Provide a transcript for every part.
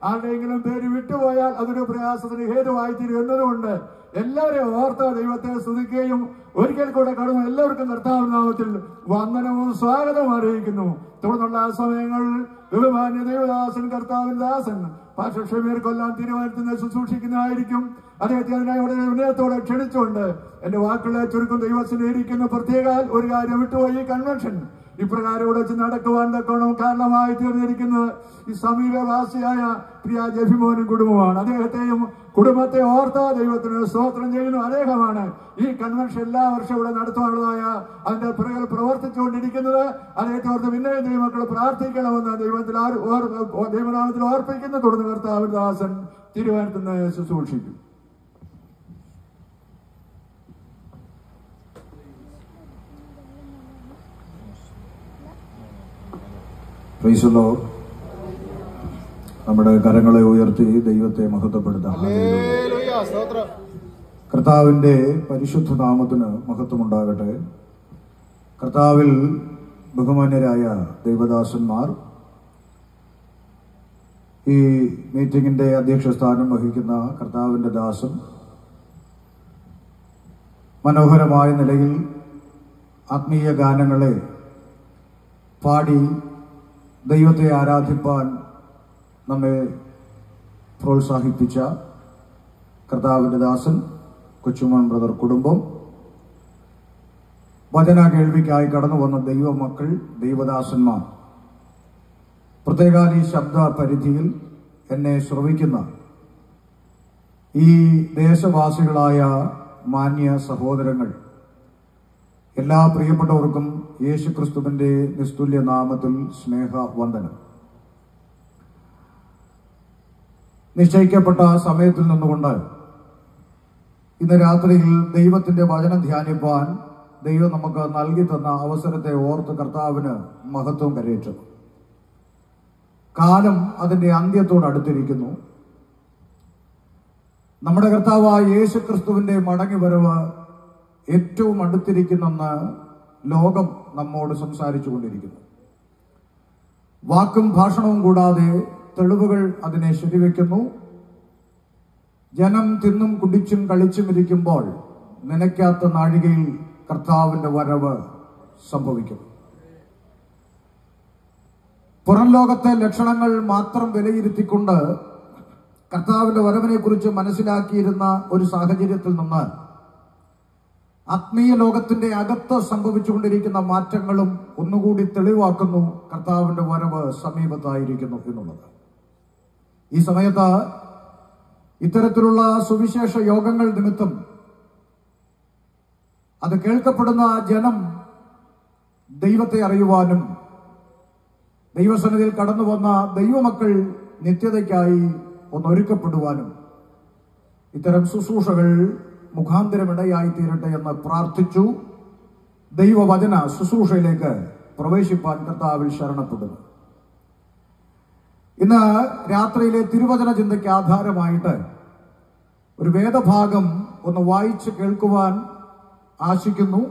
ആരുടെയെങ്കിലും പേര് വിട്ടുപോയാൽ അതൊരു പ്രയാസത്തിന് ഹേതുവായി തീരും എന്നതുകൊണ്ട് എല്ലാവരെയും ഓർത്ത ദൈവത്തെ സ്തുതിക്കുകയും ഒരിക്കൽ കൂടെ കടന്നു എല്ലാവർക്കും കർത്താവ് നാമത്തിൽ വന്ദനവും സ്വാഗതവും അറിയിക്കുന്നു തുടർന്നുള്ള ആ സമയങ്ങളിൽ ബഹുമാന്യ ദൈവദാസൻ കർത്താവിൻ ദാസൻ പാർശ്വക്ഷമീർ കൊല്ലാൻ തീരുമാനത്തിന് ശുശ്രൂഷിക്കുന്നതായിരിക്കും അദ്ദേഹത്തെ അതിനായി വളരെ വിനയത്തോടെ ക്ഷണിച്ചുകൊണ്ട് എന്റെ വാക്കുകളെ ചുരുക്കം ദൈവത്തിന് ഇരിക്കുന്ന പ്രത്യേക ഒരു കാര്യം വിട്ടുപോയി ഈ കൺവെൻഷൻ ഇപ്രകാരം ഇവിടെ വെച്ച് നടക്കുവാൻ തക്കോണം കാരണമായി തീർന്നിരിക്കുന്നത് ഈ സമീപവാസിയായ പ്രിയ ജഫിമോനും കുടുംബമാണ് അദ്ദേഹത്തെയും കുടുംബത്തെ ഓർത്ത ദൈവത്തിന് സ്തോത്രം ചെയ്യുന്നു അദ്ദേഹമാണ് ഈ കൺവെൻഷൻ എല്ലാ വർഷവും ഇവിടെ നടത്തുവാനുള്ളതായ അതിന്റെ പിറകിൽ പ്രവർത്തിച്ചുകൊണ്ടിരിക്കുന്നത് അദ്ദേഹത്തെ ഓർത്ത് പിന്നെ ദൈവമക്കൾ പ്രാർത്ഥിക്കണമെന്ന് ദൈവത്തിൽ ആർ- ഓർ- ദൈവനാമത്തിൽ ഓർപ്പിക്കുന്നു തുടർന്ന് കർത്താവ് ദാസൻ തിരുവനന്തപുരത്ത് നിന്ന് ശുശ്രൂഷിക്കും പ്രൈസല്ലോ നമ്മുടെ കരങ്ങളെ ഉയർത്തി ദൈവത്തെ മഹത്വപ്പെടുത്താം കർത്താവിന്റെ പരിശുദ്ധ നാമത്തിന് മഹത്വമുണ്ടാകട്ടെ കർത്താവിൽ ബഹുമാന്യരായ ദൈവദാസന്മാർ ഈ മീറ്റിംഗിന്റെ അധ്യക്ഷ സ്ഥാനം വഹിക്കുന്ന കർത്താവിന്റെ ദാസൻ മനോഹരമായ നിലയിൽ ആത്മീയ ഗാനങ്ങളെ പാടി ദൈവത്തെ ആരാധിപ്പാൻ നമ്മെ പ്രോത്സാഹിപ്പിച്ച കർത്താവിന്റെ ദാസൻ കൊച്ചുമോൻ ബ്രദർ കുടുംബം വചന കേൾവിക്കായി കടന്നു വന്ന ദൈവമക്കൾ ദൈവദാസന്മാർ പ്രത്യേകാൽ ഈ ശബ്ദ പരിധിയിൽ എന്നെ ശ്രവിക്കുന്ന ഈ ദേശവാസികളായ മാന്യ സഹോദരങ്ങൾ എല്ലാ പ്രിയപ്പെട്ടവർക്കും യേശുക്രിസ്തുവിന്റെ നിസ്തുല്യ നാമത്തിൽ സ്നേഹ വന്ദനം നിശ്ചയിക്കപ്പെട്ട സമയത്തിൽ നിന്നുകൊണ്ട് ഇന്ന് രാത്രിയിൽ ദൈവത്തിന്റെ വചനം ധ്യാനിപ്പാൻ ദൈവം നമുക്ക് നൽകി തന്ന അവസരത്തെ ഓർത്ത് കർത്താവിന് മഹത്വം കരയിച്ചു കാലം അതിന്റെ അന്ത്യത്തോടടുത്തിരിക്കുന്നു നമ്മുടെ കർത്താവായ യേശുക്രിസ്തുവിന്റെ മടങ്ങി വരവ് ഏറ്റവും അടുത്തിരിക്കുന്നെന്ന് ലോകം നമ്മോട് സംസാരിച്ചു കൊണ്ടിരിക്കുന്നു വാക്കും ഭാഷണവും കൂടാതെ തെളിവുകൾ അതിനെ ശരിവെക്കുന്നു ജനം തിന്നും കുടിച്ചും കളിച്ചും ഇരിക്കുമ്പോൾ നനയ്ക്കാത്ത നാഴികയിൽ കർത്താവിന്റെ വരവ് സംഭവിക്കും പുറം ലോകത്തെ ലക്ഷണങ്ങൾ മാത്രം വിലയിരുത്തിക്കൊണ്ട് കർത്താവിന്റെ വരവിനെ കുറിച്ച് മനസ്സിലാക്കിയിരുന്ന ഒരു സാഹചര്യത്തിൽ നിന്ന് ആത്മീയ ലോകത്തിന്റെ അകത്ത് സംഭവിച്ചുകൊണ്ടിരിക്കുന്ന മാറ്റങ്ങളും ഒന്നുകൂടി തെളിവാക്കുന്നു കർത്താവിന്റെ വരവ് സമീപത്തായിരിക്കുന്നു എന്നുള്ളത് ഈ സമയത്ത് ഇത്തരത്തിലുള്ള സുവിശേഷ യോഗങ്ങൾ നിമിത്തം അത് കേൾക്കപ്പെടുന്ന ജനം ദൈവത്തെ അറിയുവാനും ദൈവസന്നിധിയിൽ കടന്നു വന്ന ദൈവമക്കൾ നിത്യതയ്ക്കായി ഒന്നൊരുക്കപ്പെടുവാനും ഇത്തരം ശുശ്രൂഷകൾ മുഖാന്തരമിടയായി തീരട്ടെ എന്ന് പ്രാർത്ഥിച്ചു ദൈവവചന ശുശ്രൂഷയിലേക്ക് പ്രവേശിപ്പാൻ കർത്താവിൽ ശരണപ്പെടുന്നു ഇന്ന് രാത്രിയിലെ തിരുവചന ചിന്തയ്ക്ക് ആധാരമായിട്ട് ഒരു വേദഭാഗം ഒന്ന് വായിച്ച് കേൾക്കുവാൻ ആശിക്കുന്നു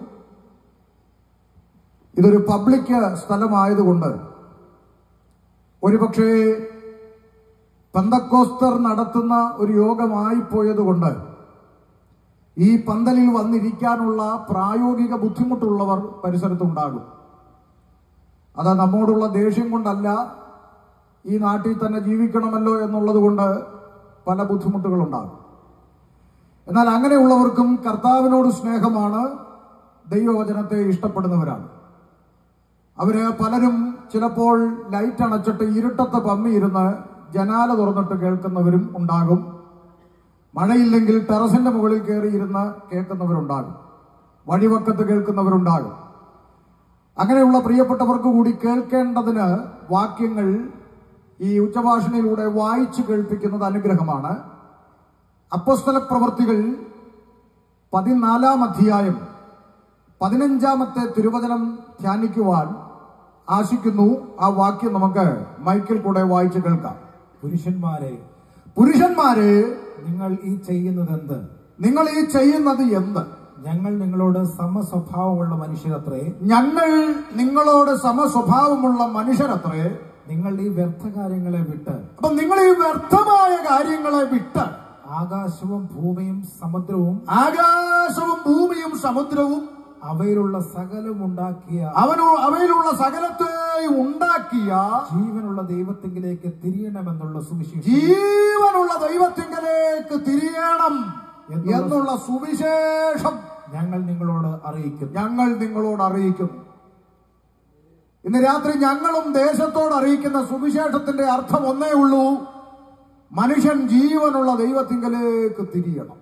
ഇതൊരു പബ്ലിക് സ്ഥലമായതുകൊണ്ട് ഒരുപക്ഷേ പന്തക്കോസ്തർ നടത്തുന്ന ഒരു യോഗമായി പോയതുകൊണ്ട് ഈ പന്തലിൽ വന്നിരിക്കാനുള്ള പ്രായോഗിക ബുദ്ധിമുട്ടുള്ളവർ പരിസരത്തുണ്ടാകും അത് നമ്മോടുള്ള ദേഷ്യം കൊണ്ടല്ല ഈ നാട്ടിൽ തന്നെ ജീവിക്കണമല്ലോ എന്നുള്ളത് കൊണ്ട് പല ബുദ്ധിമുട്ടുകളുണ്ടാകും എന്നാൽ അങ്ങനെയുള്ളവർക്കും കർത്താവിനോട് സ്നേഹമാണ് ദൈവവചനത്തെ ഇഷ്ടപ്പെടുന്നവരാണ് അവര് പലരും ചിലപ്പോൾ ലൈറ്റ് അണച്ചിട്ട് ഇരുട്ടത്ത് പമ്മിയിരുന്ന് ജനാല തുറന്നിട്ട് കേൾക്കുന്നവരും ഉണ്ടാകും മഴയില്ലെങ്കിൽ ടെറസിന്റെ മുകളിൽ കയറി ഇരുന്ന് കേൾക്കുന്നവരുണ്ടാകും വഴിവക്കത്ത് കേൾക്കുന്നവരുണ്ടാകും അങ്ങനെയുള്ള പ്രിയപ്പെട്ടവർക്ക് കൂടി കേൾക്കേണ്ടതിന് വാക്യങ്ങൾ ഈ ഉച്ചഭാഷണയിലൂടെ വായിച്ചു കേൾപ്പിക്കുന്നത് അനുഗ്രഹമാണ് അപ്പസ്തല പ്രവർത്തികൾ പതിനാലാം അധ്യായം പതിനഞ്ചാമത്തെ തിരുവചനം ധ്യാനിക്കുവാൻ ആശിക്കുന്നു ആ വാക്യം നമുക്ക് മൈക്കിൽ കൂടെ വായിച്ചു കേൾക്കാം പുരുഷന്മാരെ പുരുഷന്മാരെ നിങ്ങൾ ഈ ചെയ്യുന്നതെന്ത് നിങ്ങൾ ഈ ചെയ്യുന്നത് എന്ത് ഞങ്ങൾ നിങ്ങളോട് സമസ്വഭാവമുള്ള മനുഷ്യരത്രേ ഞങ്ങൾ നിങ്ങളോട് സമസ്വഭാവമുള്ള മനുഷ്യരത്രേ നിങ്ങൾ ഈ വ്യർത്ഥ കാര്യങ്ങളെ വിട്ട് അപ്പൊ നിങ്ങൾ ഈ വ്യർത്ഥമായ കാര്യങ്ങളെ വിട്ട് ആകാശവും ഭൂമിയും സമുദ്രവും ആകാശവും ഭൂമിയും സമുദ്രവും അവയിലുള്ള സകലം ഉണ്ടാക്കിയ അവനോ അവയിലുള്ള സകലത്തെയും ഉണ്ടാക്കിയ ജീവനുള്ള ദൈവത്തെങ്കിലേക്ക് തിരിയണമെന്നുള്ള സുവിശേഷം ജീവനുള്ള ദൈവത്തിങ്കലേക്ക് തിരിയണം എന്നുള്ള സുവിശേഷം ഞങ്ങൾ നിങ്ങളോട് അറിയിക്കുന്നു ഞങ്ങൾ നിങ്ങളോട് അറിയിക്കുന്നു ഇന്ന് രാത്രി ഞങ്ങളും ദേശത്തോട് അറിയിക്കുന്ന സുവിശേഷത്തിന്റെ അർത്ഥം ഒന്നേ ഉള്ളൂ മനുഷ്യൻ ജീവനുള്ള ദൈവത്തിങ്കലേക്ക് തിരിയണം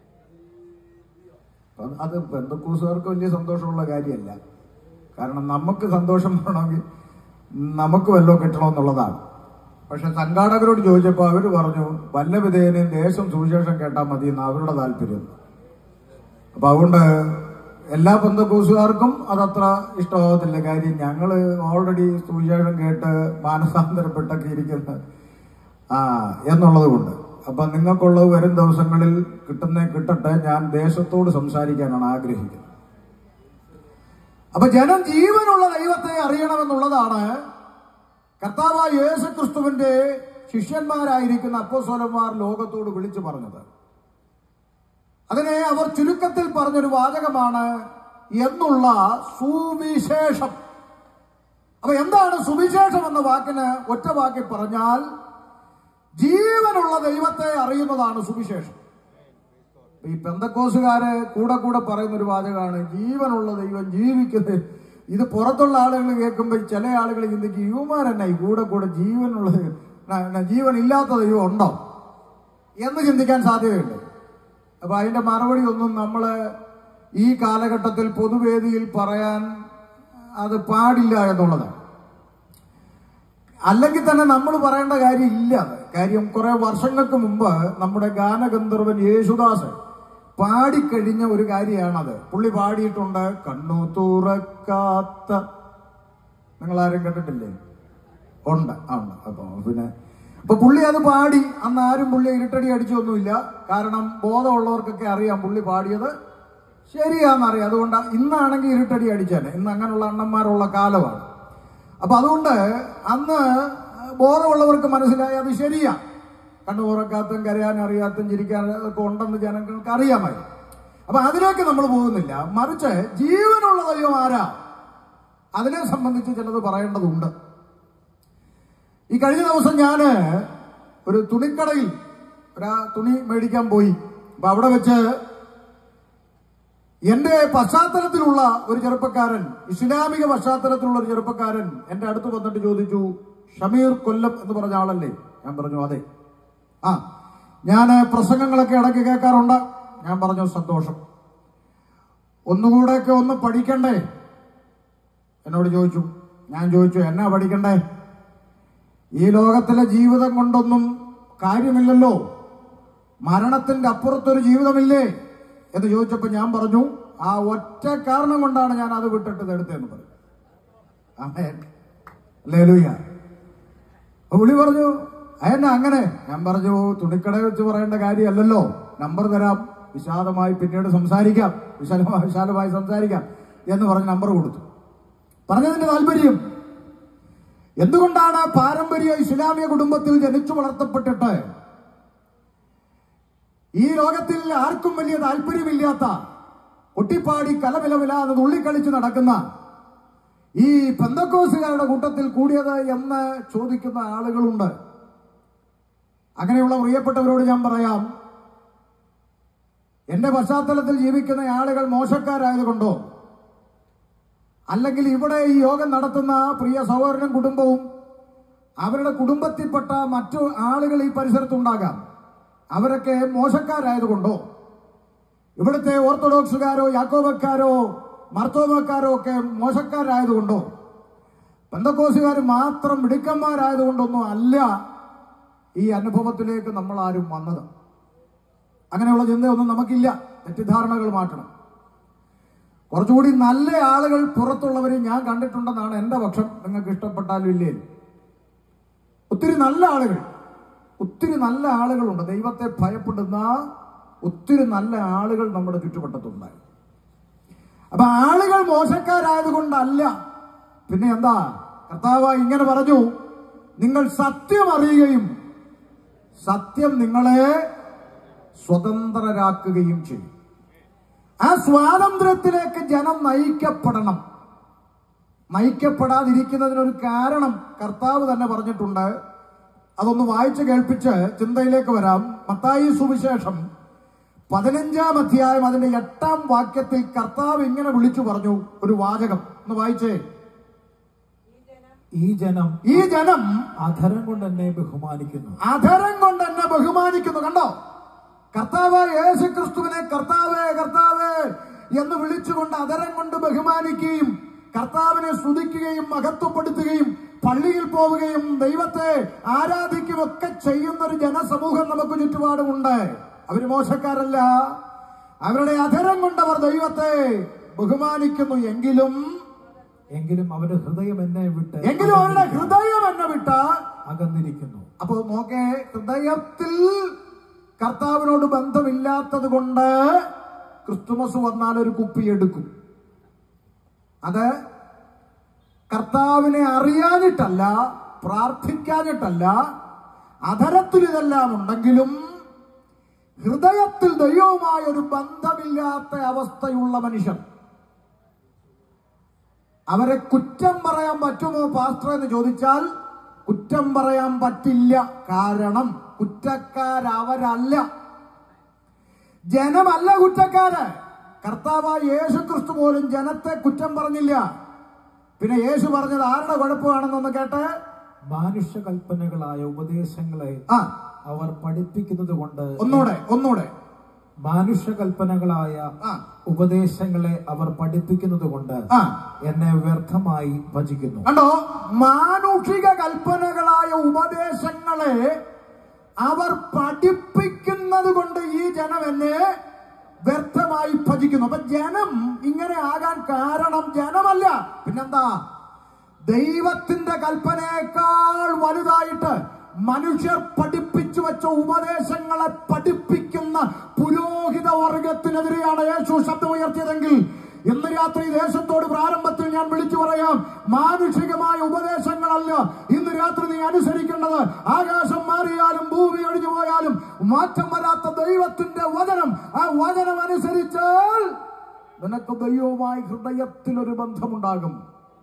അത് അത് ബന്ധുക്കൂസുകാർക്ക് വലിയ സന്തോഷമുള്ള കാര്യമല്ല കാരണം നമുക്ക് സന്തോഷം വേണമെങ്കിൽ നമുക്ക് വല്ലതും കിട്ടണമെന്നുള്ളതാണ് പക്ഷെ സംഘാടകരോട് ചോദിച്ചപ്പോൾ അവർ പറഞ്ഞു വല്ല വിധേയനെയും ദേശം സുവിശേഷം കേട്ടാൽ മതി എന്ന് അവരുടെ താല്പര്യം അപ്പൊ അതുകൊണ്ട് എല്ലാ ബന്ധുക്കൂസുകാർക്കും അതത്ര ഇഷ്ടമാകത്തില്ല കാര്യം ഞങ്ങള് ഓൾറെഡി സുവിശേഷം കേട്ട് മാനസാന്തരപ്പെട്ടൊക്കെ ഇരിക്കുന്ന ആ എന്നുള്ളത് കൊണ്ട് അപ്പൊ നിങ്ങൾക്കുള്ളത് വരും ദിവസങ്ങളിൽ കിട്ടുന്ന കിട്ടട്ടെ ഞാൻ ദേശത്തോട് സംസാരിക്കാനാണ് ആഗ്രഹിക്കുന്നത് അപ്പൊ ജനം ജീവനുള്ള ദൈവത്തെ അറിയണമെന്നുള്ളതാണ് കർത്താവായ യേശു ക്രിസ്തുവിന്റെ ശിഷ്യന്മാരായിരിക്കുന്ന അപ്പോസ്വലന്മാർ ലോകത്തോട് വിളിച്ചു പറഞ്ഞത് അതിനെ അവർ ചുരുക്കത്തിൽ പറഞ്ഞൊരു വാചകമാണ് എന്നുള്ള സുവിശേഷം അപ്പൊ എന്താണ് സുവിശേഷം എന്ന വാക്കിന് ഒറ്റ വാക്കിൽ പറഞ്ഞാൽ ജീവനുള്ള ദൈവത്തെ അറിയുന്നതാണ് സുവിശേഷം ഈ പെന്തക്കോസുകാര് കൂടെ കൂടെ പറയുന്ന ഒരു വാചകമാണ് ജീവനുള്ള ദൈവം ജീവിക്കുന്നത് ഇത് പുറത്തുള്ള ആളുകൾ കേൾക്കുമ്പോൾ ചില ആളുകൾ ചിന്തിക്കും യുവമാരെന്നെ ഈ കൂടെ കൂടെ ജീവനുള്ള ന- ന- ജീവൻ ഇല്ലാത്ത ദൈവം ഉണ്ടോ എന്ന് ചിന്തിക്കാൻ സാധ്യതയുണ്ട് അപ്പൊ അതിന്റെ മറുപടി ഒന്നും നമ്മള് ഈ കാലഘട്ടത്തിൽ പൊതുവേദിയിൽ പറയാൻ അത് പാടില്ല എന്നുള്ളതാണ് അല്ലെങ്കിൽ തന്നെ നമ്മൾ പറയേണ്ട കാര്യം ഇല്ല അത്. കാര്യം കുറെ വർഷങ്ങൾക്ക് മുമ്പ് നമ്മുടെ ഗാനഗന്ധർവൻ യേശുദാസ് പാടിക്കഴിഞ്ഞ ഒരു കാര്യമാണത് പുള്ളി പാടിയിട്ടുണ്ട് കണ്ണു തുറക്കാത്ത നിങ്ങൾ ആരും കേട്ടിട്ടില്ലേ ഉണ്ട് ആ ഉണ്ട് അപ്പൊ പിന്നെ അപ്പൊ പുള്ളി അത് പാടി അന്ന് ആരും പുള്ളി ഇരുട്ടടി അടിച്ചൊന്നുമില്ല കാരണം ബോധമുള്ളവർക്കൊക്കെ അറിയാം പുള്ളി പാടിയത് ശരിയാണെന്നറിയാം അതുകൊണ്ട് ഇന്നാണെങ്കിൽ ഇരുട്ടടി അടിച്ചാൽ ഇന്ന് അങ്ങനെയുള്ള അണ്ണന്മാരുള്ള കാലമാണ് അപ്പൊ അതുകൊണ്ട് അന്ന് ബോധമുള്ളവർക്ക് മനസ്സിലായി അത് ശരിയാ കണ്ണു തുറക്കാത്തും കരയാൻ അറിയാത്തും ചിരിക്കാൻ ഒക്കെ ഉണ്ടെന്ന് ജനങ്ങൾക്ക് അറിയാമായി അപ്പൊ അതിലേക്ക് നമ്മൾ പോകുന്നില്ല മറിച്ച് ജീവനുള്ള ദൈവം ആരാ അതിനെ സംബന്ധിച്ച് ചിലത് പറയേണ്ടതുണ്ട് ഈ കഴിഞ്ഞ ദിവസം ഞാന് ഒരു തുണിക്കടയിൽ ഒരു തുണി മേടിക്കാൻ പോയി അപ്പൊ അവിടെ വെച്ച് എന്റെ പശ്ചാത്തലത്തിലുള്ള ഒരു ചെറുപ്പക്കാരൻ ഇസ്ലാമിക പശ്ചാത്തലത്തിലുള്ള ഒരു ചെറുപ്പക്കാരൻ എന്റെ അടുത്ത് വന്നിട്ട് ചോദിച്ചു ഷമീർ കൊല്ലം എന്ന് പറഞ്ഞ ആളല്ലേ ഞാൻ പറഞ്ഞു അതെ ആ ഞാൻ പ്രസംഗങ്ങളൊക്കെ ഇടയ്ക്ക് കേൾക്കാറുണ്ട് ഞാൻ പറഞ്ഞു സന്തോഷം ഒന്നുകൂടെയൊക്കെ ഒന്ന് പഠിക്കണ്ടേ എന്നോട് ചോദിച്ചു ഞാൻ ചോദിച്ചു എന്നാ പഠിക്കണ്ടേ ഈ ലോകത്തിലെ ജീവിതം കൊണ്ടൊന്നും കാര്യമില്ലല്ലോ മരണത്തിന്റെ അപ്പുറത്തൊരു ജീവിതമില്ലേ എന്ന് ചോദിച്ചപ്പോൾ ഞാൻ പറഞ്ഞു ആ ഒറ്റ കാരണം കൊണ്ടാണ് ഞാൻ അത് വിട്ടിട്ട് ഇത് എടുത്തതെന്ന് പറഞ്ഞു ആമേൻ. ഹല്ലേലൂയ. അപ്പൊ പുള്ളി പറഞ്ഞു അതെന്നാ അങ്ങനെ ഞാൻ പറഞ്ഞു തുണിക്കട വെച്ച് പറയേണ്ട കാര്യമല്ലല്ലോ നമ്പർ തരാം വിശാലമായി പിന്നീട് സംസാരിക്കാം വിശാലമായി വിശാലമായി സംസാരിക്കാം എന്ന് പറഞ്ഞ് നമ്പർ കൊടുത്തു പറഞ്ഞതിന്റെ താല്പര്യം എന്തുകൊണ്ടാണ് പാരമ്പര്യ ഇസ്ലാമിക കുടുംബത്തിൽ ജനിച്ചു വളർത്തപ്പെട്ടിട്ട് ഈ ലോകത്തിൽ ആർക്കും വലിയ താല്പര്യമില്ലാത്ത ഒട്ടിപ്പാടി കലവിലവിലാതെ ഉള്ളിക്കളിച്ച് നടക്കുന്ന ഈ പെന്തക്കോസുകാരുടെ കൂട്ടത്തിൽ കൂടിയത് എന്ന് ചോദിക്കുന്ന ആളുകളുണ്ട് അങ്ങനെയുള്ള പ്രിയപ്പെട്ടവരോട് ഞാൻ പറയാം എന്റെ പശ്ചാത്തലത്തിൽ ജീവിക്കുന്ന ആളുകൾ മോശക്കാരായതുകൊണ്ടോ അല്ലെങ്കിൽ ഇവിടെ ഈ യോഗം നടത്തുന്ന പ്രിയ സഹോദരനും കുടുംബവും അവരുടെ കുടുംബത്തിൽപ്പെട്ട മറ്റു ആളുകൾ ഈ പരിസരത്തുണ്ടാകാം അവരൊക്കെ മോശക്കാരായതുകൊണ്ടോ ഇവിടുത്തെ ഓർത്തഡോക്സുകാരോ യാക്കോബക്കാരോ മർത്തോമക്കാരോ ഒക്കെ മോശക്കാരായതുകൊണ്ടോ പെന്തക്കോസുകാർ മാത്രം മിടുക്കന്മാരായതുകൊണ്ടൊന്നും അല്ല ഈ അനുഭവത്തിലേക്ക് നമ്മൾ ആരും വന്നത് അങ്ങനെയുള്ള ചിന്തയൊന്നും നമുക്കില്ല തെറ്റിദ്ധാരണകൾ മാറ്റണം കുറച്ചുകൂടി നല്ല ആളുകൾ പുറത്തുള്ളവരെ ഞാൻ കണ്ടിട്ടുണ്ടെന്നാണ് എന്റെ പക്ഷം നിങ്ങൾക്ക് ഇഷ്ടപ്പെട്ടാലും ഇല്ലേ ഒത്തിരി നല്ല ആളുകൾ ഒത്തിരി നല്ല ആളുകളുണ്ട് ദൈവത്തെ ഭയപ്പെടുന്ന ഒത്തിരി നല്ല ആളുകൾ നമ്മുടെ ചുറ്റുവട്ടത്തുണ്ട് അപ്പൊ ആളുകൾ മോശക്കാരായതുകൊണ്ടല്ല പിന്നെ എന്താ കർത്താവ് ഇങ്ങനെ പറഞ്ഞു നിങ്ങൾ സത്യം അറിയുകയും സത്യം നിങ്ങളെ സ്വതന്ത്രരാക്കുകയും ചെയ്യും ആ സ്വാതന്ത്ര്യത്തിലേക്ക് ജനം നയിക്കപ്പെടണം നയിക്കപ്പെടാതിരിക്കുന്നതിനൊരു കാരണം കർത്താവ് തന്നെ പറഞ്ഞിട്ടുണ്ട് അതൊന്ന് വായിച്ച് കേൾപ്പിച്ച് ചിന്തയിലേക്ക് വരാം മത്തായി സുവിശേഷം പതിനഞ്ചാം അധ്യായം അതിന്റെ എട്ടാം വാക്യത്തിൽ കർത്താവ് ഇങ്ങനെ വിളിച്ചു പറഞ്ഞു ഒരു വാചകം ഒന്ന് വായിച്ചേ ഈ ജനം ഈ ജനം അധരം കൊണ്ട് എന്നെ ബഹുമാനിക്കുന്നു അധരം കൊണ്ട് എന്നെ ബഹുമാനിക്കുന്നു കണ്ടോ കർത്താവ് യേശു ക്രിസ്തുവിനെ കർത്താവേ കർത്താവേ എന്ന് വിളിച്ചുകൊണ്ട് അധരം കൊണ്ട് ബഹുമാനിക്കുകയും കർത്താവിനെ സ്തുതിക്കുകയും മഹത്വപ്പെടുത്തുകയും പള്ളിയിൽ പോവുകയും ദൈവത്തെ ആരാധിക്കുകയും ഒക്കെ ചെയ്യുന്ന ഒരു ജനസമൂഹം നമുക്ക് ചുറ്റുപാടുമുണ്ട് അവര് മോശക്കാരല്ല അവരുടെ അധരം കൊണ്ട് അവർ ദൈവത്തെ ബഹുമാനിക്കുന്നു എങ്കിലും എങ്കിലും അവരുടെ ഹൃദയം എന്നെ വിട്ട് എങ്കിലും അവരുടെ ഹൃദയം എന്നെ വിട്ട അകന്നിരിക്കുന്നു അപ്പൊ നോക്കേ ഹൃദയത്തിൽ കർത്താവിനോട് ബന്ധമില്ലാത്തത് കൊണ്ട് ക്രിസ്തുമസ് വന്നാൽ ഒരു കുപ്പി എടുക്കും അത് കർത്താവിനെ അറിയാനിട്ടല്ല പ്രാർത്ഥിക്കാനിട്ടല്ല അധരത്തിൽ ഇതെല്ലാം ഉണ്ടെങ്കിലും ഹൃദയത്തിൽ ദൈവവുമായ ഒരു ബന്ധമില്ലാത്ത അവസ്ഥയുള്ള മനുഷ്യർ അവരെ കുറ്റം പറയാൻ പറ്റുമോ പാസ്റ്റർ എന്ന് ചോദിച്ചാൽ കുറ്റം പറയാൻ പറ്റില്ല കാരണം കുറ്റക്കാരവരല്ല ജനമല്ല കുറ്റക്കാര് കർത്താവായ യേശു ക്രിസ്തു പോലും ജനത്തെ കുറ്റം പറഞ്ഞില്ല പിന്നെ യേശു പറഞ്ഞത് ആരുടെ കുഴപ്പമാണെന്നൊന്ന് കേട്ടെ മാനുഷ്യ കൽപ്പനകളായ ഉപദേശങ്ങളെ ആ അവർ പഠിപ്പിക്കുന്നത് കൊണ്ട് ഒന്നൂടെ ഒന്നൂടെ മാനുഷ്യ കൽപ്പനകളായ ആ ഉപദേശങ്ങളെ അവർ പഠിപ്പിക്കുന്നത് കൊണ്ട് ആ എന്നെ വ്യർത്ഥമായി ഭജിക്കുന്നു കണ്ടോ മാനുഷിക കൽപ്പനകളായ ഉപദേശങ്ങളെ അവർ പഠിപ്പിക്കുന്നത് കൊണ്ട് ഈ ജനം എന്നെ വ്യർത്ഥമായി ഭജിക്കുന്നു അപ്പൊ ജനം ഇങ്ങനെ ആകാൻ കാരണം ജനമല്ല പിന്നെന്താ ദൈവത്തിന്റെ കൽപ്പനയേക്കാൾ വലുതായിട്ട് മനുഷ്യർ പഠിപ്പിച്ചു വെച്ച ഉപദേശങ്ങളെ പഠിപ്പിക്കുന്ന പുരോഹിത വർഗത്തിനെതിരെയാണ് യേശു ശബ്ദമുയർത്തിയതെങ്കിൽ ഇന്ന് രാത്രി ദേശത്തോട് പ്രാരംഭത്തിൽ ഞാൻ വിളിച്ചു പറയാം മാനുഷികമായ ഉപദേശങ്ങളല്ല ഇന്ന് രാത്രി നീ അനുസരിക്കേണ്ടത് ആകാശം മാറിയാലും ഭൂമി ഒഴിഞ്ഞു പോയാലും മാറ്റം വരാത്ത ദൈവത്തിന്റെ വചനം ആ വചനം അനുസരിച്ചാൽ നിനക്ക് ദൈവവുമായി ഹൃദയത്തിൽ ഒരു ബന്ധമുണ്ടാകും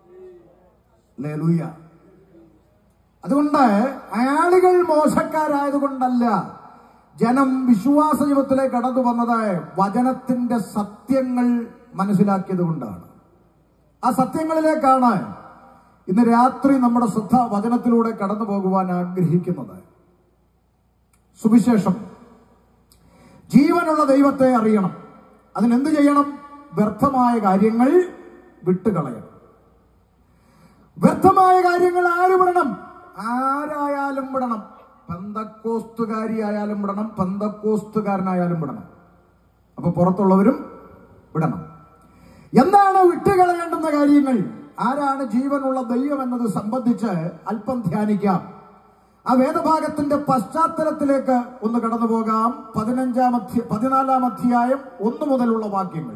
ലേലൂയ അതുകൊണ്ട് ആളുകൾ മോശക്കാരായതുകൊണ്ടല്ല ജനം വിശ്വാസ ജീവിതത്തിലേക്ക് കടന്നു വന്നത് വചനത്തിന്റെ സത്യങ്ങൾ മനസ്സിലാക്കിയത് കൊണ്ടാണ് ആ സത്യങ്ങളിലേക്കാണ് ഇന്ന് രാത്രി നമ്മുടെ ശ്രദ്ധ വചനത്തിലൂടെ കടന്നു പോകുവാൻ ആഗ്രഹിക്കുന്നത് സുവിശേഷം ജീവനുള്ള ദൈവത്തെ അറിയണം അതിനെന്ത് ചെയ്യണം വ്യർത്ഥമായ കാര്യങ്ങൾ വിട്ടുകളയണം വ്യർത്ഥമായ കാര്യങ്ങൾ ആര് വിടണം ആരായാലും വിടണം പന്തക്കോസ്തുകാരി ആയാലും വിടണം പന്തക്കോസ്തുകാരനായാലും വിടണം അപ്പൊ പുറത്തുള്ളവരും വിടണം എന്താണ് വിട്ടുകളയേണ്ടുന്ന കാര്യങ്ങൾ ആരാണ് ജീവനുള്ള ദൈവം എന്നത് സംബന്ധിച്ച് അല്പം ധ്യാനിക്കാം ആ വേദഭാഗത്തിന്റെ പശ്ചാത്തലത്തിലേക്ക് ഒന്ന് കടന്നു പോകാം പതിനഞ്ചാം അധ്യ പതിനാലാം അധ്യായം ഒന്ന് മുതലുള്ള വാക്യങ്ങൾ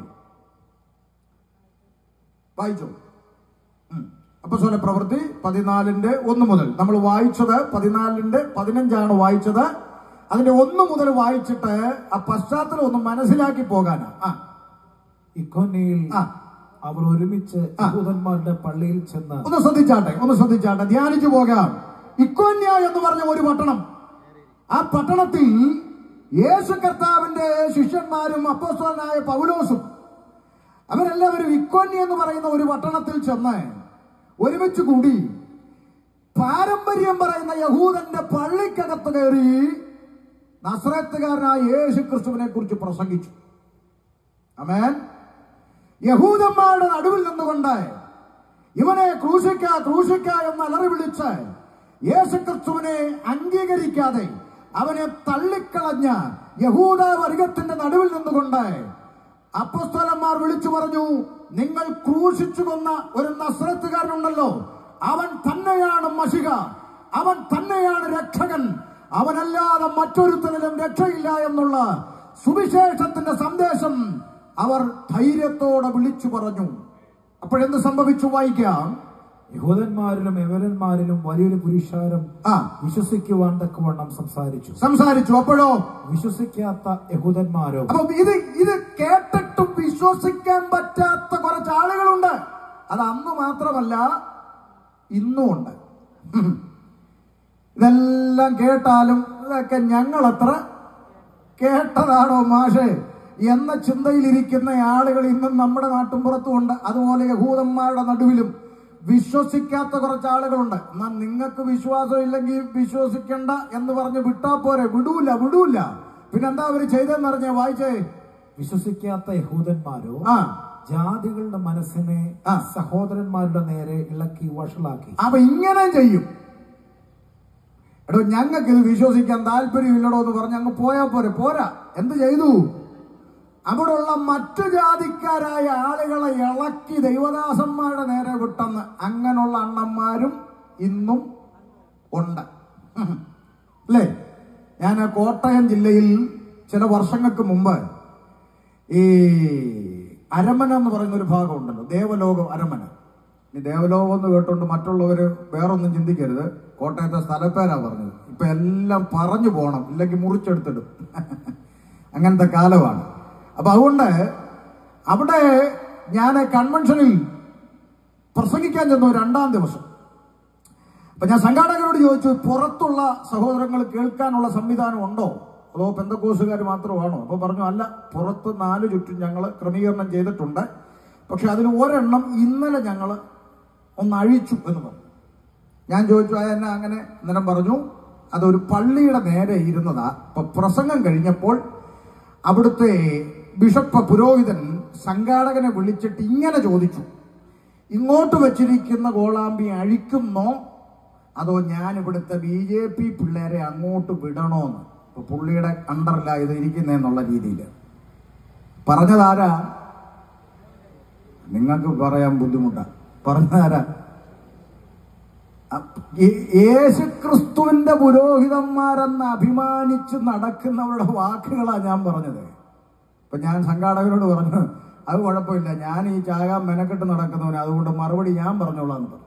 വായിച്ചു അപ്പസ്വല പ്രവൃത്തി പതിനാലിന്റെ ഒന്ന് മുതൽ നമ്മൾ വായിച്ചത് പതിനാലിന്റെ പതിനഞ്ചാണ് വായിച്ചത് അതിന്റെ ഒന്ന് മുതൽ വായിച്ചിട്ട് ആ പശ്ചാത്തലം ഒന്ന് മനസ്സിലാക്കി പോകാനാ ആ ഇക്കോനയിൽ ആ. അവർ ഒരുമിച്ച് യഹൂദന്മാരുടെ പള്ളിയിൽ ചെന്ന് ഒന്ന് ശ്രദ്ധിച്ചാട്ടെ ഒന്ന് ശ്രദ്ധിച്ചാട്ടെ ധ്യാനിച്ചു പോകാം ഇക്കോന്യ എന്ന് പറഞ്ഞ ഒരു പട്ടണം ആ പട്ടണത്തിൽ യേശു കർത്താവിന്റെ ശിഷ്യന്മാരും അപ്പോസ്തലനായ പൗലോസും അവരെല്ലാവരും ഇക്കോന്യ എന്ന് പറയുന്ന ഒരു പട്ടണത്തിൽ ചെന്ന് ഒരുമിച്ച് കൂടി പാരമ്പര്യം പറയുന്ന യഹൂദന്റെ പള്ളിക്കകത്ത് കയറി നസ്രത്തുകാരനായ യേശു ക്രിസ്തുവിനെ കുറിച്ച് പ്രസംഗിച്ചു അമേൻ യഹൂദന്മാരുടെ നടുവിൽ നിന്നുകൊണ്ട് ഇവനെ ക്രൂശിക്ക ക്രൂശിക്ക എന്ന് അലറി വിളിച്ച് യേശുക്രിസ്തുവിനെ അംഗീകരിക്കാതെ അവനെ തള്ളിക്കളഞ്ഞ യഹൂദ വർഗത്തിന്റെ നടുവിൽ നിന്നുകൊണ്ട് അപ്പസ്തലന്മാർ വിളിച്ചു പറഞ്ഞു നിങ്ങൾ ക്രൂശിച്ചു കൊന്ന ഒരു നസ്രത്തുകാരനുണ്ടല്ലോ അവൻ തന്നെയാണ് മഷിക അവൻ തന്നെയാണ് രക്ഷകൻ അവനല്ലാതെ മറ്റൊരുത്തനിലും രക്ഷയില്ല എന്നുള്ള സുവിശേഷത്തിന്റെ സന്ദേശം അവർ ധൈര്യത്തോടെ വിളിച്ചു പറഞ്ഞു അപ്പോഴെന്ത് സംഭവിച്ചു വായിക്കാം യഹൂദന്മാരിലും യവനന്മാരിലും വലിയൊരു പുരുഷാരം ആ വിശ്വസിക്കുവാൻ തക്കവണ്ണം സംസാരിച്ചു സംസാരിച്ചു അപ്പോഴോ വിശ്വസിക്കാത്ത യഹൂദന്മാരോ അപ്പൊ ഇത് ഇത് കേട്ടിട്ടും വിശ്വസിക്കാൻ പറ്റാത്ത കുറച്ച് ആളുകളുണ്ട് അത് അന്ന് മാത്രമല്ല ഇന്നും ഉണ്ട് ഉം. ഇതെല്ലാം കേട്ടാലും ഇതൊക്കെ ഞങ്ങളത്ര കേട്ടതാണോ മാഷേ എന്ന ചിന്തയിലിരിക്കുന്ന ആളുകൾ ഇന്നും നമ്മുടെ നാട്ടുംപുറത്തും ഉണ്ട് അതുപോലെ യഹൂദന്മാരുടെ നടുവിലും വിശ്വസിക്കാത്ത കുറച്ച് ആളുകളുണ്ട് എന്നാൽ നിങ്ങൾക്ക് വിശ്വാസം ഇല്ലെങ്കിൽ വിശ്വസിക്കണ്ട എന്ന് പറഞ്ഞ് വിട്ടാ പോരെ വിടൂല വിടൂല പിന്നെന്താ അവര് ചെയ്തെന്ന് പറഞ്ഞ വായിച്ചേ വിശ്വസിക്കാത്ത യഹൂദന്മാരോ ആ ജാതികളുടെ മനസ്സിനെ ആ. സഹോദരന്മാരുടെ നേരെ ഇളക്കി വഷളാക്കി അപ്പൊ ഇങ്ങനെ ചെയ്യും എടോ ഞങ്ങൾക്ക് ഇത് വിശ്വസിക്കാൻ താല്പര്യമില്ലടോ എന്ന് പറഞ്ഞ് അങ്ങ് പോയാ പോരെ പോരാ എന്ത് ചെയ്തു അവിടെയുള്ള മറ്റു ജാതിക്കാരായ ആളുകളെ ഇളക്കി ദൈവദാസന്മാരുടെ നേരെ വിട്ടെന്ന് അങ്ങനെയുള്ള അണ്ണന്മാരും ഇന്നും ഉണ്ട് അല്ലേ ഞാൻ കോട്ടയം ജില്ലയിൽ ചില വർഷങ്ങൾക്ക് മുമ്പ് ഈ അരമന എന്ന് പറയുന്ന ഒരു ഭാഗമുണ്ടല്ലോ ദേവലോകം അരമന ഈ ദേവലോകം എന്ന് കേട്ടോണ്ട് മറ്റുള്ളവര് വേറൊന്നും ചിന്തിക്കരുത് കോട്ടയത്തെ സ്ഥലപ്പേരാ പറഞ്ഞത് ഇപ്പൊ എല്ലാം പറഞ്ഞു പോണം ഇല്ലെങ്കിൽ മുറിച്ചെടുത്തിടും അങ്ങനത്തെ കാലമാണ് അപ്പൊ അതുകൊണ്ട് അവിടെ ഞാൻ കൺവെൻഷനിൽ പ്രസംഗിക്കാൻ ചെന്നു രണ്ടാം ദിവസം അപ്പൊ ഞാൻ സംഘാടകരോട് ചോദിച്ചു പുറത്തുള്ള സഹോദരങ്ങൾ കേൾക്കാനുള്ള സംവിധാനം ഉണ്ടോ അതോ പെന്തക്കോസുകാർ മാത്രമാണോ അപ്പൊ പറഞ്ഞു അല്ല പുറത്ത് നാല് ചുറ്റും ഞങ്ങൾ ക്രമീകരണം ചെയ്തിട്ടുണ്ട് പക്ഷെ അതിൽ ഒരെണ്ണം ഇന്നലെ ഞങ്ങൾ ഒന്ന് അഴിച്ചു എന്ന് പറഞ്ഞു ഞാൻ ചോദിച്ചു അത് എന്നെ അങ്ങനെ അന്നേരം പറഞ്ഞു അതൊരു പള്ളിയുടെ നേരെ ഇരുന്നതാ അപ്പൊ പ്രസംഗം കഴിഞ്ഞപ്പോൾ അവിടുത്തെ ബിഷപ്പ് പുരോഹിതൻ സംഘാടകനെ വിളിച്ചിട്ട് ഇങ്ങനെ ചോദിച്ചു ഇങ്ങോട്ട് വെച്ചിരിക്കുന്ന ഗോളാമ്പി അഴിക്കുന്നോ അതോ ഞാൻ ഇവിടുത്തെ ബി ജെ പി പിള്ളേരെ അങ്ങോട്ട് വിടണോന്ന് ഇപ്പൊ പുള്ളിയുടെ അണ്ടറിലാ ഇത് ഇരിക്കുന്നതെന്നുള്ള രീതിയിൽ പറഞ്ഞതാരാ നിങ്ങൾക്ക് പറയാൻ ബുദ്ധിമുട്ടാ പറഞ്ഞതാരാ അ- യേ- യേശുക്രിസ്തുവിന്റെ പുരോഹിതന്മാരെന്ന് അഭിമാനിച്ച് നടക്കുന്നവരുടെ വാക്കുകളാ ഞാൻ പറഞ്ഞത് ഇപ്പൊ ഞാൻ സംഘാടകരോട് പറഞ്ഞു അത് കുഴപ്പമില്ല ഞാൻ ഈ ചാകാൻ മെനക്കെട്ട് നടക്കുന്നവന് അതുകൊണ്ട് മറുപടി ഞാൻ പറഞ്ഞോളാം എന്ന് പറഞ്ഞു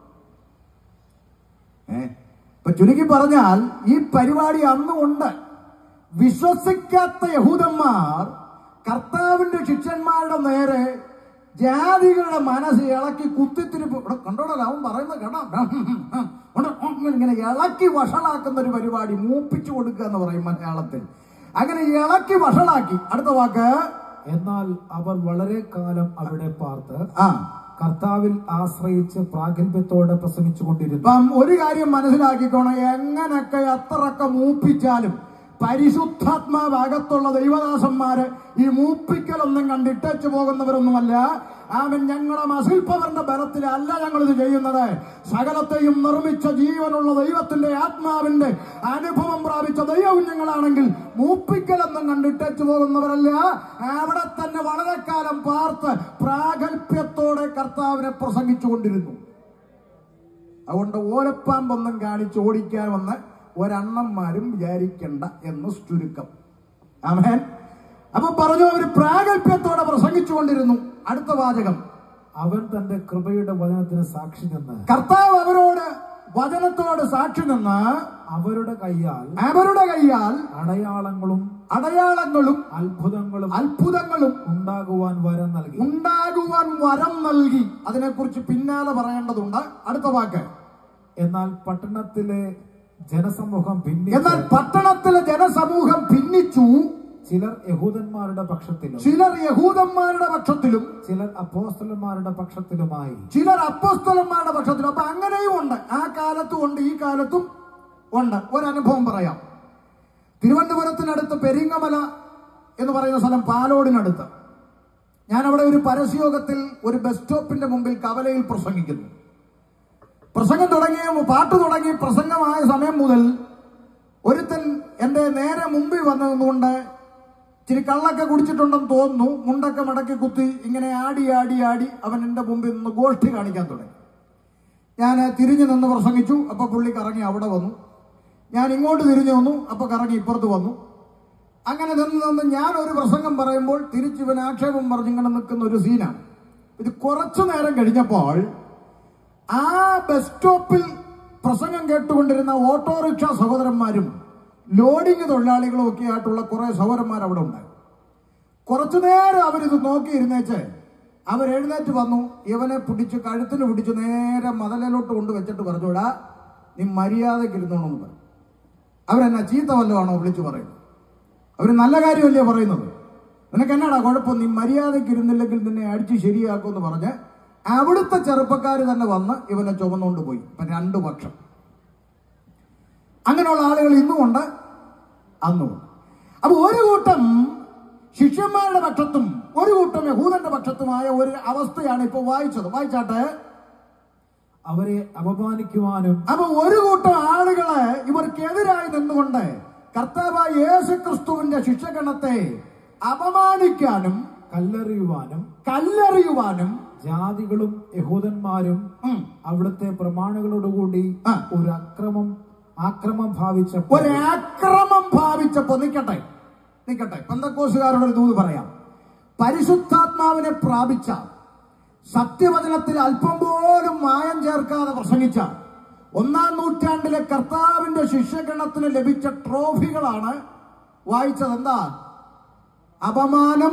ഏ ഇപ്പൊ ചുരുക്കി പറഞ്ഞാൽ ഈ പരിപാടി അന്നും ഉണ്ട് വിശ്വസിക്കാത്ത യഹൂദന്മാർ കർത്താവിന്റെ ശിഷ്യന്മാരുടെ നേരെ ജാതികളുടെ മനസ്സ് ഇളക്കി കുത്തിത്തിരിപ്പ് ഇവിടെ കണ്ടോളല്ലോ അവൻ പറയുന്നത് കേട്ടോ ഉണ്ട്, ഉം, ഇങ്ങനെ ഇളക്കി വഷളാക്കുന്ന ഒരു പരിപാടി മൂപ്പിച്ചു കൊടുക്കുക എന്ന് പറയും മലയാളത്തിൽ അങ്ങനെ ഇളക്കി വഷളാക്കി അടുത്ത വാക്ക് എന്നാൽ അവർ വളരെ കാലം അവിടെ പാർത്ത് ആ കർത്താവിൽ ആശ്രയിച്ച് പ്രാഗൽഭ്യത്തോടെ പ്രസംഗിച്ചു കൊണ്ടിരുന്നു ഇപ്പം ഒരു കാര്യം മനസ്സിലാക്കിക്കോണം എങ്ങനൊക്കെ എത്രയൊക്കെ മൂപ്പിച്ചാലും പരിശുദ്ധാത്മാവകത്തുള്ള ദൈവദാസന്മാര് ഈ മൂപ്പിക്കലൊന്നും കണ്ടിട്ടച്ചു പോകുന്നവരൊന്നുമല്ല അവൻ ഞങ്ങളുടെ മസിൽ പവറിന്റെ ബലത്തിലല്ല ഞങ്ങൾ ഇത് ചെയ്യുന്നത് സകലത്തെയും നിർമ്മിച്ച ജീവനുള്ള ദൈവത്തിന്റെ ആത്മാവിന്റെ അനുഭവം പ്രാപിച്ച ദൈവകുഞ്ഞുങ്ങളാണെങ്കിൽ മൂപ്പിക്കലൊന്നും കണ്ടിട്ടച്ചു പോകുന്നവരല്ല അവിടെ തന്നെ വളരെ കാലം പാർത്ത് പ്രാഗൽഭ്യത്തോടെ കർത്താവിനെ പ്രസംഗിച്ചുകൊണ്ടിരുന്നു അതുകൊണ്ട് ഓലപ്പാമ്പൊന്നും കാണിച്ച് ഓടിക്കാമെന്ന് ഒരണ്ണന്മാരും വിചാരിക്കണ്ട എന്ന് ചുരുക്കം ആമേൻ അപ്പൊ പറഞ്ഞു അവർ പ്രാഗൽഭ്യത്തോടെ പ്രസംഗിച്ചുകൊണ്ടിരുന്നു അടുത്ത വാചകം അവൻ തന്റെ കൃപയുടെ വചനത്തിന് സാക്ഷി നിന്ന് കർത്താവ് അവരോട് വചനത്തോട് സാക്ഷി നിന്ന് അവരുടെ കൈയാൽ അവരുടെ കൈയാൽ അടയാളങ്ങളും അടയാളങ്ങളും അത്ഭുതങ്ങളും അത്ഭുതങ്ങളും ഉണ്ടാകുവാൻ വരം നൽകി ഉണ്ടാകുവാൻ വരം നൽകി അതിനെക്കുറിച്ച് പിന്നാലെ പറയേണ്ടതുണ്ട് അടുത്ത വാക്ക് എന്നാൽ പട്ടണത്തിലെ ജനസമൂഹം ഭിന്നിച്ച് എന്നാൽ പട്ടണത്തിലെ ജനസമൂഹം ഭിന്നിച്ചു ചിലർ യഹൂദന്മാരുടെ പക്ഷത്തിലും ചിലർ യഹൂദന്മാരുടെ പക്ഷത്തിലും ചിലർ അപ്പോസ്തലന്മാരുടെ പക്ഷത്തിലുമായി ചിലർ അപ്പോസ്തലന്മാരുടെ പക്ഷത്തിലും അപ്പൊ അങ്ങനെയും ഉണ്ട് ആ കാലത്തും ഉണ്ട് ഈ കാലത്തും ഉണ്ട് ഒരനുഭവം പറയാം തിരുവനന്തപുരത്തിനടുത്ത് പെരിങ്ങമല എന്ന് പറയുന്ന സ്ഥലം പാലോടിനടുത്ത് ഞാൻ അവിടെ ഒരു പരസ്യോഗത്തിൽ ഒരു ബസ് സ്റ്റോപ്പിന്റെ മുമ്പിൽ കവലയിൽ പ്രസംഗിക്കുന്നു പ്രസംഗം തുടങ്ങിയ പാട്ട് തുടങ്ങി പ്രസംഗമായ സമയം മുതൽ ഒരുത്തൻ എന്റെ നേരെ മുമ്പിൽ വന്നു നിന്നുകൊണ്ട് ഇച്ചിരി കള്ളൊക്കെ കുടിച്ചിട്ടുണ്ടെന്ന് തോന്നുന്നു മുണ്ടൊക്കെ മടക്കി കുത്തി ഇങ്ങനെ ആടി ആടി ആടി അവൻ എന്റെ മുമ്പിൽ നിന്ന് ഗോഷ്ഠി കാണിക്കാൻ തുടങ്ങി ഞാൻ തിരിഞ്ഞു നിന്ന് പ്രസംഗിച്ചു അപ്പൊ പുള്ളി കറങ്ങി അവിടെ വന്നു ഞാൻ ഇങ്ങോട്ട് തിരിഞ്ഞു വന്നു അപ്പൊ കറങ്ങി ഇപ്പുറത്ത് വന്നു അങ്ങനെ നിന്ന് നിന്ന് ഞാൻ ഒരു പ്രസംഗം പറയുമ്പോൾ തിരിച്ച് ഇവൻ ആക്ഷേപം പറഞ്ഞിങ്ങനെ നിൽക്കുന്ന ഒരു സീനാണ് ഇത് കുറച്ചു നേരം കഴിഞ്ഞപ്പോൾ ആ ബസ് സ്റ്റോപ്പിൽ പ്രസംഗം കേട്ടുകൊണ്ടിരുന്ന ഓട്ടോറിക്ഷ സഹോദരന്മാരും ലോഡിംഗ് തൊഴിലാളികളും ഒക്കെ ആയിട്ടുള്ള കുറെ സഹോദരന്മാർ അവിടെ ഉണ്ട് കുറച്ചു നേരം അവരിത് നോക്കിയിരുന്നേച്ച് അവരെഴുന്നേറ്റ് വന്നു ഇവനെ പിടിച്ച് കഴുത്തിന് പിടിച്ച് നേരെ മതലിലോട്ട് കൊണ്ട് വെച്ചിട്ട് പറഞ്ഞുവിടാ നീ മര്യാദയ്ക്ക് ഇരുന്നോണെന്ന് പറഞ്ഞു അവരെന്നാ ചീത്ത വല്ലതാണോ വിളിച്ചു പറയുന്നത് അവർ നല്ല കാര്യമല്ലേ പറയുന്നത് നിനക്ക് എന്നാടാ കുഴപ്പം നീ മര്യാദയ്ക്ക് ഇരുന്നില്ലെങ്കിൽ നിന്നെ അടിച്ച് ശരിയാക്കുമെന്ന് പറഞ്ഞ് അവിടുത്തെ ചെറുപ്പക്കാർ തന്നെ വന്ന് ഇവനെ ചുമന്നുകൊണ്ട് പോയി ഇപ്പൊ രണ്ടു പക്ഷം അങ്ങനെയുള്ള ആളുകൾ ഇന്നുമുണ്ട് അന്നുമുണ്ട് അപ്പൊ ഒരു കൂട്ടം ശിഷ്യന്മാരുടെ പക്ഷത്തും ഒരു കൂട്ടം യഹൂദന്റെ പക്ഷത്തുമായ ഒരു അവസ്ഥയാണ് ഇപ്പൊ വായിച്ചത് വായിച്ചാട്ടെ അവരെ അപമാനിക്കുവാനും അപ്പൊ ഒരു കൂട്ടം ആളുകളെ ഇവർക്കെതിരായി നിന്നുകൊണ്ട് കർത്താവായ യേശു ക്രിസ്തുവിന്റെ ശിക്ഷഗണത്തെ അപമാനിക്കാനും കല്ലെറിയുവാനും കല്ലെറിയുവാനും ജാതികളും യഹൂദന്മാരും ഉം, അവിടുത്തെ പ്രമാണികളോടുകൂടി ആ. ഒരു അക്രമം ആക്രമം ഭാവിച്ചപ്പോൾ ഒരു അക്രമം ഭാവിച്ചപ്പോ നിക്കട്ടെ നിക്കട്ടെ പന്തക്കോസുകാരോട് ഒരു ദൂത് പറയാം പരിശുദ്ധാത്മാവിനെ പ്രാപിച്ച സത്യവചനത്തിൽ അല്പം പോലും മായം ചേർക്കാതെ പ്രസംഗിച്ച ഒന്നാം നൂറ്റാണ്ടിലെ കർത്താവിന്റെ ശിഷ്യഗണത്തിന് ലഭിച്ച ട്രോഫികളാണ് വായിച്ചത് എന്താ അപമാനം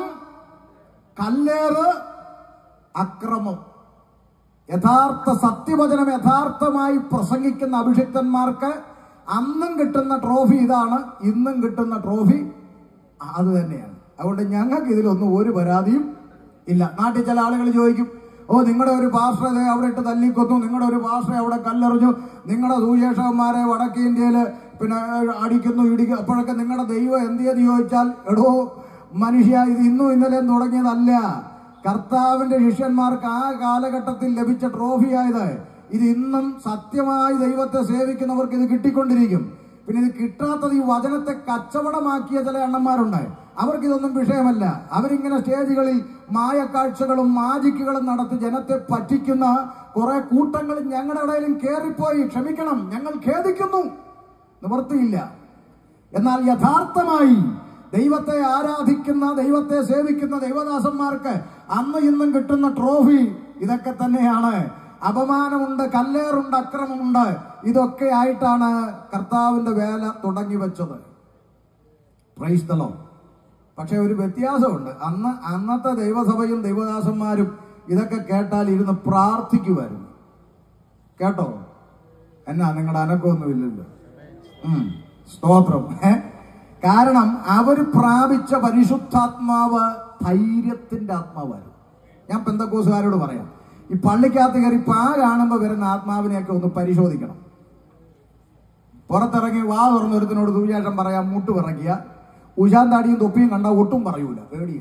കല്ലേറ് അക്രമം യഥാർത്ഥ സത്യവചനം യഥാർത്ഥമായി പ്രസംഗിക്കുന്ന അഭിഷിക്തന്മാർക്ക് അന്നും കിട്ടുന്ന ട്രോഫി ഇതാണ് ഇന്നും കിട്ടുന്ന ട്രോഫി അത് തന്നെയാണ് അതുകൊണ്ട് ഞങ്ങൾക്ക് ഇതിലൊന്നും ഒരു പരാതിയും ഇല്ല നാട്ടിൽ ചില ആളുകൾ ചോദിക്കും ഓ നിങ്ങളുടെ ഒരു പാസ്റ്റർ ദേ അവിടെ ഇട്ട് തല്ലിക്കൊന്നു നിങ്ങളുടെ ഒരു പാസ്റ്ററെ അവിടെ കല്ലെറിഞ്ഞു നിങ്ങളുടെ സുവിശേഷകന്മാരെ വടക്കേ ഇന്ത്യയിൽ പിന്നെ അടിക്കുന്നു ഇടിക്കുന്നു അപ്പോഴൊക്കെ നിങ്ങളുടെ ദൈവം എന്ത് ചെയ്ത് ചോദിച്ചാൽ എടോ മനുഷ്യ ഇത് ഇന്നും ഇന്നലെയും തുടങ്ങിയതല്ല കർത്താവിന്റെ ശിഷ്യന്മാർക്ക് ആ കാലഘട്ടത്തിൽ ലഭിച്ച ട്രോഫിയായത് ഇത് ഇന്നും സത്യമായി ദൈവത്തെ സേവിക്കുന്നവർക്ക് ഇത് കിട്ടിക്കൊണ്ടിരിക്കും പിന്നെ ഇത് കിട്ടാത്തത് ഈ വചനത്തെ കച്ചവടമാക്കിയ ചില എണ്ണന്മാരുണ്ട് അവർക്കിതൊന്നും വിഷയമല്ല അവരിങ്ങനെ സ്റ്റേജുകളിൽ മായക്കാഴ്ചകളും മാജിക്കുകളും നടത്തി ജനത്തെ പറ്റിക്കുന്ന കുറെ കൂട്ടങ്ങൾ ഞങ്ങളുടെ ഇടയിലും കയറിപ്പോയി ക്ഷമിക്കണം ഞങ്ങൾ ഖേദിക്കുന്നു നിവർത്തിയില്ല എന്നാൽ യഥാർത്ഥമായി ദൈവത്തെ ആരാധിക്കുന്ന ദൈവത്തെ സേവിക്കുന്ന ദൈവദാസന്മാർക്ക് അന്ന് ഇന്നും കിട്ടുന്ന ട്രോഫി ഇതൊക്കെ തന്നെയാണ് അപമാനമുണ്ട് കല്ലേറുണ്ട് അക്രമമുണ്ട് ഇതൊക്കെ ആയിട്ടാണ് കർത്താവിന്റെ വേല തുടങ്ങി വെച്ചത് ക്രൈസ്തലം പക്ഷെ ഒരു വ്യത്യാസമുണ്ട് അന്ന് അന്നത്തെ ദൈവസഭയും ദൈവദാസന്മാരും ഇതൊക്കെ കേട്ടാൽ ഇരുന്ന് പ്രാർത്ഥിക്കുമായിരുന്നു കേട്ടോ എന്നാ നിങ്ങളുടെ അനക്കമൊന്നുമില്ലല്ലോ ഉം. സ്തോത്രം ഏ? കാരണം അവർ പ്രാപിച്ച പരിശുദ്ധാത്മാവ് ധൈര്യത്തിന്റെ ആത്മാവായിരുന്നു ഞാൻ പെന്തക്കോസുകാരോട് പറയാം ഈ പള്ളിക്കകത്ത് കയറി പാ കാണുമ്പോൾ വരുന്ന ആത്മാവിനെയൊക്കെ ഒന്ന് പരിശോധിക്കണം പുറത്തിറങ്ങി വാ തുറന്നൊരുത്തിനോട് സുവിശേഷം പറയാം മുട്ട് പിറക്കിയ ഉശാന്താടിയും തൊപ്പിയും കണ്ടാൽ ഒട്ടും പറയൂല പേടിയ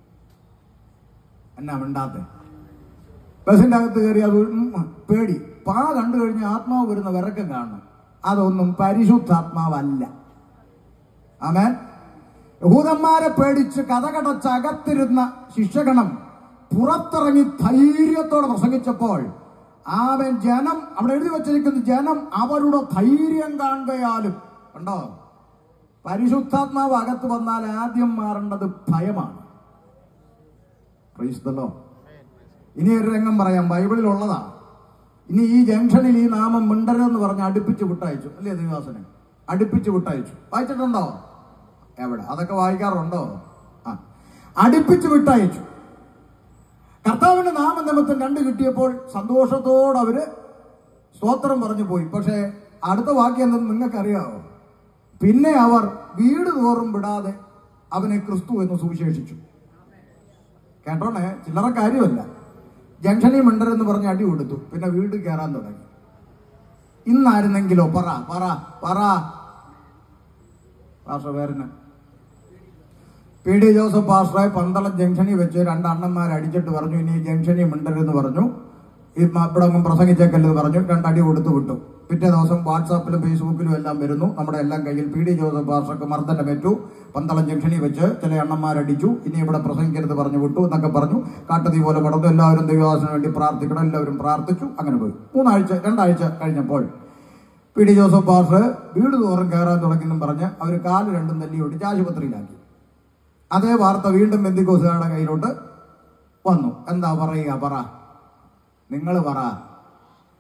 എന്നാ മിണ്ടാത്ത ബസിന്റെ അകത്ത് കയറി അത് ഉം, പേടി പാ കണ്ടു കഴിഞ്ഞാൽ ആത്മാവ് വരുന്ന വിറക്കം കാണണം അതൊന്നും പരിശുദ്ധാത്മാവല്ല ആമേൻ യഹൂദന്മാരെ പേടിച്ച് കഥകടച്ച് അകത്തിരുന്ന ശിക്ഷകണം പുറത്തിറങ്ങി ധൈര്യത്തോടെ പ്രസംഗിച്ചപ്പോൾ ആമൻ ജനം അവിടെ എഴുതി വച്ചിരിക്കുന്ന ജനം അവരുടെ ധൈര്യം കാണുകയാലും കണ്ടോ പരിശുദ്ധാത്മാവ് അകത്ത് വന്നാൽ ആദ്യം മാറേണ്ടത് ഭയമാണ് Praise the Lord. ഇനി ഒരു രംഗം പറയാം ബൈബിളിൽ ഉള്ളതാ ഇനി ഈ ജംഗ്ഷനിൽ ഈ നാമം മിണ്ടരുതെന്ന് പറഞ്ഞ് അടുപ്പിച്ച് വിട്ടയച്ചു അല്ലേ ദേവാസനെ അടുപ്പിച്ച് വിട്ടയച്ചു വായിച്ചിട്ടുണ്ടോ എവിടെ അതൊക്കെ വായിക്കാറുണ്ടോ ആ അടുപ്പിച്ച് വിട്ടയച്ചു കർത്താവിന്റെ നാമനിമിത്തം കണ്ടു കിട്ടിയപ്പോൾ സന്തോഷത്തോടെ അവര് സ്തോത്രം പറഞ്ഞു പോയി പക്ഷേ അടുത്ത വാക്യം എന്തെന്ന് നിങ്ങൾക്കറിയാവോ പിന്നെ അവർ വീട് തോറും വിടാതെ അവനെ ക്രിസ്തു എന്ന് സുവിശേഷിച്ചു കേട്ടോണേ ചില്ലറ കാര്യമല്ല ജംഗ്ഷനിൽ മിണ്ടരെന്ന് പറഞ്ഞ് അടി കൊടുത്തു പിന്നെ വീട് കയറാൻ തുടങ്ങി ഇന്നായിരുന്നെങ്കിലോ പറ പറ പറ പാസ്റ്റർ പേരന് പി ഡി ജോസഫ് പാസ്റ്ററെ പന്തളം ജംഗ്ഷനിൽ വെച്ച് രണ്ട് അണ്ണന്മാർ അടിച്ചിട്ട് പറഞ്ഞു ഇനി ഈ ജംഗ്ഷനിൽ മിണ്ടരുതെന്ന് പറഞ്ഞു ഈ മ- ഇവിടെ ഒന്നും പ്രസംഗിച്ചേക്കല്ലെന്ന് പറഞ്ഞു രണ്ടടി കൊടുത്തു വിട്ടു പിറ്റേ ദിവസം വാട്സാപ്പിലും ഫേസ്ബുക്കിലും എല്ലാം വരുന്നു നമ്മുടെ എല്ലാം കയ്യിൽ പി ഡി ജോസഫ് പാസ്റ്റർക്ക് മർദ്ദനമേറ്റു പന്തളം ജംഗ്ഷനിൽ വെച്ച് ചില അണ്ണന്മാരടിച്ചു ഇനി ഇവിടെ പ്രസംഗിക്കരുത് പറഞ്ഞു വിട്ടു എന്നൊക്കെ പറഞ്ഞു കാട്ടുതീ പോലെ പടർന്നു എല്ലാവരും ദൈവദാസന് വേണ്ടി പ്രാർത്ഥിക്കണം എല്ലാവരും പ്രാർത്ഥിച്ചു അങ്ങനെ പോയി മൂന്നാഴ്ച രണ്ടാഴ്ച കഴിഞ്ഞപ്പോൾ പി ഡി ജോസഫ് പാസ്റ്റർ വീട് തോറും കയറാൻ തുടങ്ങിയെന്നും പറഞ്ഞ് അവർ കാല് രണ്ടും തല്ലി ഒടിച്ച് ആശുപത്രിയിലാക്കി അതേ വാർത്ത വീണ്ടും ബന്ദിക്കോസുകാരുടെ കയ്യിലോട്ട് വന്നു എന്താ പറയുക പറ നിങ്ങൾ പറ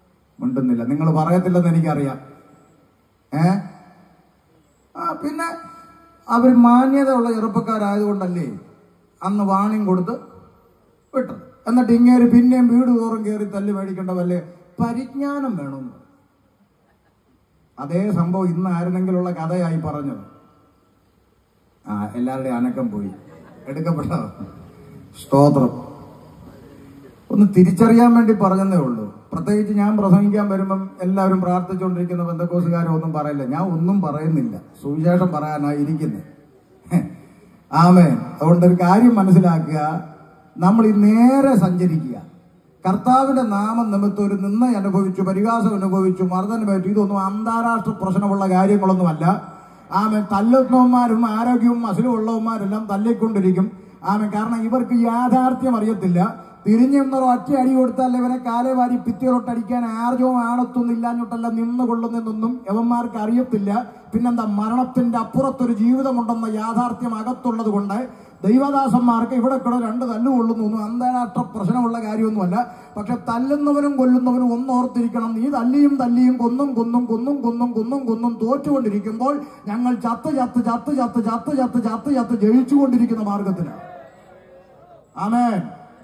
മിണ്ടുന്നില്ല നിങ്ങൾ പറയത്തില്ലെന്ന് എനിക്കറിയാം ഏ ആ പിന്നെ അവർ മാന്യതയുള്ള ചെറുപ്പക്കാരായതുകൊണ്ടല്ലേ അന്ന് വാണിംഗ് കൊടുത്ത് വിട്ടത് എന്നിട്ട് ഇങ്ങേര് പിന്നെയും വീട് തോറും കയറി തല്ലി മേടിക്കേണ്ട വല്ലേ പരിജ്ഞാനം വേണമെന്ന് അതേ സംഭവം ഇന്നായിരുന്നെങ്കിലുള്ള കഥയായി പറഞ്ഞത് ആ എല്ലാവരുടെയും അനക്കം പോയി എടുക്കപ്പെട്ട സ്തോത്രം ഒന്ന് തിരിച്ചറിയാൻ വേണ്ടി പറഞ്ഞതേ ഉള്ളൂ പ്രത്യേകിച്ച് ഞാൻ പ്രസംഗിക്കാൻ വരുമ്പം എല്ലാവരും പ്രാർത്ഥിച്ചുകൊണ്ടിരിക്കുന്ന ബന്ധക്കോസുകാരും ഒന്നും പറയില്ല ഞാൻ ഒന്നും പറയുന്നില്ല സുവിശേഷം പറയാനായി ഇരിക്കുന്നത് ആമേ അതുകൊണ്ട് ഒരു കാര്യം മനസ്സിലാക്കുക നമ്മൾ ഈ നേരെ സഞ്ചരിക്കുക കർത്താവിന്റെ നാമം നിമിത്തം ഒരു നിന്ന അനുഭവിച്ചു പരിഹാസം അനുഭവിച്ചു മർദ്ദനം പറ്റി ഇതൊന്നും അന്താരാഷ്ട്ര പ്രശ്നമുള്ള കാര്യങ്ങളൊന്നുമല്ല ആമെ തല്ലുന്നവന്മാരും ആരോഗ്യവും അസുഖം ഉള്ളവന്മാരെല്ലാം തല്ലിക്കൊണ്ടിരിക്കും ആമെ കാരണം ഇവർക്ക് യാഥാർത്ഥ്യം അറിയത്തില്ല തിരിഞ്ഞെന്നോ ഒറ്റ അടി കൊടുത്താൽ ഇവരെ കാലെ വാരി ഭിത്തിയിലോട്ടടിക്കാൻ ആർജവും ആണത്തൊന്നും ഇല്ലാഞ്ഞിട്ടല്ല നിന്ന് കൊള്ളുന്നതെന്നൊന്നും യവന്മാർക്ക് അറിയത്തില്ല പിന്നെന്താ മരണത്തിന്റെ അപ്പുറത്തൊരു ജീവിതമുണ്ടെന്ന യാഥാർത്ഥ്യം അകത്തുള്ളത് കൊണ്ട് ദൈവദാസന്മാർക്ക് ഇവിടെ കൂടെ രണ്ട് തല്ല് കൊള്ളുന്നൊന്നും അന്താരാഷ്ട്ര പ്രശ്നമുള്ള കാര്യമൊന്നുമല്ല പക്ഷെ തല്ലുന്നവനും കൊല്ലുന്നവനും ഒന്നോർത്തിരിക്കണം നീ തല്ലിയും തല്ലിയും കൊന്നും കൊന്നും കൊന്നും കൊന്നും കൊന്നും കൊന്നും തോറ്റുകൊണ്ടിരിക്കുമ്പോൾ ഞങ്ങൾ ചത്ത് ചത്ത് ചത്ത് ചത്ത് ചത്ത് ചത്ത് ചത്ത് ചത്ത് ജയിച്ചുകൊണ്ടിരിക്കുന്ന മാർഗത്തിലാണ് ആമേൻ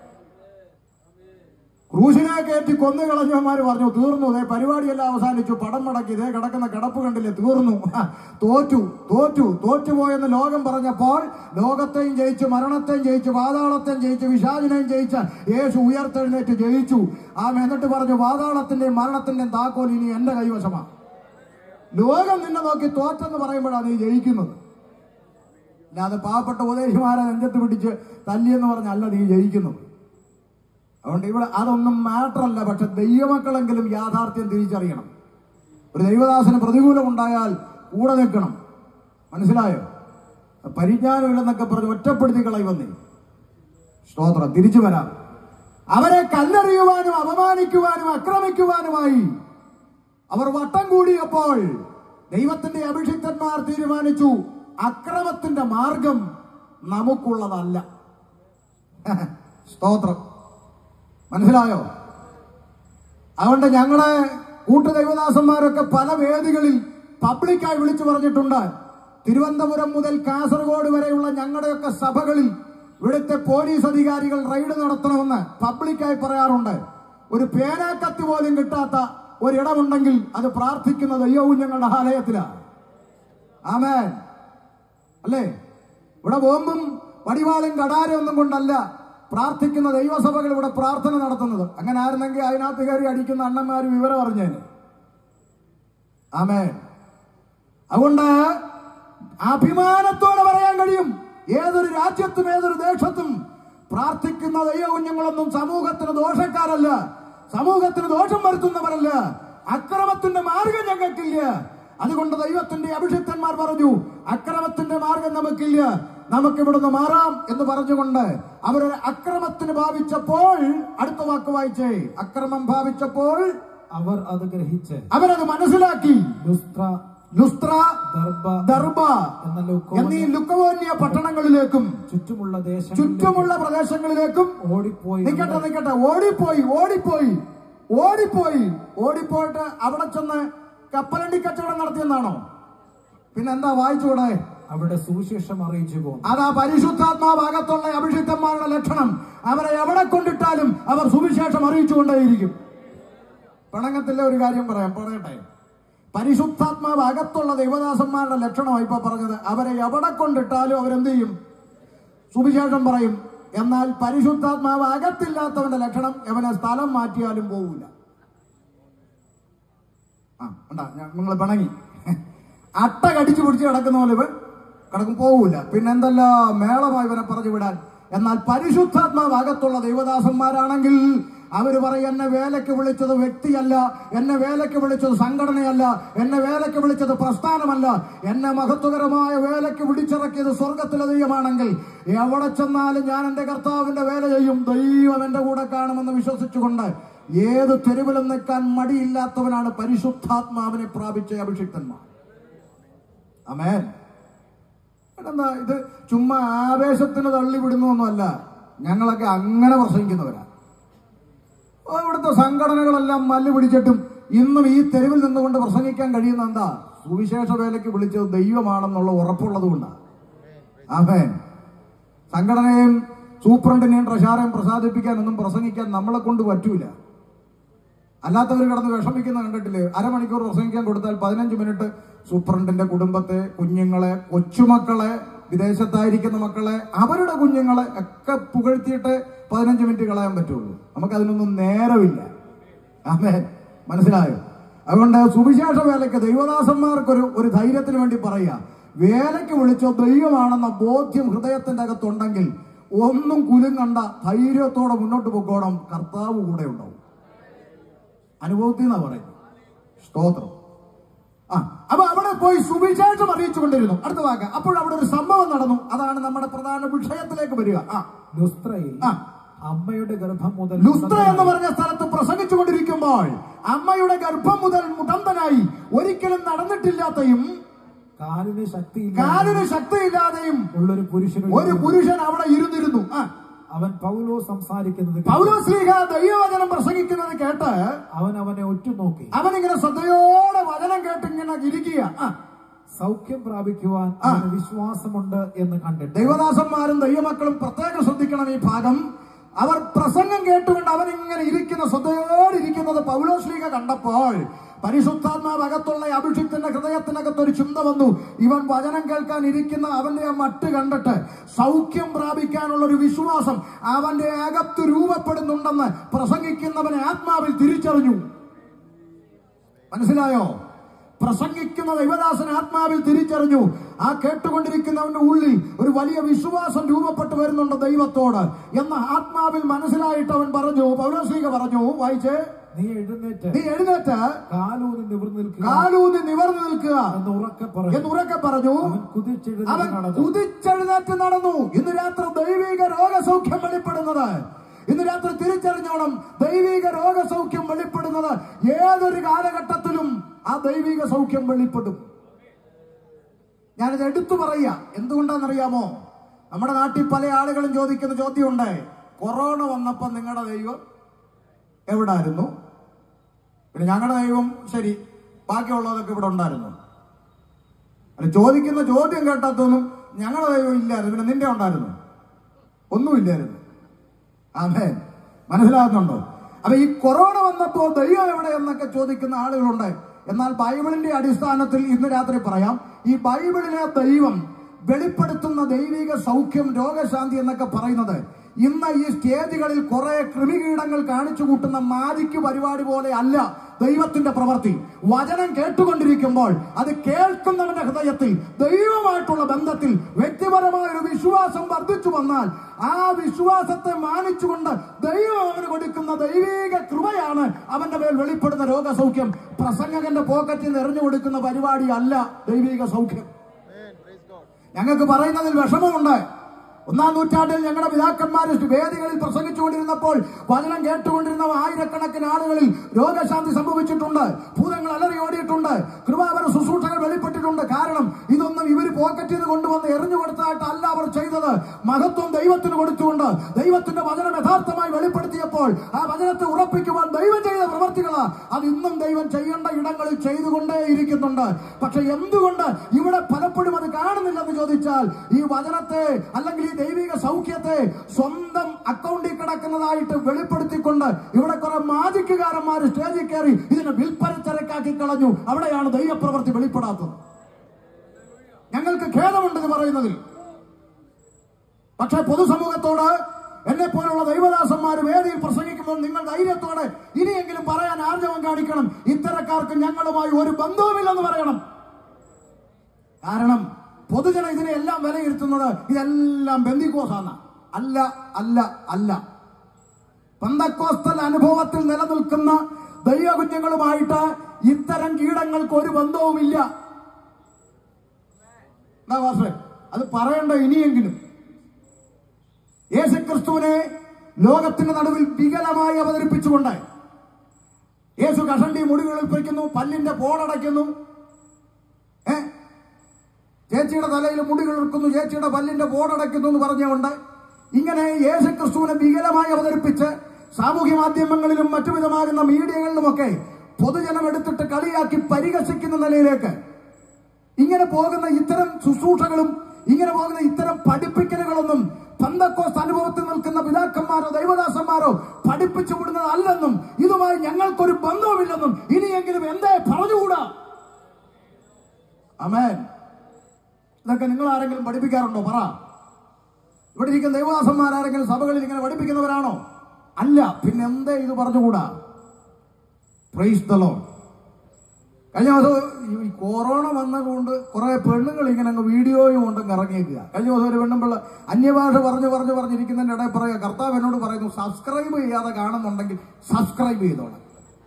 ക്രൂശിനെ കയറ്റി കൊന്നു കളഞ്ഞവന്മാര് പറഞ്ഞു തീർന്നു ദേ പരിപാടിയെല്ലാം അവസാനിച്ചു പടം മടക്കി ഇതേ കിടക്കുന്ന കിടപ്പ് കണ്ടില്ലേ തീർന്നു ഹ, തോറ്റു തോറ്റു തോറ്റുപോയെന്ന് ലോകം പറഞ്ഞപ്പോൾ ലോകത്തെയും ജയിച്ചു മരണത്തെയും ജയിച്ചു പാതാളത്തെയും ജയിച്ചു വിഷാദിനെയും ജയിച്ച യേശു ഉയർത്തെഴുന്നേറ്റ് ജയിച്ചു ആമ എന്നിട്ട് പറഞ്ഞു പാതാളത്തിന്റെയും മരണത്തിന്റെയും താക്കോൽ ഇനി എന്റെ കൈവശമാണ് ലോകം നിന്നെ നോക്കി തോറ്റെന്ന് പറയുമ്പോഴാണ് നീ ജയിക്കുന്നത് അല്ലാതെ പാവപ്പെട്ട ഉപദേശിമാരെ നെഞ്ചത്ത് പിടിച്ച് തല്ലിയെന്ന് പറഞ്ഞല്ല നീ ജയിക്കുന്നത് അതുകൊണ്ട് ഇവിടെ അതൊന്നും മാറ്ററല്ല പക്ഷെ ദൈവമക്കളെങ്കിലും യാഥാർത്ഥ്യം തിരിച്ചറിയണം ഒരു ദൈവദാസന് പ്രതികൂലം ഉണ്ടായാൽ കൂടെ നിൽക്കണം മനസ്സിലായോ പരിജ്ഞാനമില്ലെന്നൊക്കെ പറഞ്ഞ് ഒറ്റപ്പെടുത്തി കളയുവന്നേ സ്തോത്രം തിരിച്ചു വരാം അവരെ കല്ലെറിയുവാനും അപമാനിക്കുവാനും ആക്രമിക്കുവാനുമായി അവർ വട്ടം കൂടിയപ്പോൾ ദൈവത്തിന്റെ അഭിഷിക്തന്മാർ തീരുമാനിച്ചു അക്രമത്തിന്റെ മാർഗം നമുക്കുള്ളതല്ല സ്തോത്രം മനസ്സിലായോ അതുകൊണ്ട് ഞങ്ങളെ കൂട്ടു ദൈവദാസന്മാരൊക്കെ പല വേദികളിൽ പബ്ലിക്കായി വിളിച്ചു പറഞ്ഞിട്ടുണ്ട് തിരുവനന്തപുരം മുതൽ കാസർഗോഡ് വരെയുള്ള ഞങ്ങളുടെയൊക്കെ സഭകളിൽ ഇവിടുത്തെ പോലീസ് അധികാരികൾ റെയ്ഡ് നടത്തണമെന്ന് പബ്ലിക്കായി പറയാറുണ്ട് ഒരു പേനാക്കത്തി പോലും കിട്ടാത്ത ഒരിടമുണ്ടെങ്കിൽ അത് പ്രാർത്ഥിക്കുന്ന ദൈവവും ഞങ്ങളുടെ ആലയത്തിലാണ് ആമേൻ അല്ലേ ഇവിടെ ബോംബും വടിവാളും കടാരും ഒന്നും കൊണ്ടല്ല പ്രാർത്ഥിക്കുന്ന ദൈവസഭകൾ ഇവിടെ പ്രാർത്ഥന നടത്തുന്നത് അങ്ങനെ ആയിരുന്നെങ്കിൽ അതിനകത്ത് കയറി അടിക്കുന്ന അണ്ണന്മാർ വിവരം അറിഞ്ഞേന് ആമേൻ അതുകൊണ്ട് അഭിമാനത്തോടെ പറയാൻ കഴിയും ഏതൊരു രാജ്യത്തും ഏതൊരു ദേശത്തും പ്രാർത്ഥിക്കുന്ന ദൈവകുഞ്ഞുങ്ങളൊന്നും സമൂഹത്തിന് ദോഷക്കാരല്ല സമൂഹത്തിന് ദോഷം വരുത്തുന്നവരല്ല അക്രമത്തിന്റെ മാർഗം ഞങ്ങൾക്കില്ല അതുകൊണ്ട് ദൈവത്തിന്റെ അഭിഷിക്തന്മാർ പറഞ്ഞു അക്രമത്തിന്റെ മാർഗം നമുക്കില്ല നമുക്ക് ഇവിടുന്ന് മാറാം എന്ന് പറഞ്ഞുകൊണ്ട് അവരൊരു അക്രമത്തിന് ഭാവിച്ചപ്പോൾ അടുത്ത വാക്ക് വായിച്ചേ അക്രമം ഭാവിച്ചപ്പോൾ അവർ അത് ഗ്രഹിച്ച് അവരത് മനസ്സിലാക്കി ലുസ്ത്ര ലുസ്ത്ര ദർബ ദർബ എന്ന ലുക്കോ എന്നീ ലുക്കവോന്യ പട്ടണങ്ങളിലേക്കും ചുറ്റുമുള്ള ദേശം ചുറ്റുമുള്ള പ്രദേശങ്ങളിലേക്കും ഓടിപ്പോയി നിക്കട്ടെ നിക്കട്ടെ ഓടിപ്പോയി ഓടിപ്പോയി ഓടിപ്പോയി ഓടിപ്പോയിട്ട് അവിടെ ചെന്ന് കപ്പലണ്ടി കച്ചവടം നടത്തിയെന്നാണോ പിന്നെന്താ വായിച്ചൂടെ അവിടെ സുവിശേഷം അറിയിച്ചു പോകും അതാ പരിശുദ്ധാത്മാഭാഗത്തുള്ള അഭിഷിക്തന്മാരുടെ ലക്ഷണം അവരെ എവിടെ കൊണ്ടിട്ടാലും അവർ സുവിശേഷം അറിയിച്ചുകൊണ്ടേയിരിക്കും പിണങ്ങത്തില്ല ഒരു കാര്യം പറയാം പറയട്ടെ പരിശുദ്ധാത്മാവ് അകത്തുള്ള ദൈവദാസന്മാരുടെ ലക്ഷണമാണ് ഇപ്പൊ പറഞ്ഞത് അവരെ എവിടെ കൊണ്ടിട്ടാലും അവരെന്ത് ചെയ്യും സുവിശേഷം പറയും എന്നാൽ പരിശുദ്ധാത്മാവ് അകത്തില്ലാത്തവന്റെ ലക്ഷണം അവനെ സ്ഥലം മാറ്റിയാലും പോവില്ല ആ ഉണ്ടാ നിങ്ങൾ പിണങ്ങി അട്ട കടിച്ചു പിടിച്ച് കിടക്കുന്ന പോലെ ഇവൻ കിടക്കും പോവില്ല പിന്നെ എന്തെല്ലാം മേളമായി ഇവനെ പറഞ്ഞു വിടാൻ എന്നാൽ പരിശുദ്ധാത്മാവ് അകത്തുള്ള ദൈവദാസന്മാരാണെങ്കിൽ അവര് പറയും എന്നെ വേലയ്ക്ക് വിളിച്ചത് വ്യക്തിയല്ല എന്നെ വേലയ്ക്ക് വിളിച്ചത് സംഘടനയല്ല എന്നെ വേലയ്ക്ക് വിളിച്ചത് പ്രസ്ഥാനമല്ല എന്നെ മഹത്വകരമായ വേലയ്ക്ക് വിളിച്ചിറക്കിയത് സ്വർഗത്തിലെ ദൈവമാണെങ്കിൽ എവിടെ ചെന്നാലും ഞാൻ എന്റെ കർത്താവിന്റെ വേല ചെയ്യും ദൈവം എന്റെ കൂടെ കാണുമെന്ന് വിശ്വസിച്ചുകൊണ്ട് ഏത് തെരുവിലും നിൽക്കാൻ മടിയില്ലാത്തവനാണ് പരിശുദ്ധാത്മാവിനെ പ്രാപിച്ച അഭിഷിക്തന്മാർ അമേൻ എന്താ ഇത് ചുമ്മാ ആവേശത്തിന് തള്ളി വിടുന്നൊന്നുമല്ല ഞങ്ങളൊക്കെ അങ്ങനെ പ്രസംഗിക്കുന്നവരാ ഓ, ഇവിടുത്തെ സംഘടനകളെല്ലാം മല്ല് പിടിച്ചിട്ടും ഇന്നും ഈ തെരുവിൽ നിന്നുകൊണ്ട് പ്രസംഗിക്കാൻ കഴിയുന്ന എന്താ സുവിശേഷ വേലയ്ക്ക് വിളിച്ചത് ദൈവമാണെന്നുള്ള ഉറപ്പുള്ളത് കൊണ്ടാണ് ആമേൻ സംഘടനയും സൂപ്രണ്ടിനെയും ട്രഷാറേയും പ്രസാദിപ്പിക്കാനൊന്നും പ്രസംഗിക്കാൻ നമ്മളെ കൊണ്ട് പറ്റൂല അല്ലാത്തവർ കിടന്ന് വിഷമിക്കുന്ന കണ്ടിട്ടില്ലേ അരമണിക്കൂർ പ്രസംഗിക്കാൻ കൊടുത്താൽ പതിനഞ്ച് മിനിറ്റ് സൂപ്രണ്ടിന്റെ കുടുംബത്തെ കുഞ്ഞുങ്ങളെ കൊച്ചുമക്കളെ വിദേശത്തായിരിക്കുന്ന മക്കളെ അവരുടെ കുഞ്ഞുങ്ങളെ ഒക്കെ പുകഴ്ത്തിയിട്ട് പതിനഞ്ച് മിനിറ്റ് കളയാൻ പറ്റുള്ളൂ നമുക്കതിനൊന്നും നേരമില്ല ആമേ മനസ്സിലായോ അതുകൊണ്ട് സുവിശേഷ വേലയ്ക്ക് ദൈവദാസന്മാർക്കൊരു ഒരു ധൈര്യത്തിന് വേണ്ടി പറയുക വേലയ്ക്ക് വിളിച്ചോ ദൈവമാണെന്ന ബോധ്യം ഹൃദയത്തിന്റെ അകത്തുണ്ടെങ്കിൽ ഒന്നും കുലുങ്ങണ്ട ധൈര്യത്തോടെ മുന്നോട്ട് പോക്കോണം കർത്താവ് കൂടെ ഉണ്ടാവും അനുഭവത്തിൽ നിന്നാ പറയുന്നത് സ്തോത്രം ആ അപ്പൊ അവിടെ പോയി സുവിശേഷം അറിയിച്ചു കൊണ്ടിരുന്നു അടുത്ത വാക്ക് അപ്പോൾ അവിടെ ഒരു സംഭവം നടന്നു അതാണ് നമ്മുടെ പ്രധാന വിഷയത്തിലേക്ക് വരിക ആ ലുസ്ത്രയിൽ ആ. അമ്മയുടെ ഗർഭം മുതൽ ലുസ്ത്ര എന്ന് പറഞ്ഞ സ്ഥലത്ത് പ്രസംഗിച്ചു കൊണ്ടിരിക്കുമ്പോൾ അമ്മയുടെ ഗർഭം മുതൽ മുടന്തനായി ഒരിക്കലും നടന്നിട്ടില്ലാത്തയും കാലിന് ശക്തി കാലിന് ശക്തിയില്ലാതെയും ഉള്ളൊരു പുരുഷന് ഒരു പുരുഷൻ അവിടെ ഇരുന്നിരുന്നു ആ അവൻ പൗലോ സംസാരിക്കുന്നത് കേട്ട് പൗലോസ്ലീഹ ദൈവവചനം പ്രസംഗിക്കുന്നത് കേട്ട് അവൻ അവനെ ഒറ്റുനോക്കി അവൻ ഇങ്ങനെ ശ്രദ്ധയോടെ വചനം കേട്ട് ഇങ്ങനെ ഇരിക്കുക ആ സൗഖ്യം പ്രാപിക്കുവാൻ അവന് വിശ്വാസമുണ്ട് എന്ന് കണ്ടിട്ട് ദൈവദാസന്മാരും ദൈവമക്കളും പ്രത്യേകം ശ്രദ്ധിക്കണം ഈ ഭാഗം അവർ പ്രസംഗം കേട്ടുകൊണ്ട് അവൻ ഇങ്ങനെ ഇരിക്കുന്ന ശ്രദ്ധയോടെ ഇരിക്കുന്നത് പൗലോശ്ലീക കണ്ടപ്പോൾ പരിശുദ്ധാത്മാവ് അകത്തുള്ള ഈ അഭിഷിക്തന്റെ ഹൃദയത്തിനകത്ത് ഒരു ചിന്ത വന്നു ഇവൻ വചനം കേൾക്കാൻ ഇരിക്കുന്ന അവന്റെ ആ മട്ട് കണ്ടിട്ട് സൗഖ്യം പ്രാപിക്കാനുള്ള ഒരു വിശ്വാസം അവന്റെ അകത്ത് രൂപപ്പെടുന്നുണ്ടെന്ന് പ്രസംഗിക്കുന്നവനെ ആത്മാവിൽ തിരിച്ചറിഞ്ഞു മനസ്സിലായോ പ്രസംഗിക്കുന്ന ദൈവദാസൻ ആത്മാവിൽ തിരിച്ചറിഞ്ഞു ആ കേട്ടുകൊണ്ടിരിക്കുന്നവന്റെ ഉള്ളിൽ ഒരു വലിയ വിശ്വാസം രൂപപ്പെട്ടു വരുന്നുണ്ട് ദൈവത്തോട് എന്ന ആത്മാവിൽ മനസ്സിലായിട്ട് അവൻ പറഞ്ഞു പൗലോസ്ലീക പറഞ്ഞു വായിച്ച് നീ എഴുന്നേറ്റ് നീ എഴുന്നേറ്റ് കാലൂന്ന് നിവർന്നു നിൽക്കുക കാലൂന്നി നിവർന്നു നിൽക്കുക എന്ന് ഉറക്കെ പറഞ്ഞു എന്ന് ഉറക്കെ പറഞ്ഞു അവൻ കുതിച്ചെഴുന്നേറ്റ് അവൻ നടന്നു കുതിച്ചെഴുന്നേറ്റ് നടന്നു ഇന്ന് രാത്രി ദൈവിക രോഗസൗഖ്യം വെളിപ്പെടുന്നത് ഇന്ന് രാത്രി തിരിച്ചറിഞ്ഞോണം ദൈവിക രോഗസൗഖ്യം വെളിപ്പെടുന്നത് ഏതൊരു കാലഘട്ടത്തിലും ആ ദൈവിക സൗഖ്യം വെളിപ്പെടും ഞാനിത് എടുത്തു പറയുക എന്തുകൊണ്ടാണെന്നറിയാമോ നമ്മുടെ നാട്ടിൽ പല ആളുകളും ചോദിക്കുന്ന ചോദ്യമുണ്ട് കൊറോണ വന്നപ്പോൾ നിങ്ങളുടെ ദൈവം എവിടായിരുന്നു പിന്നെ ഞങ്ങളുടെ ദൈവം ശരി ബാക്കിയുള്ളതൊക്കെ ഇവിടെ ഉണ്ടായിരുന്നു അല്ല ചോദിക്കുന്ന ചോദ്യം കേട്ടാത്തൊന്നും ഞങ്ങളുടെ ദൈവം ഇല്ലായിരുന്നു പിന്നെ നിന്റെ ഉണ്ടായിരുന്നു ഒന്നുമില്ലായിരുന്നു ആമേൻ മനസ്സിലാകുന്നുണ്ടോ അപ്പൊ ഈ കൊറോണ വന്നപ്പോ ദൈവം എവിടെ എന്നൊക്കെ ചോദിക്കുന്ന ആളുകളുണ്ട് എന്നാൽ ബൈബിളിന്റെ അടിസ്ഥാനത്തിൽ ഇന്ന് രാത്രി പറയാം ഈ ബൈബിളിലെ ദൈവം വെളിപ്പെടുത്തുന്ന ദൈവിക സൗഖ്യം രോഗശാന്തി എന്നൊക്കെ പറയുന്നത് ഇന്ന് ഈ സ്റ്റേജുകളിൽ കുറെ കൃമികീടങ്ങൾ കാണിച്ചു കൂട്ടുന്ന മാജിക്ക് പരിപാടി പോലെ അല്ല ദൈവത്തിന്റെ പ്രവൃത്തി വചനം കേട്ടുകൊണ്ടിരിക്കുമ്പോൾ അത് കേൾക്കുന്നവന്റെ ഹൃദയത്തിൽ ദൈവമായിട്ടുള്ള ബന്ധത്തിൽ വ്യക്തിപരമായ ഒരു വിശ്വാസം വർദ്ധിച്ചു വന്നാൽ ആ വിശ്വാസത്തെ മാനിച്ചുകൊണ്ട് ദൈവം അവന് കൊടുക്കുന്ന ദൈവിക കൃപയാണ് അവന്റെ മേൽ വെളിപ്പെടുന്ന രോഗസൗഖ്യം പ്രസംഗകന്റെ പോക്കറ്റിൽ നിന്ന് എറിഞ്ഞു കൊടുക്കുന്ന പരിപാടി അല്ല ദൈവിക സൗഖ്യം ഞങ്ങൾക്ക് പറയുന്നതിൽ വിഷമമുണ്ട് ഒന്നാം നൂറ്റാണ്ടിൽ ഞങ്ങളുടെ പിതാക്കന്മാർ വേദികളിൽ പ്രസംഗിച്ചുകൊണ്ടിരുന്നപ്പോൾ വചനം കേട്ടുകൊണ്ടിരുന്ന ആയിരക്കണക്കിന് ആളുകളിൽ രോഗശാന്തി സംഭവിച്ചിട്ടുണ്ട് ഭൂതങ്ങൾ അലറി ഓടിയിട്ടുണ്ട് കൃപാവര ശുശ്രൂഷകൾ വെളിപ്പെട്ടിട്ടുണ്ട് കാരണം ഇതൊന്നും ഇവർ പോക്കറ്റിൽ നിന്ന് കൊണ്ടുവന്ന് എറിഞ്ഞു കൊടുത്തതായിട്ടല്ല അവർ ചെയ്തത് മഹത്വം ദൈവത്തിന് കൊടുത്തുകൊണ്ട് ദൈവത്തിന്റെ വചനം യഥാർത്ഥമായി വെളിപ്പെടുത്തിയപ്പോൾ ആ വചനത്തെ ഉറപ്പിക്കുവാൻ ദൈവം ചെയ്ത പ്രവർത്തികളാ അത് ഇന്നും ദൈവം ചെയ്യേണ്ട ഇടങ്ങളിൽ ചെയ്തുകൊണ്ടേ ഇരിക്കുന്നുണ്ട് പക്ഷെ എന്തുകൊണ്ട് ഇവിടെ പലപ്പോഴും അത് കാണുന്നില്ലെന്ന് ചോദിച്ചാൽ ഈ വചനത്തെ അല്ലെങ്കിൽ ഈ ദൈവിക സൗഖ്യത്തെ സ്വന്തം അക്കൗണ്ടിൽ കിടക്കുന്നതായിട്ട് വെളിപ്പെടുത്തിക്കൊണ്ട് ഇവിടെ കുറെ മാജിക്കുകാരന്മാർ സ്റ്റേജിൽ കയറി ഇതിനെ വിൽപ്പന ചരക്കാക്കി കളഞ്ഞു അവിടെയാണ് ദൈവപ്രവൃത്തി വെളിപ്പെടാത്തത് ഞങ്ങൾക്ക് ഖേദമുണ്ട് ഇത് പറയുന്നതിൽ പക്ഷേ പൊതുസമൂഹത്തോട് എന്നെ പോലുള്ള ദൈവദാസന്മാർ വേദിയിൽ പ്രസംഗിക്കുമ്പോൾ നിങ്ങൾ ധൈര്യത്തോടെ ഇനിയെങ്കിലും പറയാൻ ആർജവം കാണിക്കണം ഇത്തരക്കാർക്ക് ഞങ്ങളുമായി ഒരു ബന്ധവുമില്ലെന്ന് പറയണം കാരണം പൊതുജനം ഇതിനെല്ലാം വിലയിരുത്തുന്നത് ഇതെല്ലാം ബന്ദിക്കോസാണ് അല്ല അല്ല അല്ല പന്തക്കോസ്തൽ അനുഭവത്തിൽ നിലനിൽക്കുന്ന ദൈവകുഞ്ഞുങ്ങളുമായിട്ട് ഇത്തരം കീടങ്ങൾക്ക് ഒരു ബന്ധവുമില്ല എന്താ വാസേ അത് പറയണ്ട ഇനിയെങ്കിലും യേശുക്രിസ്തുവിനെ ലോകത്തിന്റെ നടുവിൽ വികലമായി അവതരിപ്പിച്ചുകൊണ്ട് യേശു കഷണ്ടി മുടികളിൽ പൊയ്ക്കുന്നു പല്ലിന്റെ പോടടയ്ക്കുന്നു ഏ ചേച്ചിയുടെ തലയിൽ മുടികൾ ഇറക്കുന്നു ചേച്ചിയുടെ പല്ലിന്റെ പോടടയ്ക്കുന്നു എന്ന് പറഞ്ഞുകൊണ്ട് ഇങ്ങനെ യേശുക്രിസ്തുവിനെ വികലമായി അവതരിപ്പിച്ച് സാമൂഹ്യ മാധ്യമങ്ങളിലും മറ്റു വിധമാകുന്ന മീഡിയകളിലുമൊക്കെ പൊതുജനം എടുത്തിട്ട് കളിയാക്കി പരിഹസിക്കുന്ന നിലയിലേക്ക് ഇങ്ങനെ പോകുന്ന ഇത്തരം ശുശ്രൂഷകളും ഇങ്ങനെ പോകുന്ന ഇത്തരം പഠിപ്പിക്കലുകളൊന്നും പന്തക്കോസ് അനുഭവത്തിൽ നിൽക്കുന്ന പിതാക്കന്മാരോ ദൈവദാസന്മാരോ പഠിപ്പിച്ചു വിടുന്നതല്ലെന്നും ഇതുമായി ഞങ്ങൾക്കൊരു ബന്ധവുമില്ലെന്നും ഇനിയെങ്കിലും എന്തേ പറഞ്ഞുകൂടാ അമേൻ ഇതൊക്കെ നിങ്ങൾ ആരെങ്കിലും പഠിപ്പിക്കാറുണ്ടോ പറ ഇവിടെ ഇരിക്കുന്ന ദൈവദാസന്മാരാരെങ്കിലും സഭകളിൽ ഇങ്ങനെ പഠിപ്പിക്കുന്നവരാണോ അല്ല പിന്നെ എന്തേ ഇത് പറഞ്ഞുകൂടാ പ്രൈസ് ദ ലോർഡ് കഴിഞ്ഞ ദിവസം ഈ- ഈ കൊറോണ വന്നതുകൊണ്ട് കുറെ പെണ്ണുങ്ങൾ ഇങ്ങനെ അങ്ങ് വീഡിയോയും കൊണ്ടങ്ങ് ഇറങ്ങിയേക്കുക കഴിഞ്ഞ ദിവസം ഒരു പെണ്ണുമ്പിള്ള അന്യഭാഷ പറഞ്ഞു പറഞ്ഞു പറഞ്ഞിരിക്കുന്നതിന്റെ ഇടയിൽ പറയുക കർത്താവ് എന്നോട് പറയുന്നു സബ്സ്ക്രൈബ് ചെയ്യാതെ കാണുന്നുണ്ടെങ്കിൽ സബ്സ്ക്രൈബ് ചെയ്തോളാം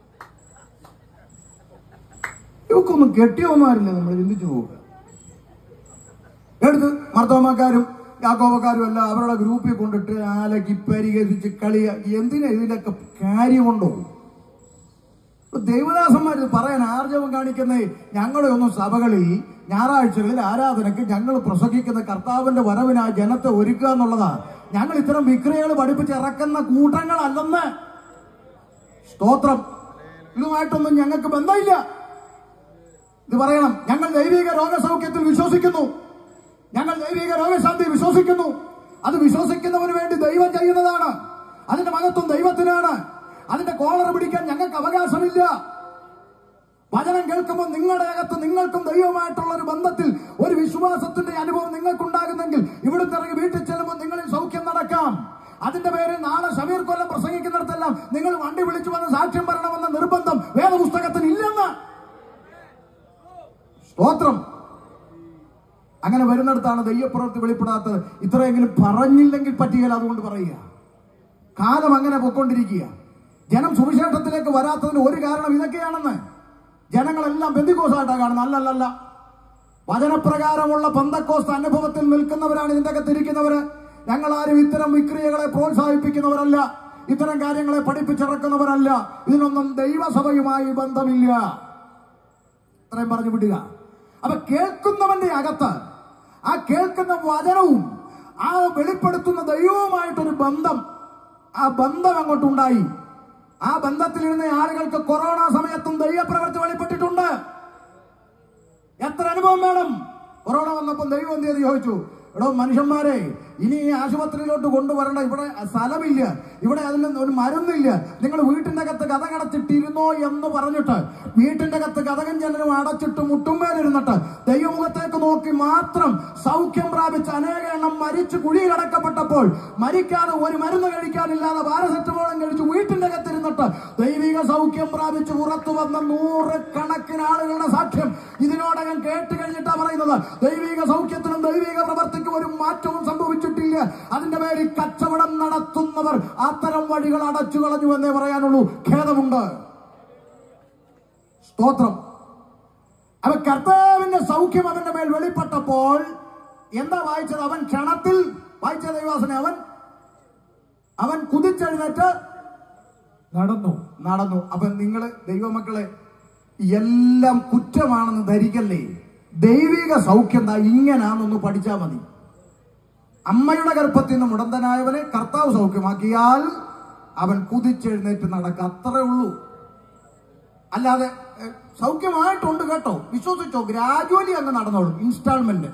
ഇവക്കൊന്നും കെട്ടിയോമാരില്ല നമ്മൾ ചിന്തിച്ചു പോവുക എടുത്ത് മർദ്ദവന്മാക്കാരും യാക്കോബക്കാരും എല്ലാം അവരുടെ ഗ്രൂപ്പിൽ കൊണ്ടിട്ട് ആലക്കി പരിഹരിച്ച് കളിയ എന്തിനാ ഇതിലൊക്കെ കാര്യമുണ്ടോ ദൈവദാസന്മാർ ഇത് പറയാൻ ആർജവം കാണിക്കുന്നേ ഞങ്ങളുടെ ഒന്നും സഭകളിൽ ഞായറാഴ്ചകളിൽ ആരാധനയ്ക്ക് ഞങ്ങൾ പ്രസംഗിക്കുന്ന കർത്താവിന്റെ വരവിന് ആ ജനത്തെ ഒരുക്കുക എന്നുള്ളതാ ഞങ്ങൾ ഇത്തരം വിക്രിയകൾ പഠിപ്പിച്ച് ഇറക്കുന്ന കൂട്ടങ്ങളല്ലെന്ന് സ്തോത്രം ഇതുമായിട്ടൊന്നും ഞങ്ങൾക്ക് ബന്ധമില്ല ഇത് പറയണം ഞങ്ങൾ ദൈവിക രോഗസൗഖ്യത്തിൽ വിശ്വസിക്കുന്നു ഞങ്ങൾ ദൈവിക രോഗശാന്തി വിശ്വസിക്കുന്നു അത് വിശ്വസിക്കുന്നവന് വേണ്ടി ദൈവം ചെയ്യുന്നതാണ് അതിന്റെ മഹത്വം ദൈവത്തിനാണ് അതിന്റെ കോളർ പിടിക്കാൻ ഞങ്ങൾക്ക് അവകാശമില്ല വചനം കേൾക്കുമ്പോൾ നിങ്ങളുടെ അകത്ത് നിങ്ങൾക്കും ദൈവമായിട്ടുള്ള ഒരു ബന്ധത്തിൽ ഒരു വിശ്വാസത്തിന്റെ അനുഭവം നിങ്ങൾക്കുണ്ടാകുന്നെങ്കിൽ ഇവിടുത്തെ ഇറങ്ങി വീട്ടിൽ ചെല്ലുമ്പോൾ നിങ്ങളിൽ സൗഖ്യം നടക്കാം അതിന്റെ പേരിൽ നാളെ ഷമീർ കൊല്ലം പ്രസംഗിക്കുന്നിടത്തെല്ലാം നിങ്ങൾ വണ്ടി വിളിച്ചു വന്ന് സാക്ഷ്യം പറയണമെന്ന നിർബന്ധം വേദപുസ്തകത്തിന് ഇല്ലെന്ന് സ്തോത്രം അങ്ങനെ വരുന്നിടത്താണ് ദൈവപ്രവൃത്തി വെളിപ്പെടാത്തത് ഇത്രയെങ്കിലും പറഞ്ഞില്ലെങ്കിൽ പറ്റിയാൽ അതുകൊണ്ട് പറയുക കാലം അങ്ങനെ പൊക്കൊണ്ടിരിക്കുക ജനം സുവിശേഷത്തിലേക്ക് വരാത്തതിന് ഒരു കാരണം ഇതൊക്കെയാണെന്ന് ജനങ്ങളെല്ലാം ബന്ധിക്കോസായിട്ടാണ് കാണുന്നത് അല്ലല്ലല്ല വചനപ്രകാരമുള്ള പന്തക്കോസ് അനുഭവത്തിൽ നിൽക്കുന്നവരാണ് ഇതിന്റെ അകത്തിരിക്കുന്നവര് ഞങ്ങൾ ആരും ഇത്തരം വിക്രിയകളെ പ്രോത്സാഹിപ്പിക്കുന്നവരല്ല ഇത്തരം കാര്യങ്ങളെ പഠിപ്പിച്ചിറക്കുന്നവരല്ല ഇതിനൊന്നും ദൈവസഭയുമായി ബന്ധമില്ല ഇത്രയും പറഞ്ഞു വിടുക അപ്പൊ കേൾക്കുന്നവന്റെ അകത്ത് ആ കേൾക്കുന്ന വചനവും ആ വെളിപ്പെടുത്തുന്ന ദൈവവുമായിട്ടൊരു ബന്ധം ആ ബന്ധം അങ്ങോട്ടുണ്ടായി ആ ബന്ധത്തിലിരുന്ന ആളുകൾക്ക് കൊറോണ സമയത്തും ദൈവപ്രവർത്തി വെളിപ്പെട്ടിട്ടുണ്ട് എത്ര അനുഭവം വേണം കൊറോണ വന്നപ്പോൾ ദൈവം എന്ത് ചെയ്ത് ചോദിച്ചു എടോ മനുഷ്യന്മാരെ ഇനി ഈ ആശുപത്രിയിലോട്ട് കൊണ്ടുവരണ്ട ഇവിടെ സ്ഥലമില്ല ഇവിടെ അതിന് ഒരു മരുന്നില്ല നിങ്ങൾ വീട്ടിന്റെ അകത്ത് കഥകടച്ചിട്ടിരുന്നോ എന്ന് പറഞ്ഞിട്ട് വീട്ടിന്റെ അകത്ത് കഥകൻ ജനലും അടച്ചിട്ട് മുട്ടുമേലിരുന്നിട്ട് ദൈവമുഖത്തേക്ക് നോക്കി മാത്രം സൗഖ്യം പ്രാപിച്ച അനേക എണ്ണം മരിച്ചു കുഴിയിലടക്കപ്പെട്ടപ്പോൾ മരിക്കാതെ ഒരു മരുന്ന് കഴിക്കാനില്ലാതെ പാരസെറ്റമോളും കഴിച്ച് വീട്ടിന്റെ അകത്തിരുന്നിട്ട് ദൈവിക സൗഖ്യം പ്രാപിച്ച് പുറത്തു വന്ന നൂറുകണക്കിന് ആളുകളുടെ സാക്ഷ്യം ഇതിനോടകം കേട്ട് കഴിഞ്ഞിട്ടാ പറയുന്നത് ദൈവിക സൗഖ്യത്തിനും ദൈവിക പ്രവർത്തിക്കും ഒരു മാറ്റവും സംഭവിച്ചിട്ടില്ല അതിന്റെ പേരിൽ കച്ചവടം നടത്തുന്നവർ അത്തരം വഴികൾ അടച്ചു കളഞ്ഞു എന്നേ പറയാനുള്ളൂ ഖേദമുണ്ട് സ്തോത്രം അവ കർത്താവിന്റെ സൗഖ്യം അവന്റെ മേൽ വെളിപ്പെട്ടപ്പോൾ എന്താ വായിച്ചത് അവൻ ക്ഷണത്തിൽ വായിച്ച ദൈവാസനെ അവൻ അവൻ കുതിച്ചെഴുന്നേറ്റ് നടന്നു നടന്നു അപ്പൊ നിങ്ങള് ദൈവമക്കളെ എല്ലാം കുറ്റമാണെന്ന് ധരിക്കല്ലേ ദൈവിക സൗഖ്യം ദാ ഇങ്ങനാന്നൊന്ന് പഠിച്ചാൽ മതി അമ്മയുടെ ഗർഭത്തിൽ നിന്ന് മുടന്തനായവനെ കർത്താവ് സൗഖ്യമാക്കിയാൽ അവൻ കുതിച്ചെഴുന്നേറ്റ് നടക്കുക അത്രേ ഉള്ളൂ അല്ലാതെ എ, സൗഖ്യമായിട്ടുണ്ട് കേട്ടോ വിശ്വസിച്ചോ ഗ്രാജുവലി അങ്ങ് നടന്നോളും ഇൻസ്റ്റാൾമെന്റ്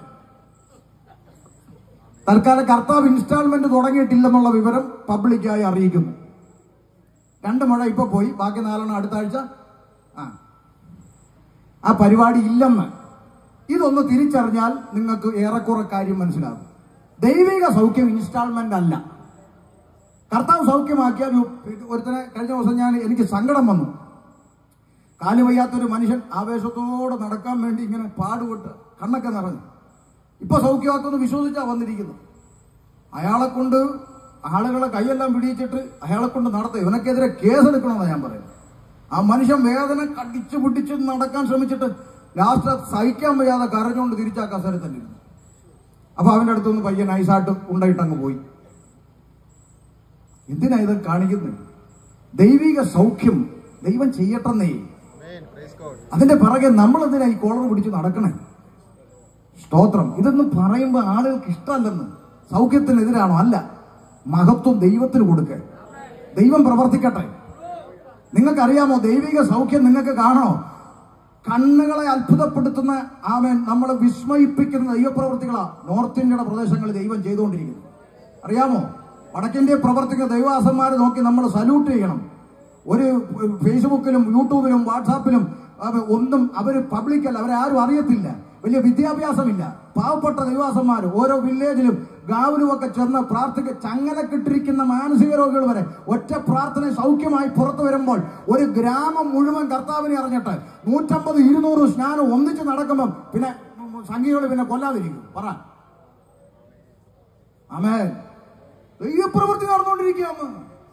തൽക്കാലം കർത്താവ് ഇൻസ്റ്റാൾമെന്റ് തുടങ്ങിയിട്ടില്ലെന്നുള്ള വിവരം പബ്ലിക്കായി അറിയിക്കുന്നു രണ്ട് മഴ ഇപ്പൊ പോയി ബാക്കി നാലെണ്ണം അടുത്ത ആഴ്ച ആ ആ പരിപാടി ഇല്ലെന്ന് ഇതൊന്ന് തിരിച്ചറിഞ്ഞാൽ നിങ്ങൾക്ക് ഏറെക്കുറെ കാര്യം മനസ്സിലാകും ദൈവിക സൗഖ്യം ഇൻസ്റ്റാൾമെന്റ് അല്ല കർത്താവ് സൗഖ്യമാക്കിയ ഒരു ഒരുത്തനെ കഴിഞ്ഞ ദിവസം ഞാൻ എനിക്ക് സങ്കടം വന്നു കാല് വയ്യാത്തൊരു മനുഷ്യൻ ആവേശത്തോടെ നടക്കാൻ വേണ്ടി ഇങ്ങനെ പാടുപെട്ട് കണ്ണൊക്കെ നിറഞ്ഞു ഇപ്പൊ സൗഖ്യമാക്കുമെന്ന് വിശ്വസിച്ചാ വന്നിരിക്കുന്നത് അയാളെ കൊണ്ട് ആളുകളെ കൈയെല്ലാം പിടിച്ചിട്ട് അയാളെ കൊണ്ട് നടത്തുക ഇവനക്കെതിരെ കേസെടുക്കണമെന്നാണ് ഞാൻ പറയുന്നത് ആ മനുഷ്യൻ വേദന കടിച്ചു പിടിച്ച് നടക്കാൻ ശ്രമിച്ചിട്ട് ലാസ്റ്റ് സഹിക്കാൻ വയ്യാതെ കരഞ്ഞുകൊണ്ട് തിരിച്ചാ കസേര തന്നെ ഇരുന്നു അപ്പൊ അവന്റെ അടുത്തുനിന്ന് പയ്യൻ ഐസായിട്ട് ഉണ്ടായിട്ട് അങ്ങ് പോയി എന്തിനാ ഇത് കാണിക്കുന്നത് ദൈവിക സൗഖ്യം ദൈവം ചെയ്യട്ടെന്നേ അതിന്റെ പിറകെ നമ്മൾ എന്തിനാ ഈ കോളർ പിടിച്ച് നടക്കണേ സ്തോത്രം ഇതൊന്നും പറയുമ്പോൾ ആളുകൾക്ക് ഇഷ്ടമല്ലെന്ന് സൗഖ്യത്തിനെതിരാണോ അല്ല മഹത്വം ദൈവത്തിന് കൊടുക്കുക ദൈവം പ്രവർത്തിക്കട്ടെ നിങ്ങൾക്കറിയാമോ ദൈവിക സൗഖ്യം നിങ്ങൾക്ക് കാണണോ കണ്ണുകളെ അത്ഭുതപ്പെടുത്തുന്ന ആമേൻ നമ്മളെ വിസ്മയിപ്പിക്കുന്ന ദൈവപ്രവർത്തികളാ നോർത്ത് ഇന്ത്യയുടെ പ്രദേശങ്ങളിൽ ദൈവം ചെയ്തുകൊണ്ടിരിക്കുന്നത് അറിയാമോ വടക്കിന്ത്യ പ്രവർത്തിക്കുന്ന ദൈവാസന്മാരെ നോക്കി നമ്മൾ സല്യൂട്ട് ചെയ്യണം ഒരു ഫേസ്ബുക്കിലും യൂട്യൂബിലും വാട്സാപ്പിലും അവ- ഒന്നും അവർ പബ്ലിക്കല്ല അവരെ ആരും അറിയത്തില്ല വലിയ വിദ്യാഭ്യാസമില്ല പാവപ്പെട്ട ദൈവാസന്മാർ ഓരോ വില്ലേജിലും ഗാവിലും ഒക്കെ ചെന്ന് പ്രാർത്ഥിക്ക ചങ്ങലക്കിട്ടിരിക്കുന്ന മാനസിക രോഗികൾ വരെ ഒറ്റ പ്രാർത്ഥന സൗഖ്യമായി പുറത്തു വരുമ്പോൾ ഒരു ഗ്രാമം മുഴുവൻ കർത്താവിനെ അറിഞ്ഞിട്ട് നൂറ്റമ്പത് ഇരുന്നൂറ് സ്നാനം ഒന്നിച്ച് നടക്കുമ്പം പിന്നെ സംഖ്യകൾ പിന്നെ കൊല്ലാതിരിക്കും പറ ആമേ ദൈവപ്രവൃത്തി നടന്നുകൊണ്ടിരിക്കുകയാണ്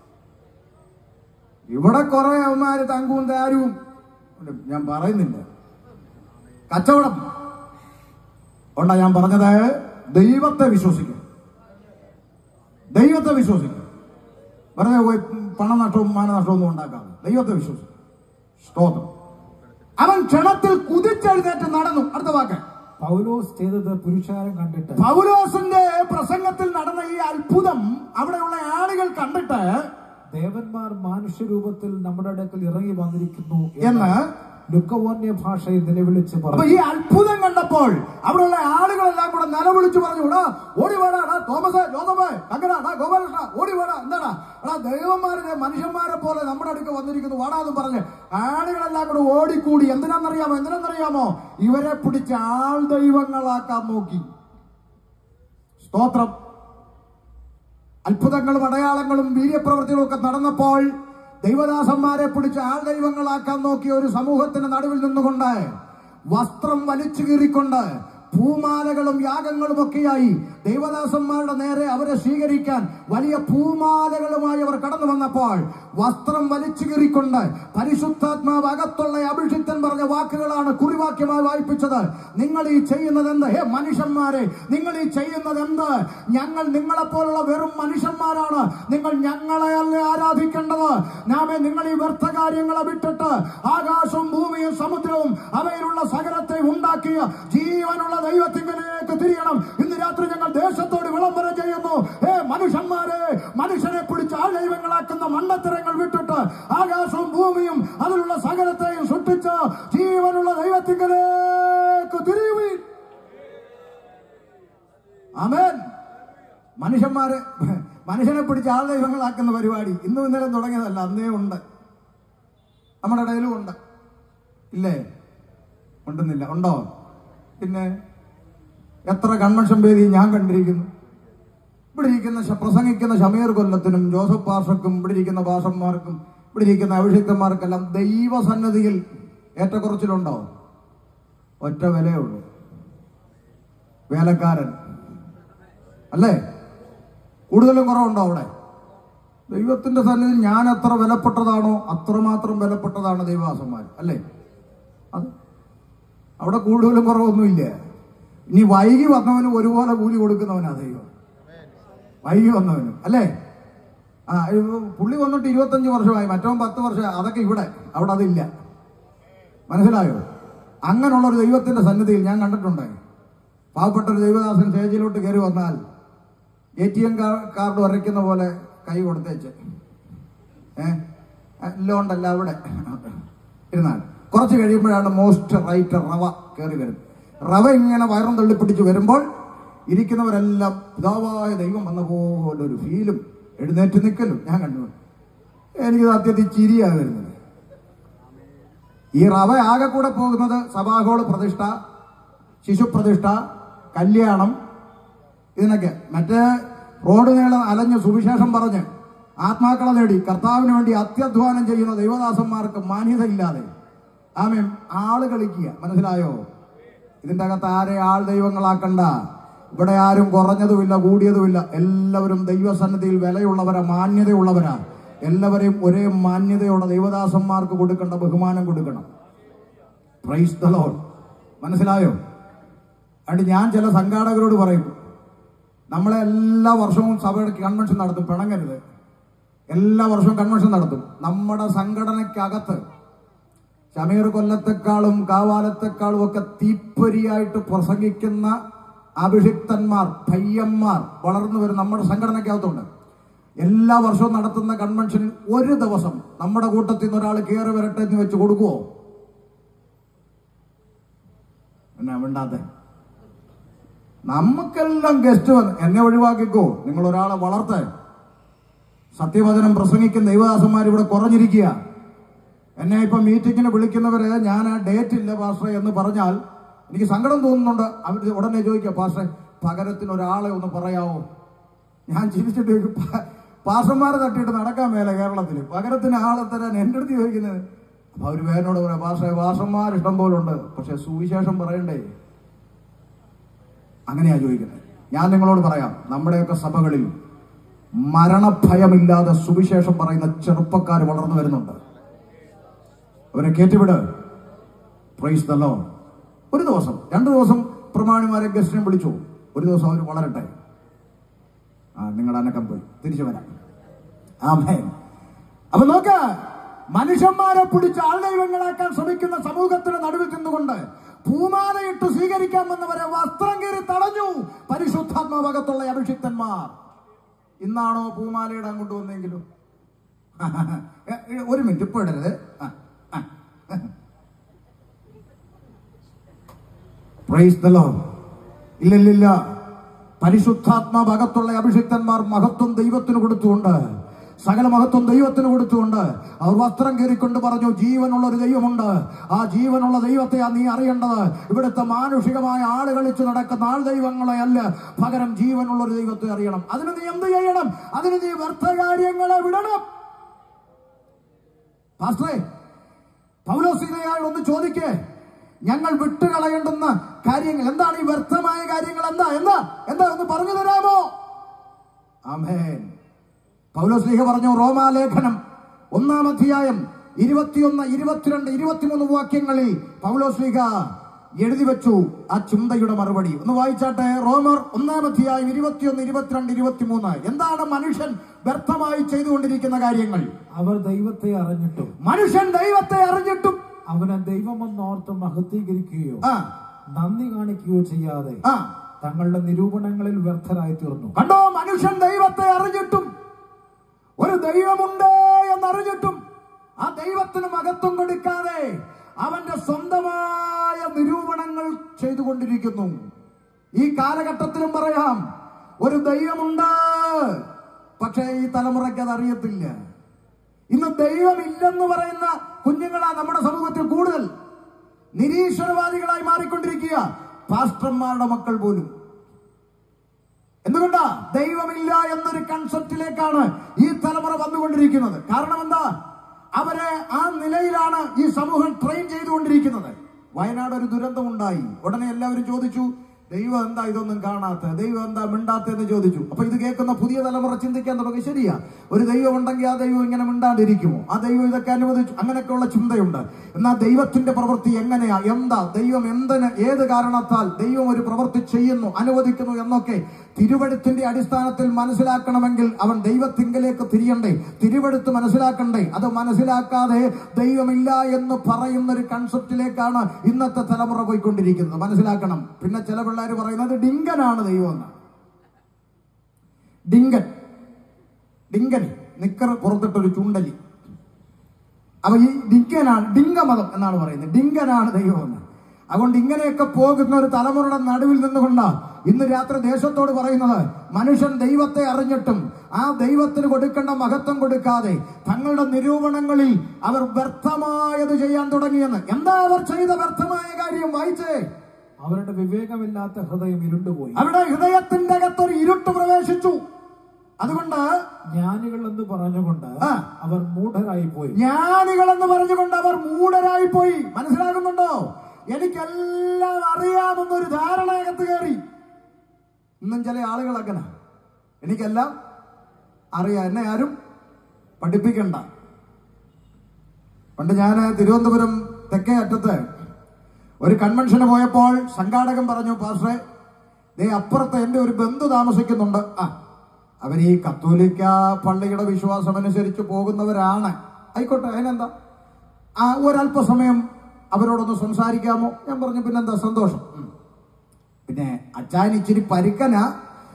ഇവിടെ കുറെ അവന്മാര് തങ്കും താരും ഉണ്ട്. ഞാൻ പറയുന്നില്ല കച്ചവടം കൊണ്ടാ ഞാൻ പറഞ്ഞത് ദൈവത്തെ വിശ്വസിക്കും ദൈവത്തെ വിശ്വസിക്കും വെറുതെ പോയി പണനഷ്ടവും മാനനഷ്ടവും ഒന്നും ഉണ്ടാക്കാതെ ദൈവത്തെ വിശ്വസിക്കും സ്തോത്രം അവൻ ക്ഷണത്തിൽ കുതിച്ചെഴുന്നേറ്റ് നടന്നു അടുത്ത വാക്ക് പൗലോസ് ചെയ്തത് പുരുഷാരം കണ്ടിട്ട് പൗലോസിന്റെ പ്രസംഗത്തിൽ നടന്ന ഈ അത്ഭുതം അവിടെയുള്ള ആളുകൾ കണ്ടിട്ട് ദേവന്മാർ മനുഷ്യരൂപത്തിൽ നമ്മുടെ അടുക്കൽ ഇറങ്ങി വന്നിരിക്കുന്നു എന്ന് ലുക്കവോന്യ ഭാഷയിൽ നിലവിളിച്ച് അപ്പൊ പറഞ്ഞു ഈ അത്ഭുതം കണ്ടപ്പോൾ അവിടെയുള്ള ആളുകളെല്ലാം കൂടെ നിലവിളിച്ചു പറഞ്ഞു എടാ ഓടി വേടാ എടാ തോമസ് ജോസഫ് അങ്ങനെ എടാ ഗോപാലകൃഷ്ണ ഓടി വേടാ എന്താടാ എടാ ദൈവന്മാരെ മനുഷ്യന്മാരെ പോലെ നമ്മുടെ അടുക്ക് വന്നിരിക്കുന്നു വാടാന്ന് പറഞ്ഞ് ആളുകളെല്ലാം കൂടെ ഓടിക്കൂടി എന്തിനാണെന്നറിയാമോ എന്തിനാണെന്നറിയാമോ ഇവരെ പിടിച്ച് ആൾ ദൈവങ്ങളാക്കാൻ നോക്കി സ്തോത്രം അത്ഭുതങ്ങളും അടയാളങ്ങളും വീര്യപ്രവർത്തികളും ഒക്കെ നടന്നപ്പോൾ ദൈവദാസന്മാരെ പിടിച്ച് ആൾ ദൈവങ്ങളാക്കാൻ നോക്കിയ ഒരു സമൂഹത്തിന് നടുവിൽ നിന്നുകൊണ്ട് വസ്ത്രം വലിച്ചു കീറിക്കൊണ്ട് പൂമാലകളും യാഗങ്ങളും ഒക്കെയായി ദൈവദാസന്മാരുടെ നേരെ അവരെ സ്വീകരിക്കാൻ വലിയ പൂമാലകളുമായി അവർ കടന്നു വന്നപ്പോൾ വസ്ത്രം വലിച്ചു കീറിക്കൊണ്ട് പരിശുദ്ധാത്മാവ് അകത്തുള്ള അഭിഷിക്തൻ പറഞ്ഞ വാക്കുകളാണ് കുറിവാക്യമായി വായിപ്പിച്ചത് നിങ്ങൾ ഈ ചെയ്യുന്നത് എന്ത് ഹേ മനുഷ്യന്മാരെ നിങ്ങൾ ഈ ചെയ്യുന്നത് എന്ത് ഞങ്ങൾ നിങ്ങളെപ്പോലുള്ള വെറും മനുഷ്യന്മാരാണ് നിങ്ങൾ ഞങ്ങളെ അല്ലേ ആരാധിക്കേണ്ടത് നാമേ നിങ്ങൾ ഈ വ്യർത്ഥ കാര്യങ്ങളെ വിട്ടിട്ട് ആകാശവും ഭൂമിയും സമുദ്രവും അവയിലുള്ള സകലത്തെ ഉണ്ടാക്കിയ ജീവനുള്ള ദൈവത്തിങ്കിലേക്ക് തിരിയണം ഇന്ന് രാത്രി ഞങ്ങൾ ദേശത്തോട് വിളംബരം ചെയ്യുന്നു ഏ മനുഷ്യന്മാരെ മനുഷ്യനെ പിടിച്ച് ആ ദൈവങ്ങളാക്കുന്ന മണ്ണത്തരങ്ങൾ വിട്ടിട്ട് ആകാശവും ഭൂമിയും അതിലുള്ള സകലത്തെയും സൃഷ്ടിച്ച് ജീവനുള്ള ദൈവത്തിങ്കിലേക്ക് തിരിയുവീൻ ആമേൻ മനുഷ്യന്മാരെ മനുഷ്യനെ പിടിച്ച് ആൾ ദൈവങ്ങളാക്കുന്ന പരിപാടി ഇന്നും ഇന്നലെ തുടങ്ങിയതല്ല അന്നേ ഉണ്ട് നമ്മുടെ ഇടയിലും ഉണ്ട് ഇല്ലേ ഉണ്ടെന്നില്ല ഉണ്ടോ പിന്നെ എത്ര കൺവെൻഷൻ വേദി ഞാൻ കണ്ടിരിക്കുന്നു ഇവിടെ ഇരിക്കുന്ന ശ- പ്രസംഗിക്കുന്ന ഷമീർ കൊല്ലത്തിനും ജോസഫ് പാഷക്കും ഇവിടെ ഇരിക്കുന്ന ഭാഷന്മാർക്കും ഇവിടെ ഇരിക്കുന്ന അഭിഷിക്തന്മാർക്കെല്ലാം ദൈവസന്നദ്ധിയിൽ ഏറ്റക്കുറച്ചിലുണ്ടോ ഒറ്റ വിലയേ ഉള്ളൂ വേലക്കാരൻ അല്ലേ കൂടുതലും കുറവുണ്ടോ അവിടെ ദൈവത്തിന്റെ സന്നിധിയിൽ ഞാൻ എത്ര വിലപ്പെട്ടതാണോ അത്രമാത്രം വിലപ്പെട്ടതാണ് ദൈവദാസന്മാർ അല്ലേ അത് അവിടെ കൂടുതലും കുറവൊന്നുമില്ല ഇനി വൈകി വന്നവന് ഒരുപോലെ കൂലി കൊടുക്കുന്നവനാ ദൈവം വൈകി വന്നവനും അല്ലേ ആ ഇപ്പൊ പുള്ളി വന്നിട്ട് ഇരുപത്തഞ്ച് വർഷമായി മറ്റവൻ പത്ത് വർഷം അതൊക്കെ ഇവിടെ അവിടെ അതില്ല മനസ്സിലായോ അങ്ങനെയുള്ള ഒരു ദൈവത്തിന്റെ സന്നിധിയിൽ ഞാൻ കണ്ടിട്ടുണ്ട് പാവപ്പെട്ട ഒരു ദൈവദാസൻ സ്റ്റേജിലോട്ട് കയറി വന്നാൽ എ ടി എം കാർഡ് വരയ്ക്കുന്ന പോലെ കൈ കൊടുത്തേച്ച് ഏഹ് ലോണ്ടല്ല അവിടെ ഇരുന്നാൽ കുറച്ച് കഴിയുമ്പോഴാണ് മോസ്റ്റ് റൈറ്റ് റവ കയറി വരും റവ ഇങ്ങനെ വയറും തള്ളിപ്പിടിച്ച് വരുമ്പോൾ ഇരിക്കുന്നവരെല്ലാം പിതാവായ ദൈവം വന്ന പോലെ ഒരു ഫീലും എഴുന്നേറ്റ് നിൽക്കലും ഞാൻ കണ്ടു എനിക്ക് സത്യത്തിൽ ചിരിയാ വരുന്നത് ഈ റവ ആകെ കൂടെ പോകുന്നത് സഭാഹോള് പ്രതിഷ്ഠ ശിശുപ്രതിഷ്ഠ കല്യാണം ഇതിനൊക്കെ മറ്റേ റോഡ് നീളം അലഞ്ഞ് സുവിശേഷം പറഞ്ഞ് ആത്മാക്കളെ നേടി കർത്താവിന് വേണ്ടി അത്യധ്വാനം ചെയ്യുന്ന ദൈവദാസന്മാർക്ക് മാന്യതയില്ലാതെ ആമേൻ ആള് കളിക്കുക മനസ്സിലായോ ഇതിന്റെ അകത്ത് ആരെ ആൾ ദൈവങ്ങളാക്കണ്ട ഇവിടെ ആരും കുറഞ്ഞതുമില്ല കൂടിയതുമില്ല എല്ലാവരും ദൈവസന്നിധിയിൽ വിലയുള്ളവരാ മാന്യതയുള്ളവരാ എല്ലാവരെയും ഒരേ മാന്യതയോടെ ദൈവദാസന്മാർക്ക് കൊടുക്കേണ്ട ബഹുമാനം കൊടുക്കണം പ്രൈസ് ദ ലോഡ് മനസ്സിലായോ അതുകൊണ്ട് ഞാൻ ചില സംഘാടകരോട് പറയും നമ്മളെ എല്ലാ വർഷവും സഭയുടെ കൺവെൻഷൻ നടത്തും പിണങ്ങരുത് എല്ലാ വർഷവും കൺവെൻഷൻ നടത്തും നമ്മുടെ സംഘടനയ്ക്കകത്ത് ഷമീർ കൊല്ലത്തെക്കാളും കാവാലത്തെക്കാളും ഒക്കെ തീപ്പൊരിയായിട്ട് പ്രസംഗിക്കുന്ന അഭിഷിക്തന്മാർ പയ്യന്മാർ വളർന്നു വരും നമ്മുടെ സംഘടനയ്ക്കകത്തുണ്ട് എല്ലാ വർഷവും നടത്തുന്ന കൺവെൻഷനിൽ ഒരു ദിവസം നമ്മുടെ കൂട്ടത്തിൽ നിന്ന് ഒരാൾ കയറി വരട്ടെ എന്ന് വെച്ച് കൊടുക്കുവോ എന്നാ മിണ്ടാത്തെ നമുക്കെല്ലാം ഗസ്റ്റ് വന്ന് എന്നെ ഒഴിവാക്കിക്കോ നിങ്ങൾ ഒരാളെ വളർത്ത് സത്യവചനം പ്രസംഗിക്കുന്ന ദൈവദാസന്മാർ ഇവിടെ കുറഞ്ഞിരിക്കുക എന്നെ ഇപ്പൊ മീറ്റിങ്ങിന് വിളിക്കുന്നവര് ഞാൻ ഡേറ്റ് ഇല്ല പാസ്റ്ററെ എന്ന് പറഞ്ഞാൽ എനിക്ക് സങ്കടം തോന്നുന്നുണ്ട് അവർ ഉടനെ ചോദിക്കുക പാസ്റ്ററെ പകരത്തിന് ഒരാളെ ഒന്ന് പറയാവോ ഞാൻ ചിരിച്ചിട്ട് ചോദിക്കും, "പാ- പാസ്റ്റർമാരെ തട്ടിയിട്ട് നടക്കാൻ മേല കേരളത്തിൽ പകരത്തിന് ആളെ തരാൻ എൻ്റെ അടുത്ത് ചോദിക്കുന്നത് അപ്പൊ അവര് വേനോട് പറയാം പാസ്റ്ററെ പാസ്റ്റർമാർ ഇഷ്ടം പോലെ ഉണ്ട് പക്ഷെ സുവിശേഷം പറയണ്ടേ അങ്ങനെയാ ചോദിക്കുന്നത് ഞാൻ നിങ്ങളോട് പറയാം നമ്മുടെയൊക്കെ സഭകളിൽ മരണഭയമില്ലാതെ സുവിശേഷം പറയുന്ന ചെറുപ്പക്കാർ വളർന്നു വരുന്നുണ്ട് അവരെ കേറ്റുവിട് പ്രൈസ് ദ ലോർഡ് ഒരു ദിവസം രണ്ടു ദിവസം പ്രമാണിമാരെ ഗസ്റ്റിനെ വിളിച്ചു ഒരു ദിവസം അവർ വളരട്ടെ ആ നിങ്ങളുടെ അനക്കം പോയി തിരിച്ചു വരാം ആമേൻ അപ്പൊ നോക്ക മനുഷ്യന്മാരെ പിടിച്ച് ആൾദൈവങ്ങളാക്കാൻ ശ്രമിക്കുന്ന സമൂഹത്തിന് നടുവിൽ നിന്നുകൊണ്ട് പൂമാലയിട്ട് സ്വീകരിക്കാൻ വന്നവരെ വസ്ത്രം കീറി തടഞ്ഞു പരിശുദ്ധാത്മാവകത്തുള്ള അഭിഷിക്തന്മാർ ഇന്നാണോ പൂമാലയുടെ അങ്ങോട്ട് വന്നെങ്കിലും ഒരു മിനിറ്റ് ഇപ്പൊ ഇടരുത് ആ, ആ. Praise the Lord. ഇല്ലില്ലില്ല പരിശുദ്ധാത്മാവകത്തുള്ള അഭിഷിക്തന്മാർ മഹത്വം ദൈവത്തിന് കൊടുത്തുകൊണ്ട് സകല മഹത്വം ദൈവത്തിന് കൊടുത്തുകൊണ്ട് അവർ വസ്ത്രം കയറിക്കൊണ്ട് പറഞ്ഞു ജീവനുള്ള ഒരു ദൈവമുണ്ട് ആ ജീവനുള്ള ദൈവത്തെയാ നീ അറിയേണ്ടത് ഇവിടുത്തെ മാനുഷികമായ ആള് കളിച്ച് നടക്കുന്ന ആൾ ദൈവങ്ങളെ അല്ല പകരം ജീവനുള്ള ഒരു ദൈവത്തെ അറിയണം അതിന് നീ എന്ത് ചെയ്യണം അതിന് നീ വ്യർത്ഥ കാര്യങ്ങളെ വിടണം പാസ്റ്ററേ പൗലോസിനെയാൾ ഒന്ന് ചോദിക്കേ ഞങ്ങൾ വിട്ടുകളയേണ്ടുന്ന കാര്യങ്ങൾ എന്താണ് ഈ വ്യർത്ഥമായ കാര്യങ്ങൾ എന്താ എന്താ എന്താ ഒന്ന് പറഞ്ഞു തരാമോ ആമേൻ പൗലോസ്ലീഹ പറഞ്ഞു റോമാലേഖനം ഒന്നാം അധ്യായം ഇരുപത്തിയൊന്ന് ഇരുപത്തിരണ്ട് ഇരുപത്തിമൂന്ന് വാക്യങ്ങളിൽ പൗലോസ്ലീഹ എഴുതി വെച്ചു ആ ചിന്തയുടെ മറുപടി ഒന്ന് വായിച്ചാട്ടെ റോമർ ഒന്നാം അധ്യായം ഇരുപത്തിയൊന്ന് ഇരുപത്തിരണ്ട് ഇരുപത്തിമൂന്ന് എന്താണ് മനുഷ്യൻ വ്യർത്ഥമായി ചെയ്തുകൊണ്ടിരിക്കുന്ന കാര്യങ്ങൾ അവർ ദൈവത്തെ അറിഞ്ഞിട്ടും മനുഷ്യൻ ദൈവത്തെ അറിഞ്ഞിട്ടും അവനെ ദൈവമെന്നോർത്ത് മഹത്വീകരിക്കുകയോ ആ നന്ദി കാണിക്കുകയോ ചെയ്യാതെ ആ തങ്ങളുടെ നിരൂപണങ്ങളിൽ വ്യർത്ഥരായി തീർന്നു കണ്ടോ മനുഷ്യൻ ദൈവത്തെ അറിഞ്ഞിട്ടും ഒരു ദൈവമുണ്ട് എന്നറിഞ്ഞിട്ടും ആ ദൈവത്തിന് മഹത്വം കൊടുക്കാതെ അവന്റെ സ്വന്തമായ നിരൂപണങ്ങൾ ചെയ്തുകൊണ്ടിരിക്കുന്നു ഈ കാലഘട്ടത്തിലും പറയാം ഒരു ദൈവമുണ്ട് പക്ഷേ ഈ തലമുറയ്ക്ക് അത് അറിയത്തില്ല ഇന്ന് ദൈവമില്ലെന്ന് പറയുന്ന കുഞ്ഞുങ്ങളാ നമ്മുടെ സമൂഹത്തിൽ കൂടുതൽ നിരീശ്വരവാദികളായി മാറിക്കൊണ്ടിരിക്കുക പാസ്റ്റർമാരുടെ മക്കൾ പോലും എന്തുകൊണ്ടാ ദൈവമില്ല എന്നൊരു കൺസെപ്റ്റിലേക്കാണ് ഈ തലമുറ വന്നുകൊണ്ടിരിക്കുന്നത് കാരണം എന്താ അവരെ ആ നിലയിലാണ് ഈ സമൂഹം ട്രെയിൻ ചെയ്തുകൊണ്ടിരിക്കുന്നത് വയനാട് ഒരു ദുരന്തമുണ്ടായി ഉടനെ എല്ലാവരും ചോദിച്ചു ദൈവം എന്താ ഇതൊന്നും കാണാത്ത ദൈവം എന്താ മിണ്ടാത്തെന്ന് ചോദിച്ചു അപ്പൊ ഇത് കേൾക്കുന്ന പുതിയ തലമുറ ചിന്തിക്കാൻ തുടങ്ങി ശരിയാ ഒരു ദൈവം ഉണ്ടെങ്കിൽ ആ ദൈവം ഇങ്ങനെ മിണ്ടാണ്ടിരിക്കുമോ ആ ദൈവം ഇതൊക്കെ അനുവദിച്ചു അങ്ങനെയൊക്കെയുള്ള ചിന്തയുണ്ട് എന്നാൽ ദൈവത്തിന്റെ പ്രവൃത്തി എങ്ങനെയാ എന്താ ദൈവം എന്തിന് ഏത് കാരണത്താൽ ദൈവം ഒരു പ്രവൃത്തി ചെയ്യുന്നു അനുവദിക്കുന്നു എന്നൊക്കെ തിരുവഴുത്തിന്റെ അടിസ്ഥാനത്തിൽ മനസ്സിലാക്കണമെങ്കിൽ അവൻ ദൈവത്തിങ്കലേക്ക് തിരിയണ്ടേ തിരുവഴുത്ത് മനസ്സിലാക്കണ്ടേ അത് മനസ്സിലാക്കാതെ ദൈവമില്ല എന്ന് പറയുന്ന ഒരു കൺസെപ്റ്റിലേക്കാണ് ഇന്നത്തെ തലമുറ പോയിക്കൊണ്ടിരിക്കുന്നത് മനസ്സിലാക്കണം പിന്നെ ചില പിള്ളേർ പറയുന്നത് ഡിങ്കനാണ് ദൈവം എന്നാണ് ഡിങ്കൻ ഡിങ്കൻ നിക്കർ പുറത്തിട്ടൊരു ചുണ്ടലി അപ്പൊ ഈ ഡിങ്കനാണ് ഡിങ്കമതം എന്നാണ് പറയുന്നത് ഡിങ്കനാണ് ദൈവം എന്ന് അതുകൊണ്ട് ഇങ്ങനെയൊക്കെ പോകുന്ന ഒരു തലമുറയുടെ നടുവിൽ നിന്നുകൊണ്ട് ഇന്ന് രാത്രി ദേശത്തോട് പറയുന്നത് മനുഷ്യൻ ദൈവത്തെ അറിഞ്ഞിട്ടും ആ ദൈവത്തിന് കൊടുക്കേണ്ട മഹത്വം കൊടുക്കാതെ തങ്ങളുടെ നിരൂപണങ്ങളിൽ അവർ വ്യർത്ഥമായത് ചെയ്യാൻ തുടങ്ങിയെന്ന് എന്താ അവർ ചെയ്ത വ്യർത്ഥമായ കാര്യം വായിച്ചേ അവരുടെ വിവേകമില്ലാത്ത ഹൃദയം ഇരുണ്ടുപോയി അവിടെ ഹൃദയത്തിന്റെ അകത്തൊരു ഇരുട്ട് പ്രവേശിച്ചു അതുകൊണ്ട് ജ്ഞാനികൾ എന്ന് പറഞ്ഞുകൊണ്ട് ആ. അവർ മൂഢരായി പോയി ജ്ഞാനികൾ എന്ന് പറഞ്ഞുകൊണ്ട് അവർ മൂഢരായി പോയി മനസ്സിലാകുന്നുണ്ടോ എനിക്കെല്ലാം അറിയാമെന്നൊരു ധാരണയകത്ത് കയറി ഇന്നും ചില ആളുകൾ അങ്ങനെ എനിക്കെല്ലാം അറിയാം എന്നെ ആരും പഠിപ്പിക്കണ്ട പണ്ട് ഞാൻ തിരുവനന്തപുരം തെക്കേ അറ്റത്ത് ഒരു കൺവെൻഷന് പോയപ്പോൾ സംഘാടകൻ പറഞ്ഞു പാസ്റ്ററെ ദേ അപ്പുറത്ത് എന്റെ ഒരു ബന്ധു താമസിക്കുന്നുണ്ട് ആ അവർ ഈ കത്തോലിക്ക പള്ളിയുടെ വിശ്വാസം അനുസരിച്ച് പോകുന്നവരാണ് ആയിക്കോട്ടെ അതിനെന്താ ആ ഒരല്പസമയം അവരോടൊന്ന് സംസാരിക്കാമോ ഞാൻ പറഞ്ഞു പിന്നെന്താ സന്തോഷം ഉം. പിന്നെ അച്ചായൻ ഇച്ചിരി പരുക്കന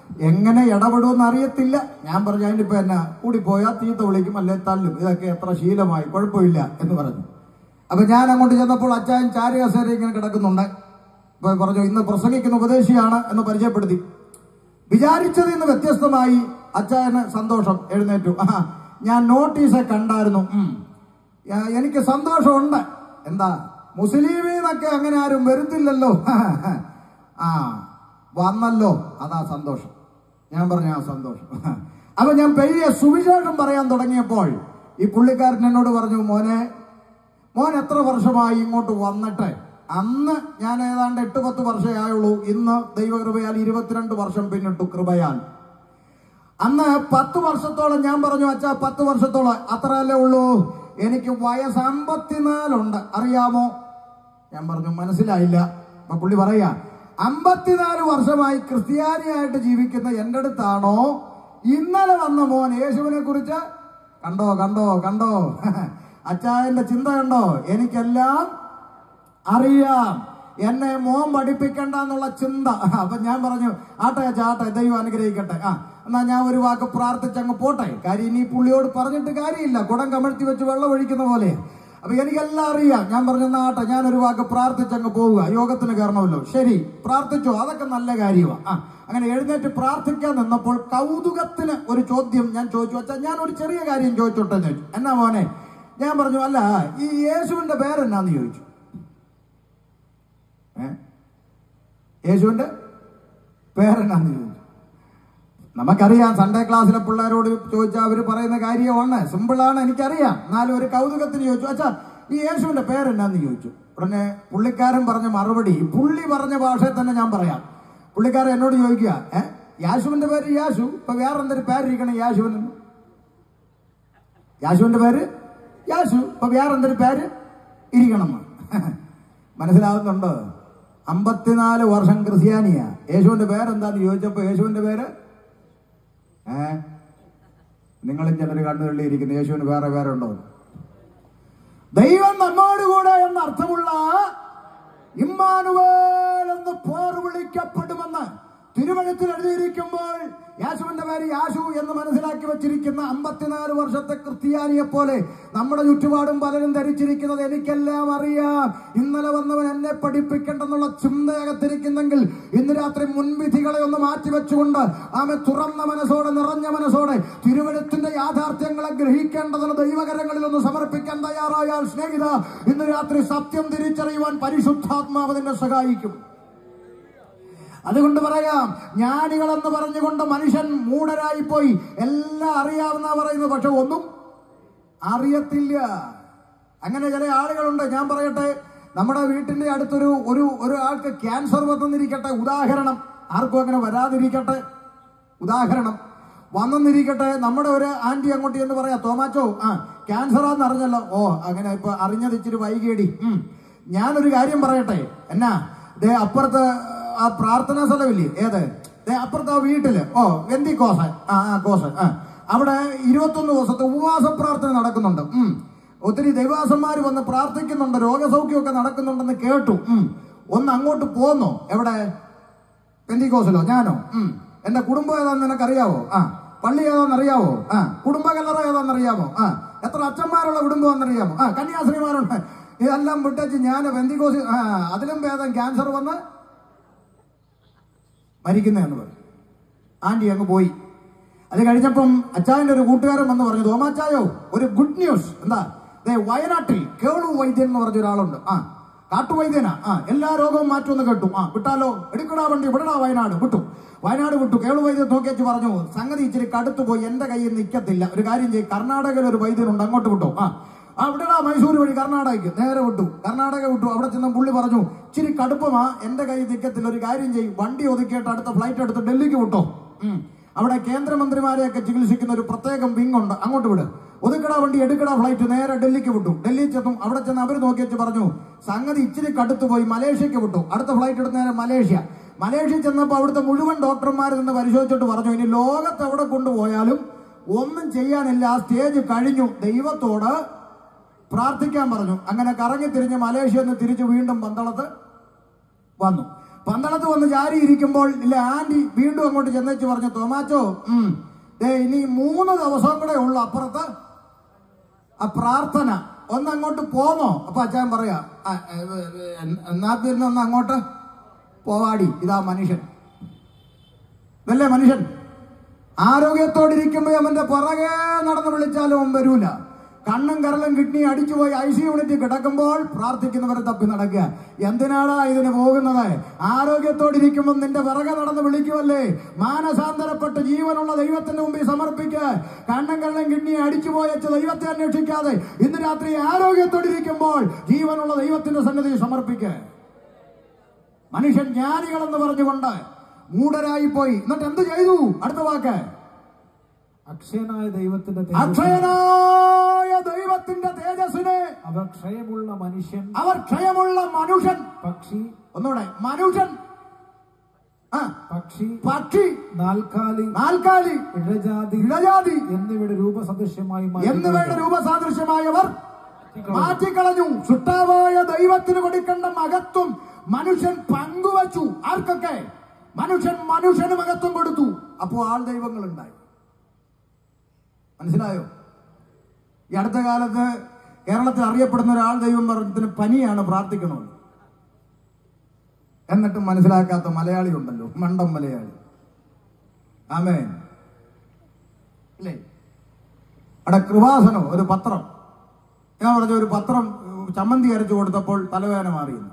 എങ്ങനെ ഇടപെടുമെന്ന് അറിയത്തില്ല ഞാൻ പറഞ്ഞു അതിനിപ്പോ എന്നാ കൂടിപ്പോയാൽ തീത്ത വിളിക്കും അല്ലെ തല്ലും ഇതൊക്കെ എത്ര ശീലമായി കുഴപ്പമില്ല എന്ന് പറഞ്ഞു അപ്പൊ ഞാൻ അങ്ങോട്ട് ചെന്നപ്പോൾ അച്ചായൻ ചാരുകസേര ഇങ്ങനെ കിടക്കുന്നുണ്ട് അപ്പൊ പറഞ്ഞു ഇന്ന് പ്രസംഗിക്കുന്ന ഉപദേശിയാണ് എന്ന് പരിചയപ്പെടുത്തി വിചാരിച്ചതിൽ നിന്ന് വ്യത്യസ്തമായി അച്ചായന് സന്തോഷം എഴുന്നേറ്റു ആ ഞാൻ നോട്ടീസ് കണ്ടായിരുന്നു ഉം. ആ, എനിക്ക് സന്തോഷമുണ്ട് എന്താ മുസ്ലിമിൽ നിന്നൊക്കെ അങ്ങനെ ആരും വരുത്തില്ലല്ലോ ആ വന്നല്ലോ അതാ സന്തോഷം ഞാൻ പറഞ്ഞ ആ സന്തോഷം അപ്പൊ ഞാൻ പെയ്യെ സുവിശേഷം പറയാൻ തുടങ്ങിയപ്പോൾ ഈ പുള്ളിക്കാരൻ എന്നോട് പറഞ്ഞു മോനെ മോൻ എത്ര വർഷമായി ഇങ്ങോട്ട് വന്നിട്ട് അന്ന് ഞാൻ ഏതാണ്ട് എട്ട് പത്ത് വർഷമേ ആയുള്ളൂ ഇന്ന് ദൈവകൃപയാൽ ഇരുപത്തിരണ്ട് വർഷം പിന്നിട്ടു കൃപയാൽ അന്ന് പത്ത് വർഷത്തോളം ഞാൻ പറഞ്ഞു അച്ഛാ പത്ത് വർഷത്തോളം അത്രയല്ലേ ഉള്ളൂ എനിക്ക് വയസ്സ് അമ്പത്തിനാലുണ്ട് അറിയാമോ ഞാൻ പറഞ്ഞു മനസ്സിലായില്ല അപ്പൊ പുള്ളി പറയാ അമ്പത്തിനാല് വർഷമായി ക്രിസ്ത്യാനിയായിട്ട് ജീവിക്കുന്ന എന്റെ അടുത്താണോ ഇന്നലെ വന്ന മോൻ യേശുവിനെ കുറിച്ച് കണ്ടോ കണ്ടോ കണ്ടോ അച്ചായന്റെ ചിന്ത കണ്ടോ എനിക്കെല്ലാം അറിയാം എന്നെ മോൻ പഠിപ്പിക്കണ്ട എന്നുള്ള ചിന്ത അപ്പൊ ഞാൻ പറഞ്ഞു ആട്ടെ അച്ഛാ ആട്ടെ ദൈവം അനുഗ്രഹിക്കട്ടെ ആ എന്നാ ഞാൻ ഒരു വാക്ക് പ്രാർത്ഥിച്ച് അങ്ങ് പോട്ടെ കാര്യം ഇനി പുള്ളിയോട് പറഞ്ഞിട്ട് കാര്യമില്ല കുടം കമഴ്ത്തി വെച്ച് വെള്ളം ഒഴിക്കുന്ന പോലെ അപ്പൊ എനിക്കെല്ലാം അറിയാം ഞാൻ പറഞ്ഞു എന്നാ ആട്ടെ ഞാനൊരു വാക്ക് പ്രാർത്ഥിച്ച് അങ്ങ് പോവുക യോഗത്തിന് കയറണമല്ലോ ശരി പ്രാർത്ഥിച്ചോ അതൊക്കെ നല്ല കാര്യമാണ് ആ അങ്ങനെ എഴുന്നേറ്റ് പ്രാർത്ഥിക്കാൻ നിന്നപ്പോൾ കൗതുകത്തിന് ഒരു ചോദ്യം ഞാൻ ചോദിച്ചു വെച്ചാൽ ഞാൻ ഒരു ചെറിയ കാര്യം ചോദിച്ചോട്ടെ എന്ന് ചോദിച്ചു എന്നാ മോനെ ഞാൻ പറഞ്ഞു അല്ല ഈ യേശുവിന്റെ പേരെന്നാന്ന് ചോദിച്ചു ഏ? യേശുവിന്റെ പേരെന്നാന്ന് ചോദിച്ചു നമുക്കറിയാം സൺഡേ ക്ലാസ്സിലെ പിള്ളേരോട് ചോദിച്ചാൽ അവർ പറയുന്ന കാര്യമാണ് സിമ്പിളാണ് എനിക്കറിയാം എന്നാലും ഒരു കൗതുകത്തിന് ചോദിച്ചു അച്ഛാ ഈ യേശുവിന്റെ പേരെന്നാന്ന് ചോദിച്ചു ഉടനെ പുള്ളിക്കാരൻ പറഞ്ഞ മറുപടി പുള്ളി പറഞ്ഞ ഭാഷയിൽ തന്നെ ഞാൻ പറയാം പുള്ളിക്കാരൻ എന്നോട് ചോദിക്കുക ഏ യാശുവിന്റെ പേര് യാശു ഇപ്പൊ വേറെ എന്തൊരു പേരിരിക്കണം യാശുവിന് യാശുവിന്റെ പേര് യാശു ഇപ്പൊ വേറെ എന്തൊരു പേര് ഇരിക്കണം മനസ്സിലാവുന്നുണ്ടോ അമ്പത്തിനാല് വർഷം ക്രിസ്ത്യാനിയാ യേശുവിന്റെ പേരെന്താന്ന് ചോദിച്ചപ്പോ യേശുവിന്റെ പേര് ഏ നിങ്ങളും ചിലർ കണ്ണു തള്ളിയിരിക്കുന്നു യേശുവിന് വേറെ വേറെ ഉണ്ടോ ദൈവം നമ്മോടുകൂടെ എന്ന അർത്ഥമുള്ള ഇമ്മാനുവേൽ എന്ന് പേർ വിളിക്കപ്പെടുമെന്ന് തിരുവഴുത്തിൽ എഴുതിയിരിക്കുമ്പോൾ യാശുവിന്റെ പേര് യാശു എന്ന് മനസ്സിലാക്കി വെച്ചിരിക്കുന്ന അമ്പത്തിനാല് വർഷത്തെ ക്രിസ്ത്യാനിയെ പോലെ നമ്മുടെ ചുറ്റുപാടും പലരും ധരിച്ചിരിക്കുന്നത് എനിക്കെല്ലാം അറിയാം ഇന്നലെ വന്നവൻ എന്നെ പഠിപ്പിക്കണ്ടെന്നുള്ള ചിന്തയകത്തിരിക്കുന്നെങ്കിൽ ഇന്ന് രാത്രി മുൻവിധികളെ ഒന്ന് മാറ്റിവെച്ചുകൊണ്ട് ആമെ തുറന്ന മനസ്സോടെ നിറഞ്ഞ മനസ്സോടെ തിരുവഴുത്തിന്റെ യാഥാർത്ഥ്യങ്ങളെ ഗ്രഹിക്കേണ്ടതിന് ദൈവകരങ്ങളിൽ ഒന്ന് സമർപ്പിക്കാൻ തയ്യാറായാൽ സ്നേഹിത ഇന്ന് രാത്രി സത്യം തിരിച്ചറിയുവാൻ പരിശുദ്ധാത്മാവ് നിന്നെ സഹായിക്കും അതുകൊണ്ട് പറയാം ജ്ഞാനികളെന്ന് പറഞ്ഞുകൊണ്ട് മനുഷ്യൻ മൂഢരായി പോയി എല്ലാം അറിയാവുന്ന പറയുന്നത് പക്ഷെ ഒന്നും അറിയത്തില്ല അങ്ങനെ ചില ആളുകളുണ്ട് ഞാൻ പറയട്ടെ നമ്മുടെ വീട്ടിന്റെ അടുത്തൊരു ഒരു ഒരു ആൾക്ക് ക്യാൻസർ വന്നെന്നിരിക്കട്ടെ ഉദാഹരണം ആർക്കും അങ്ങനെ വരാതിരിക്കട്ടെ ഉദാഹരണം വന്നെന്നിരിക്കട്ടെ നമ്മുടെ ഒരു ആന്റി അങ്ങോട്ട് എന്ന് പറയാ തോമാച്ചോ ആ ക്യാൻസറാന്ന് അറിഞ്ഞല്ലോ ഓ അങ്ങനെ ഇപ്പൊ അറിഞ്ഞത് ഇച്ചിരി വൈകിയടി ഉം. ഞാനൊരു കാര്യം പറയട്ടെ എന്നാ ദേ അപ്പുറത്ത് ആ പ്രാർത്ഥനാ സ്ഥലമില്ലേ ഏത് ദേ അപ്പുറത്ത് ആ വീട്ടില് ഓ വെന്തി കോസ ആ ആ കോസ ആ അവിടെ ഇരുപത്തൊന്ന് ദിവസത്തെ ഉപവാസ പ്രാർത്ഥന നടക്കുന്നുണ്ട് ഉം. ഒത്തിരി ദൈവാസന്മാർ വന്ന് പ്രാർത്ഥിക്കുന്നുണ്ട് രോഗസൗഖ്യമൊക്കെ നടക്കുന്നുണ്ടെന്ന് കേട്ടു ഉം. ഒന്ന് അങ്ങോട്ട് പോന്നോ എവിടെ പെന്തിക്കോസിലോ ഞാനോ ഉം. എന്റെ കുടുംബം ഏതാന്ന് നിനക്കറിയാവോ ആ പള്ളി ഏതാന്ന് അറിയാവോ ആ കുടുംബ കല്ലറ ഏതാന്ന് അറിയാമോ ആ എത്ര അച്ഛന്മാരുള്ള കുടുംബം അറിയാമോ ആ കന്യാസ്ത്രീമാരുണ്ട് ഇതെല്ലാം വിട്ടേച്ച് ഞാൻ പെന്തിക്കോസ് ആ അതിലും ഭേദം ക്യാൻസർ വന്ന് മരിക്കുന്നതെന്ന് പറഞ്ഞു ആന്റി അങ്ങ് പോയി അത് കഴിഞ്ഞപ്പം അച്ചായന്റെ ഒരു കൂട്ടുകാരൻ വന്ന് പറഞ്ഞു തോമാച്ചായോ ഒരു ഗുഡ് ന്യൂസ് എന്താ ദേ വയനാട്ടിൽ കേളു വൈദ്യൻ എന്ന് പറഞ്ഞ ഒരാളുണ്ട് ആ കാട്ടുവൈദ്യനാ ആ എല്ലാ രോഗവും മാറ്റുമെന്ന് കേട്ടു ആ വിട്ടാലോ എടുക്കടാ വണ്ടി വിടടാ വയനാട് വിട്ടു വയനാട് വിട്ടു കേളു വൈദ്യൻ നോക്കിയച്ച് പറഞ്ഞു സംഗതി ഇച്ചിരി കടുത്തു പോയി എന്റെ കയ്യിൽ നിൽക്കത്തില്ല ഒരു കാര്യം ചെയ്യും കർണാടകയിൽ ഒരു വൈദ്യനുണ്ട് അങ്ങോട്ട് വിട്ടു ആ ആ വിടടാ മൈസൂർ വഴി കർണാടകയ്ക്ക് നേരെ വിട്ടു കർണാടക വിട്ടു അവിടെ ചെന്ന പുള്ളി പറഞ്ഞു ഇച്ചിരി കടുപ്പമാ എന്റെ കയ്യിൽ നിൽക്കത്തില്ല ഒരു കാര്യം ചെയ്യും വണ്ടി ഒതുക്കിയിട്ട് അടുത്ത ഫ്ലൈറ്റ് എടുത്ത് ഡൽഹിക്ക് വിട്ടോ ഉം. അവിടെ കേന്ദ്രമന്ത്രിമാരെയൊക്കെ ചികിത്സിക്കുന്ന ഒരു പ്രത്യേകം വിങ് ഉണ്ട് അങ്ങോട്ട് വിട് ഒതുക്കട വണ്ടി എടുക്കട ഫ്ലൈറ്റ് നേരെ ഡൽഹിക്ക് വിട്ടു ഡൽഹി ചെന്നും അവിടെ ചെന്ന് അവർ നോക്കി വെച്ച് പറഞ്ഞു സംഗതി ഇച്ചിരി കടുത്തു പോയി മലേഷ്യക്ക് വിട്ടു അടുത്ത ഫ്ലൈറ്റ് എടുത്ത് നേരെ മലേഷ്യ മലേഷ്യ ചെന്നപ്പോൾ അവിടുത്തെ മുഴുവൻ ഡോക്ടർമാർ നിന്ന് പരിശോധിച്ചിട്ട് പറഞ്ഞു ഇനി ലോകത്ത് എവിടെ കൊണ്ടുപോയാലും ഒന്നും ചെയ്യാനില്ല ആ സ്റ്റേജ് കഴിഞ്ഞു ദൈവത്തോട് പ്രാർത്ഥിക്കാൻ പറഞ്ഞു അങ്ങനെ കറങ്ങി തിരിഞ്ഞ് മലേഷ്യ നിന്ന് തിരിച്ച് വീണ്ടും പന്തളത്ത് വന്നു പന്തളത്ത് വന്ന് ചാരി ഇരിക്കുമ്പോൾ ഇല്ല ആന്റി വീണ്ടും അങ്ങോട്ട് ചെന്നേച്ച് പറഞ്ഞു തോമാച്ചോ ഉം, ദേ ഇനി മൂന്ന് ദിവസം കൂടെ ഉള്ളു അപ്പുറത്ത് ആ പ്രാർത്ഥന ഒന്ന് അങ്ങോട്ട് പോന്നോ അപ്പൊ അച്ഛൻ പറയാ "ആ, ഏ, ഏ, ഏ, എന്നാ പിന്നെ ഒന്ന് അങ്ങോട്ട് പോവാടി ഇതാ മനുഷ്യൻ ഇതല്ലേ മനുഷ്യൻ ആരോഗ്യത്തോടിരിക്കുമ്പോ അവന്റെ പുറകെ നടന്ന് വിളിച്ചാലും അവൻ വരൂല കണ്ണും കരലും കിഡ്നി അടിച്ചുപോയി ഐ സി യൂണിറ്റിൽ കിടക്കുമ്പോൾ പ്രാർത്ഥിക്കുന്നവരെ തപ്പി നടക്കുക എന്തിനാടാ ഇതിന് പോകുന്നത് ആരോഗ്യത്തോടിരിക്കുമ്പോൾ നിന്റെ പിറകെ നടന്ന് വിളിക്കുമല്ലേ മാനസാന്തരപ്പെട്ട് ജീവനുള്ള ദൈവത്തിന്റെ മുമ്പിൽ സമർപ്പിക്കുക കണ്ണും കരലും കിഡ്നി അടിച്ചുപോയ ദൈവത്തെ അന്വേഷിക്കാതെ ഇന്ന് രാത്രി ആരോഗ്യത്തോടിരിക്കുമ്പോൾ ജീവനുള്ള ദൈവത്തിന്റെ സന്നിധി സമർപ്പിക്കുക മനുഷ്യൻ ജ്ഞാനികളെന്ന് പറഞ്ഞുകൊണ്ട് മൂഢരായി പോയി എന്നിട്ട് എന്ത് ചെയ്തു അടുത്ത വാക്ക് അക്ഷയനായ ദൈവത്തിന്റെ തേജസ്സിനെ അക്ഷയനായ ദൈവത്തിന്റെ തേജസ്സിനെ അവർ ക്ഷയമുള്ള മനുഷ്യൻ അവർ ക്ഷയമുള്ള മനുഷ്യൻ പക്ഷി ഒന്നുകൂടെ മനുഷ്യൻ ആ പക്ഷി പക്ഷി നാൽക്കാലി നാൽക്കാലി ഇഴജാതി ഇഴജാതി എന്നിവയുടെ രൂപസദൃശ്യമായി മാറ്റി എന്നിവയുടെ രൂപസാദൃശ്യമായവർ മാറ്റിക്കളഞ്ഞു സുട്ടാവായ ദൈവത്തിന് കൊടുക്കേണ്ട മഹത്വം മനുഷ്യൻ പങ്കുവച്ചു ആർക്കൊക്കെ മനുഷ്യൻ മനുഷ്യന് മഹത്വം കൊടുത്തു അപ്പോൾ ആൾ ദൈവങ്ങൾ ഉണ്ടായി മനസ്സിലായോ ഈ അടുത്ത കാലത്ത് കേരളത്തിൽ അറിയപ്പെടുന്ന ഒരാൾ ദൈവം പറഞ്ഞതിന് പനിയാണ് പ്രാർത്ഥിക്കണമെന്ന് എന്നിട്ടും മനസ്സിലാക്കാത്ത മലയാളി ഉണ്ടല്ലോ മണ്ടം മലയാളി ആമേൻ ഇല്ലേ അവിടെ കൃപാസനോ ഒരു പത്രം ഞാൻ പറഞ്ഞ ഒരു പത്രം ഉം, ചമ്മന്തി അരച്ചു കൊടുത്തപ്പോൾ തലവേദന മാറിയെന്ന്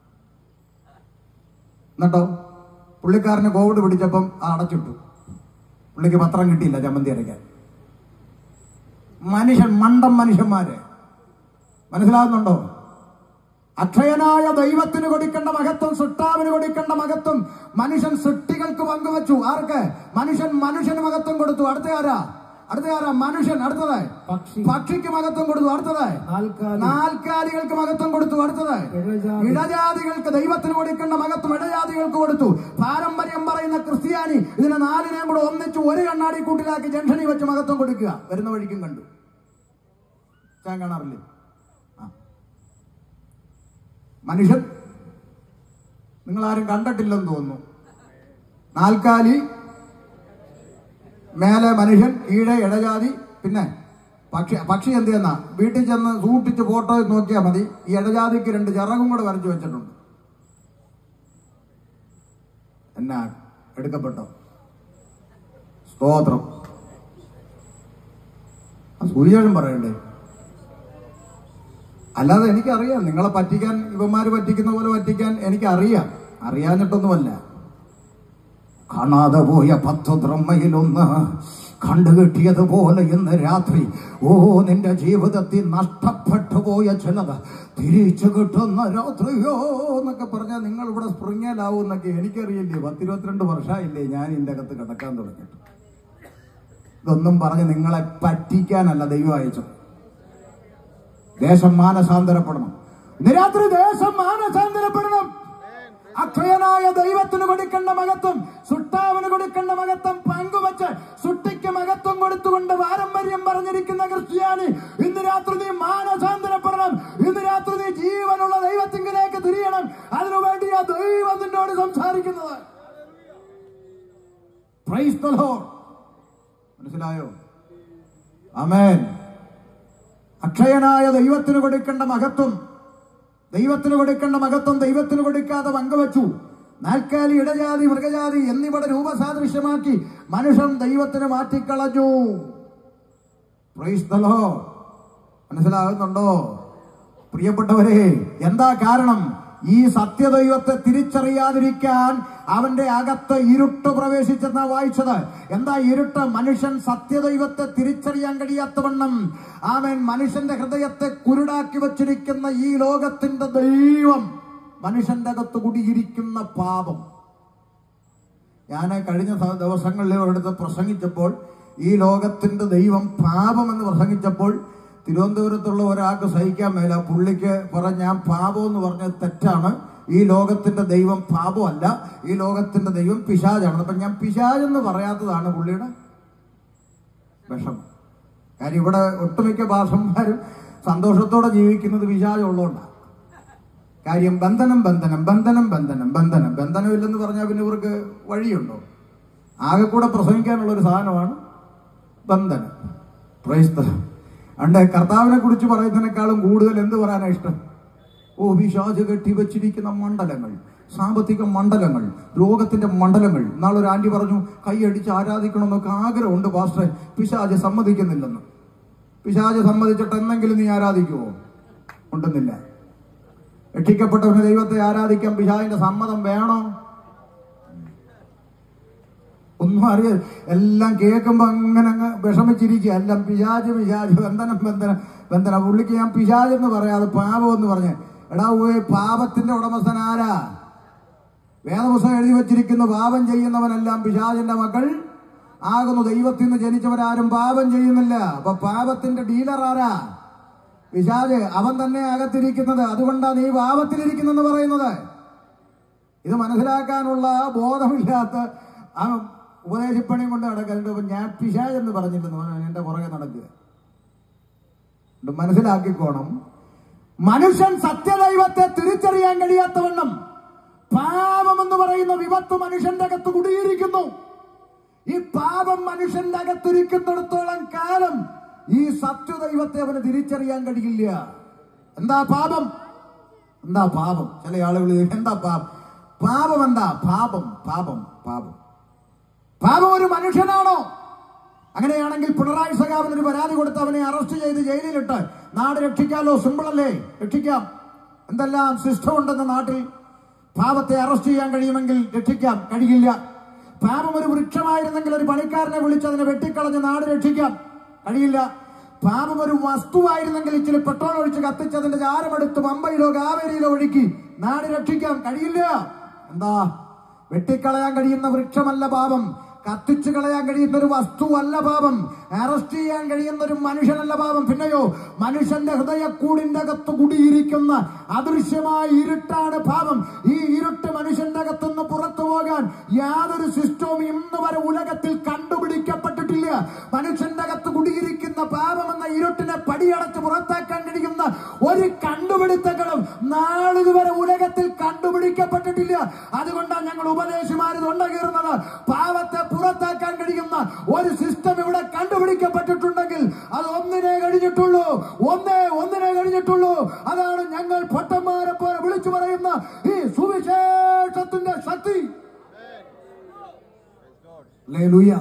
എന്നിട്ടോ പുള്ളിക്കാരന് കോവിഡ് പിടിച്ചപ്പം അത് അടച്ചിട്ടു പുള്ളിക്ക് പത്രം കിട്ടിയില്ല ചമ്മന്തി അരയ്ക്കാൻ മനുഷ്യൻ മണ്ടം മനുഷ്യന്മാര് മനസ്സിലാകുന്നുണ്ടോ അക്ഷയനായ ദൈവത്തിന് കൊടുക്കേണ്ട മഹത്വം സൃഷ്ടാവിന് കൊടുക്കേണ്ട മഹത്വം മനുഷ്യൻ സൃഷ്ടികൾക്ക് പങ്കുവച്ചു ആർക്ക് മനുഷ്യൻ മനുഷ്യന് മഹത്വം കൊടുത്തു അടുത്ത ആരാ അടുത്ത ആരാ മനുഷ്യൻ അടുത്തത് പക്ഷി പക്ഷിക്ക് മഹത്വം കൊടുത്തു അടുത്തത് നാൽക്കാലി നാൽക്കാലികൾക്ക് മഹത്വം കൊടുത്തു അടുത്തത് ഇഴജാതി. ഇടജാതികൾക്ക് ദൈവത്തിന് കൊടുക്കേണ്ട മഹത്വം ഇടജാതികൾക്ക് കൊടുത്തു പാരമ്പര്യം പറയുന്ന ക്രിസ്ത്യാനി ഇതിനെ നാലിനെയും കൂടെ ഒന്നിച്ച് ഒരു കണ്ണാടി കൂട്ടിലാക്കി ജംഗ്ഷനിൽ വെച്ച് മഹത്വം കൊടുക്കുക വരുന്ന വഴിക്കും കണ്ടു ഞാൻ കാണാറില്ലേ ആ. മനുഷ്യൻ നിങ്ങളാരും കണ്ടിട്ടില്ലെന്ന് തോന്നുന്നു നാൽക്കാലി മേലെ മനുഷ്യൻ ഈടെ ഇടജാതി പിന്നെ പക്ഷി പക്ഷി എന്ത് ചെയ്യുന്ന വീട്ടിൽ ചെന്ന് സൂക്ഷിച്ച് ഫോട്ടോ നോക്കിയാൽ മതി ഈ ഇടജാതിക്ക് രണ്ട് ചിറകും കൂടെ വരച്ചു വെച്ചിട്ടുണ്ട് എന്നാ എടുക്കപ്പെട്ടോ സ്തോത്രം ആ സുവിശേഷം പറയണ്ടേ അല്ലാതെ എനിക്കറിയാം നിങ്ങളെ പറ്റിക്കാൻ ഇവന്മാര് പറ്റിക്കുന്ന പോലെ പറ്റിക്കാൻ എനിക്കറിയാം അറിയാഞ്ഞിട്ടൊന്നുമല്ല കാണാതെ പോയ പത്ത് ദ്രമ്മയിലൊന്ന് കണ്ടുകിട്ടിയതുപോലെ ഇന്ന് രാത്രി ഓ നിന്റെ ജീവിതത്തിൽ നഷ്ടപ്പെട്ടു പോയ ചിലത് തിരിച്ചു കിട്ടുന്ന രാത്രിയോ എന്നൊക്കെ പറഞ്ഞാൽ നിങ്ങൾ ഇവിടെ സ്പ്രിങ്ങലാവും എന്നൊക്കെ എനിക്കറിയില്ലേ പത്തിരുപത്തിരണ്ട് വർഷമായില്ലേ ഞാൻ ഇതിന്റെ അകത്ത് കിടക്കാൻ തുടങ്ങിയിട്ട് ഇതൊന്നും പറഞ്ഞ് നിങ്ങളെ പറ്റിക്കാനല്ല ദൈവം അയച്ചത് ദേശം മാനസാന്തരപ്പെടണം ഇന്ന് രാത്രി ദേശം മാനസാന്തരപ്പെടണം അക്ഷയനായ ദൈവത്തിന് കൊടുക്കേണ്ട മഹത്വം സുട്ടാവിന് കൊടുക്കേണ്ട മഹത്വം പങ്കുവച്ച് സുട്ടിക്ക് മഹത്വം കൊടുത്തുകൊണ്ട് പാരമ്പര്യം പറഞ്ഞിരിക്കുന്ന ക്രിസ്ത്യാനി ഇന്ന് രാത്രി നീ മാനസാന്തരപ്പെടണം ഇന്ന് രാത്രി നീ ജീവനുള്ള ദൈവത്തിങ്കിലേക്ക് തിരിയണം അതിനുവേണ്ടി ആ ദൈവം നിന്നോട് സംസാരിക്കുന്നത് Praise the Lord. മനസ്സിലായോ അമേൻ അക്ഷയനായ ദൈവത്തിന് കൊടുക്കേണ്ട മഹത്വം ദൈവത്തിന് കൊടുക്കേണ്ട മഹത്വം ദൈവത്തിന് കൊടുക്കാതെ പങ്കുവച്ചു നാൽക്കാലി ഇടജാതി മൃഗജാതി എന്നിവയുടെ രൂപസാദൃശ്യമാക്കി മനുഷ്യൻ ദൈവത്തിന് മാറ്റിക്കളഞ്ഞു Praise the Lord. മനസ്സിലാകുന്നുണ്ടോ പ്രിയപ്പെട്ടവരെ എന്താ കാരണം ഈ സത്യദൈവത്തെ തിരിച്ചറിയാതിരിക്കാൻ അവന്റെ അകത്ത് ഇരുട്ട് പ്രവേശിച്ചെന്നാ വായിച്ചത് എന്താ ഇരുട്ട് മനുഷ്യൻ സത്യദൈവത്തെ തിരിച്ചറിയാൻ കഴിയാത്തവണ്ണം ആമൻ മനുഷ്യന്റെ ഹൃദയത്തെ കുരുടാക്കി വച്ചിരിക്കുന്ന ഈ ലോകത്തിന്റെ ദൈവം മനുഷ്യന്റെ അകത്ത് കുടിയിരിക്കുന്ന പാപം ഞാൻ കഴിഞ്ഞ സ- ദിവസങ്ങളിൽ ഒരിടത്ത് പ്രസംഗിച്ചപ്പോൾ ഈ ലോകത്തിന്റെ ദൈവം പാപം എന്ന് പ്രസംഗിച്ചപ്പോൾ തിരുവനന്തപുരത്തുള്ള ഒരാൾക്ക് സഹിക്കാൻ മേല പുള്ളിക്ക് പറഞ്ഞ ഞാൻ പാപം എന്ന് പറഞ്ഞത് തെറ്റാണ് ഈ ലോകത്തിന്റെ ദൈവം പാപമല്ല ഈ ലോകത്തിന്റെ ദൈവം പിശാചാണ് അപ്പൊ ഞാൻ പിശാചെന്ന് പറയാത്തതാണ് പുള്ളിയുടെ വിഷമം കാര്യം ഇവിടെ ഒട്ടുമിക്ക ഭാഷന്മാരും സന്തോഷത്തോടെ ജീവിക്കുന്നത് പിശാചുള്ളതുകൊണ്ടാണ് കാര്യം ബന്ധനം ബന്ധനം ബന്ധനം ബന്ധനം ബന്ധനം ബന്ധനമില്ലെന്ന് പറഞ്ഞാൽ പിന്നെ ഇവർക്ക് വഴിയുണ്ടോ ആകെ കൂടെ പ്രസംഗിക്കാനുള്ള ഒരു സാധനമാണ് ബന്ധനം പ്രൈസ്തലം അണ്ട് കർത്താവിനെ കുറിച്ച് പറയുന്നതിനേക്കാളും കൂടുതൽ എന്ത് പറയാനാ ഇഷ്ടം ഓ പിശാച് കെട്ടിവെച്ചിരിക്കുന്ന മണ്ഡലങ്ങൾ സാമ്പത്തിക മണ്ഡലങ്ങൾ രോഗത്തിന്റെ മണ്ഡലങ്ങൾ നാളെ ഒരു ആന്റി പറഞ്ഞു കൈയടിച്ച് ആരാധിക്കണമെന്നൊക്കെ ആഗ്രഹമുണ്ട് പാസ്റ്ററെ പിശാജ് സമ്മതിക്കുന്നില്ലെന്ന് പിശാജ് സമ്മതിച്ചിട്ട് എന്തെങ്കിലും നീ ആരാധിക്കുവോ ഉണ്ടെന്നില്ല രക്ഷിക്കപ്പെട്ടവന് ദൈവത്തെ ആരാധിക്കാൻ പിശാജിന്റെ സമ്മതം വേണോ ഒന്നും അറിയ എല്ലാം കേൾക്കുമ്പോ അങ്ങനെ അങ്ങ് വിഷമിച്ചിരിക്കുക എല്ലാം പിശാജ് പിശാജ് ബന്ധനം ബന്ധനം ബന്ധനം പുള്ളിക്ക് ഞാൻ പിശാജ് എന്ന് പറയാതെ പാപം എന്ന് പറഞ്ഞ് എടാ പോയി പാപത്തിന്റെ ഉടമസ്ഥൻ ആരാ വേദപുസ്തകം എഴുതി വച്ചിരിക്കുന്നു പാപം ചെയ്യുന്നവനെല്ലാം പിശാജിന്റെ മക്കൾ ആകുന്നു ദൈവത്തിൽ നിന്ന് ജനിച്ചവരാരും പാപം ചെയ്യുന്നില്ല അപ്പൊ പാപത്തിന്റെ ഡീലർ ആരാ പിശാജ് അവൻ തന്നെ അകത്തിരിക്കുന്നത് അതുകൊണ്ടാ നീ പാപത്തിലിരിക്കുന്നെന്ന് പറയുന്നത് ഇത് മനസ്സിലാക്കാനുള്ള ബോധമില്ലാത്ത ആ ഉപദേശപ്പണിയും കൊണ്ട് നടക്കുന്നുണ്ട് അപ്പൊ ഞാൻ പിശാജ് എന്ന് പറഞ്ഞില്ലെന്ന് അവൻ എന്റെ പുറകെ നടക്കുക ഇത് മനസ്സിലാക്കിക്കോണം മനുഷ്യൻ സത്യദൈവത്തെ തിരിച്ചറിയാൻ കഴിയാത്തവണ്ണം പാപം എന്ന് പറയുന്ന വിപത്ത് മനുഷ്യന്റെ അകത്ത് കുടിയിരിക്കുന്നു ഈ പാപം മനുഷ്യന്റെ അകത്തിരിക്കുന്നിടത്തോളം കാലം ഈ സത്യദൈവത്തെ അവന് തിരിച്ചറിയാൻ കഴിയില്ല എന്താ പാപം എന്താ പാപം ചില ആളുകൾ ചോദിക്കും, എന്താ പാപം പാപം എന്താ പാപം പാപം പാപം പാപം ഒരു മനുഷ്യനാണോ അങ്ങനെയാണെങ്കിൽ പിണറായി സഖാവിന് ഒരു പരാതി കൊടുത്ത് അവനെ അറസ്റ്റ് ചെയ്ത് ജയിലിലിട്ട് നാട് രക്ഷിക്കാലോ സിമ്പിൾ അല്ലേ രക്ഷിക്കാം എന്തെല്ലാം സിസ്റ്റം ഉണ്ടെന്ന നാട്ടിൽ പാപത്തെ അറസ്റ്റ് ചെയ്യാൻ കഴിയുമെങ്കിൽ രക്ഷിക്കാം കഴിയില്ല പാപം ഒരു വൃക്ഷമായിരുന്നെങ്കിൽ ഒരു പണിക്കാരനെ വിളിച്ച് അതിനെ വെട്ടിക്കളഞ്ഞ് നാട് രക്ഷിക്കാം കഴിയില്ല പാപം ഒരു വസ്തുവായിരുന്നെങ്കിൽ ഇച്ചിരി പെട്രോൾ ഒഴിച്ച് കത്തിച്ച് അതിന്റെ ചാരമെടുത്ത് പമ്പയിലോ കാവേരിയിലോ ഒഴുക്കി നാട് രക്ഷിക്കാം കഴിയില്ല എന്താ വെട്ടിക്കളയാൻ കഴിയുന്ന വൃക്ഷമല്ല പാപം കത്തിച്ചു കളയാൻ കഴിയുന്ന ഒരു വസ്തുവല്ല പാപം അറസ്റ്റ് ചെയ്യാൻ കഴിയുന്ന ഒരു മനുഷ്യനല്ല പാപം പിന്നെയോ മനുഷ്യന്റെ ഹൃദയക്കൂടിന്റെ അകത്ത് കുടിയിരിക്കുന്ന അദൃശ്യമായ ഇരുട്ടാണ് പാപം ഈ ഇരുട്ട് മനുഷ്യന്റെ അകത്തുനിന്ന് പുറത്തു പോകാൻ യാതൊരു സിസ്റ്റവും ഇന്ന് വരെ ഉലകത്തിൽ കണ്ടുപിടിക്കപ്പെട്ടിട്ടില്ല മനുഷ്യന്റെ അകത്ത് കുടിയിരിക്കുന്ന പാപം എന്ന ഇരുട്ടിനെ പടിയടച്ച് പുറത്താക്കാൻ കഴിയുന്ന ഒരു കണ്ടുപിടുത്തങ്ങളും നാളിതുവരെ ഉലകത്തിൽ കണ്ടുപിടിക്കപ്പെട്ടിട്ടില്ല അതുകൊണ്ടാണ് ഞങ്ങൾ ഉപദേശിമാര് തൊണ്ട കീറുന്നത് പാപത്തെ പുറത്താക്കാൻ കഴിയുന്ന ഒരു സിസ്റ്റം ഇവിടെ കണ്ടുപിടിക്കപ്പെട്ടിട്ടുണ്ടെങ്കിൽ അത് ഒന്നിനെ കഴിഞ്ഞിട്ടുള്ളൂ ഒന്നേ ഒന്നിനെ കഴിഞ്ഞിട്ടുള്ളൂ അതാണ് ഞങ്ങൾ പൊട്ടന്മാരെ പോലെ വിളിച്ചു പറയുന്ന ഈ സുവിശേഷത്തിന്റെ ശക്തി ഹല്ലേലൂയ.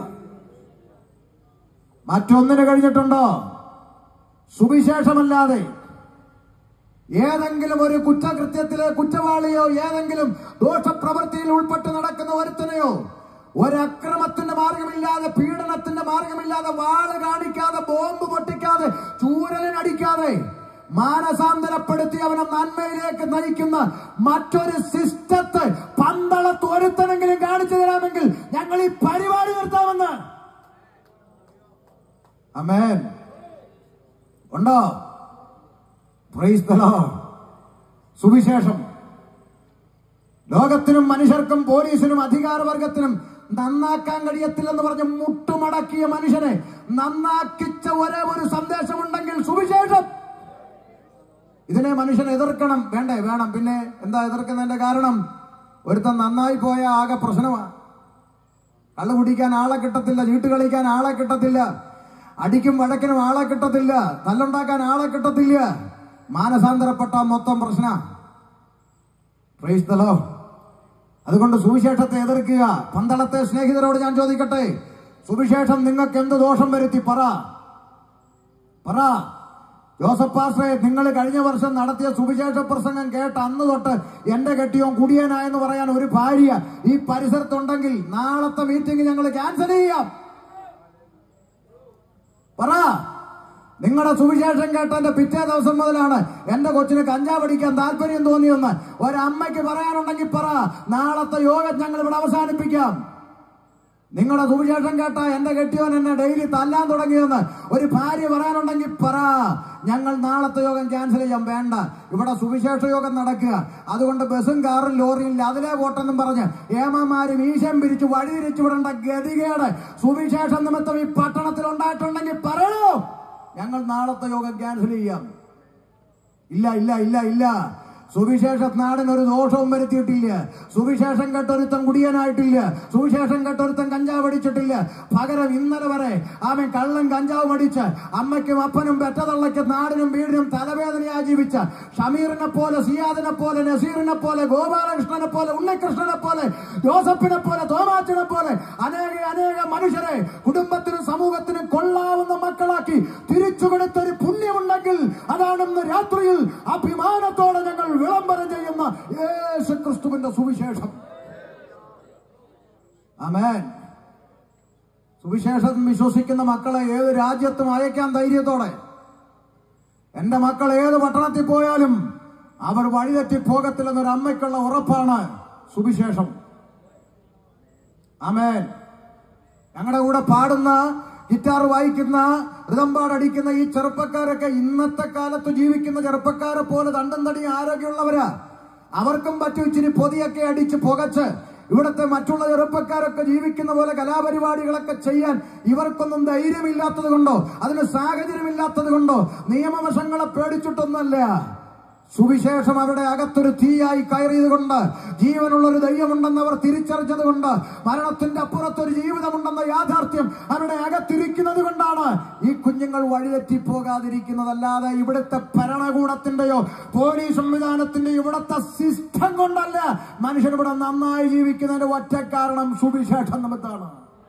മറ്റൊന്നിന് കഴിഞ്ഞിട്ടുണ്ടോ സുവിശേഷമല്ലാതെ ഏതെങ്കിലും ഒരു കുറ്റകൃത്യത്തിലെ കുറ്റവാളിയോ ഏതെങ്കിലും ദോഷപ്രവൃത്തിയിൽ ഉൾപ്പെട്ട് നടക്കുന്ന ഒരുത്തനെയോ ഒരക്രമത്തിന്റെ മാർഗമില്ലാതെ പീഡനത്തിന്റെ മാർഗമില്ലാതെ വാള് കാണിക്കാതെ ബോംബ് പൊട്ടിക്കാതെ ചൂരലിനടിക്കാതെ മാനസാന്തരപ്പെടുത്തി അവനെ നന്മയിലേക്ക് നയിക്കുന്ന മറ്റൊരു സിസ്റ്റത്തെ പന്തളത്ത് ഒരുത്തനെങ്കിലും കാണിച്ചു തരാമെങ്കിൽ ഞങ്ങൾ ഈ പരിപാടി നിർത്താമെന്ന് അമേൻ ഉണ്ടോ പ്രൈസ് ദ ലോർഡ്. സുവിശേഷം ലോകത്തിനും മനുഷ്യർക്കും പോലീസിനും അധികാരവർഗത്തിനും നന്നാക്കാൻ കഴിയത്തില്ലെന്ന് പറഞ്ഞ് മുട്ടുമടക്കിയ മനുഷ്യനെ നന്നാക്കിച്ച ഒരേ ഒരു സന്ദേശമുണ്ടെങ്കിൽ സുവിശേഷം ഇതിനെ മനുഷ്യൻ എതിർക്കണം വേണ്ടേ വേണം പിന്നെ എന്താ എതിർക്കുന്നതിന്റെ കാരണം ഒരുത്തൻ നന്നായി പോയ ആകെ പ്രശ്നമാണ് കള്ളു കുടിക്കാൻ ആളെ കിട്ടത്തില്ല ചീട്ട് കളിക്കാൻ ആളെ കിട്ടത്തില്ല അടിക്കും വഴക്കിനും ആളെ കിട്ടത്തില്ല തല്ലുണ്ടാക്കാൻ ആളെ കിട്ടത്തില്ല മാനസാന്തരപ്പെട്ട മൊത്തം പ്രശ്ന പ്രൈസ്തലോ അതുകൊണ്ട് സുവിശേഷത്തെ എതിർക്കുക പന്തളത്തെ സ്നേഹിതരോട് ഞാൻ ചോദിക്കട്ടെ സുവിശേഷം നിങ്ങൾക്ക് എന്ത് ദോഷം വരുത്തി പറ പറ ജോസഫ് പാസ്റ്ററെ നിങ്ങൾ കഴിഞ്ഞ വർഷം നടത്തിയ സുവിശേഷ പ്രസംഗം കേട്ട് അന്ന് തൊട്ട് എന്റെ കെട്ടിയോൻ കുടിയനായെന്ന് പറയാൻ ഒരു ഭാര്യ ഈ പരിസരത്തുണ്ടെങ്കിൽ നാളത്തെ മീറ്റിംഗ് ഞങ്ങൾ ക്യാൻസൽ ചെയ്യാം പറ നിങ്ങളുടെ സുവിശേഷം കേട്ടതിന്റെ പിറ്റേ ദിവസം മുതലാണ് എന്റെ കൊച്ചിന് കഞ്ചാവ് അടിക്കാൻ താല്പര്യം തോന്നിയെന്ന് ഒരമ്മയ്ക്ക് പറയാനുണ്ടെങ്കിൽ പറ നാളത്തെ യോഗം ഞങ്ങൾ ഇവിടെ അവസാനിപ്പിക്കാം നിങ്ങളുടെ സുവിശേഷം കേട്ട എന്റെ കെട്ടിയോൻ എന്നെ ഡെയിലി തല്ലാൻ തുടങ്ങിയെന്ന് ഒരു ഭാര്യ പറയാനുണ്ടെങ്കിൽ പറ ഞങ്ങൾ നാളത്തെ യോഗം ക്യാൻസൽ ചെയ്യാൻ വേണ്ട ഇവിടെ സുവിശേഷ യോഗം നടക്കുക അതുകൊണ്ട് ബസ്സും കാറും ലോറിയും ഇല്ല അതിലെ പോട്ടെന്നും പറഞ്ഞ് ഏമാമാര് വീശം പിരിച്ച് വഴിതിരിച്ചു വിടേണ്ട ഗതികേട് സുവിശേഷ നിമിത്തം ഈ പട്ടണത്തിൽ ഉണ്ടായിട്ടുണ്ടെങ്കിൽ പറയൂ ഞങ്ങൾ നാളത്തെ യോഗം ക്യാൻസൽ ചെയ്യാം ഇല്ല ഇല്ല ഇല്ല ഇല്ല സുവിശേഷ നാടിന് ഒരു ദോഷവും വരുത്തിയിട്ടില്ല സുവിശേഷം കേട്ടൊരുത്തൻ കുടിയനായിട്ടില്ല സുവിശേഷം കേട്ടൊരുത്തൻ കഞ്ചാവ് അടിച്ചിട്ടില്ല പകരം ഇന്നലെ വരെ ആമൻ കള്ളം കഞ്ചാവ് അടിച്ച് അമ്മയ്ക്കും അപ്പനും പെറ്റതള്ളയ്ക്കും നാടിനും വീടിനും തലവേദനയായി ജീവിച്ച ഷമീറിനെ പോലെ സിയാദിനെ പോലെ നസീറിനെ പോലെ ഗോപാലകൃഷ്ണനെ പോലെ ഉണ്ണികൃഷ്ണനെ പോലെ ജോസഫിനെ പോലെ തോമാച്ചിനെ പോലെ അനേക അനേക മനുഷ്യരെ കുടുംബത്തിനും സമൂഹത്തിനും കൊള്ളാവുന്ന മക്കളാക്കി തിരിച്ചു കൊടുത്തൊരു പുണ്യമുണ്ടെങ്കിൽ അതാണ് ഇന്ന് രാത്രിയിൽ അഭിമാനത്തോടെ ഞങ്ങൾ വിളംബരം ചെയ്യുന്ന യേശു ക്രിസ്തുവിന്റെ സുവിശേഷം ആമേൻ സുവിശേഷം വിശ്വസിക്കുന്ന മക്കളെ ഏത് രാജ്യത്തും അയക്കാൻ ധൈര്യത്തോടെ എന്റെ മക്കൾ ഏത് പട്ടണത്തിൽ പോയാലും അവർ വഴിതെറ്റി പോകത്തില്ലെന്നൊരു അമ്മയ്ക്കുള്ള ഉറപ്പാണ് സുവിശേഷം ആമേൻ ഞങ്ങളുടെ കൂടെ പാടുന്ന ഗിറ്റാർ വായിക്കുന്ന ഋതമ്പാടടിക്കുന്ന ഈ ചെറുപ്പക്കാരൊക്കെ ഇന്നത്തെ കാലത്ത് ജീവിക്കുന്ന ചെറുപ്പക്കാരെ പോലെ തണ്ടും തടി ആരോഗ്യമുള്ളവരാ അവർക്കും പറ്റും ഇച്ചിരി പൊതിയൊക്കെ അടിച്ച് പുകച്ച് ഇവിടുത്തെ മറ്റുള്ള ചെറുപ്പക്കാരൊക്കെ ജീവിക്കുന്ന പോലെ കലാപരിപാടികളൊക്കെ ചെയ്യാൻ ഇവർക്കൊന്നും ധൈര്യമില്ലാത്തത് കൊണ്ടോ അതിന് സാഹചര്യമില്ലാത്തത് കൊണ്ടോ നിയമവശങ്ങളെ പേടിച്ചിട്ടൊന്നല്ല സുവിശേഷം അവരുടെ അകത്തൊരു തീയായി കയറിയത് കൊണ്ട് ജീവനുള്ള ഒരു ദൈവമുണ്ടെന്ന് അവർ തിരിച്ചറിഞ്ഞത് കൊണ്ട് മരണത്തിന്റെ അപ്പുറത്തൊരു ജീവിതമുണ്ടെന്ന യാഥാർത്ഥ്യം അവരുടെ അകത്തിരിക്കുന്നത് കൊണ്ടാണ് ഈ കുഞ്ഞുങ്ങൾ വഴിതെറ്റി പോകാതിരിക്കുന്നതല്ലാതെ ഇവിടുത്തെ ഭരണകൂടത്തിന്റെയോ പോലീസ് സംവിധാനത്തിന്റെയോ ഇവിടുത്തെ സിസ്റ്റം കൊണ്ടല്ല മനുഷ്യൻ ഇവിടെ നന്നായി ജീവിക്കുന്നതിന്റെ ഒറ്റ കാരണം സുവിശേഷം നിമിത്താണ്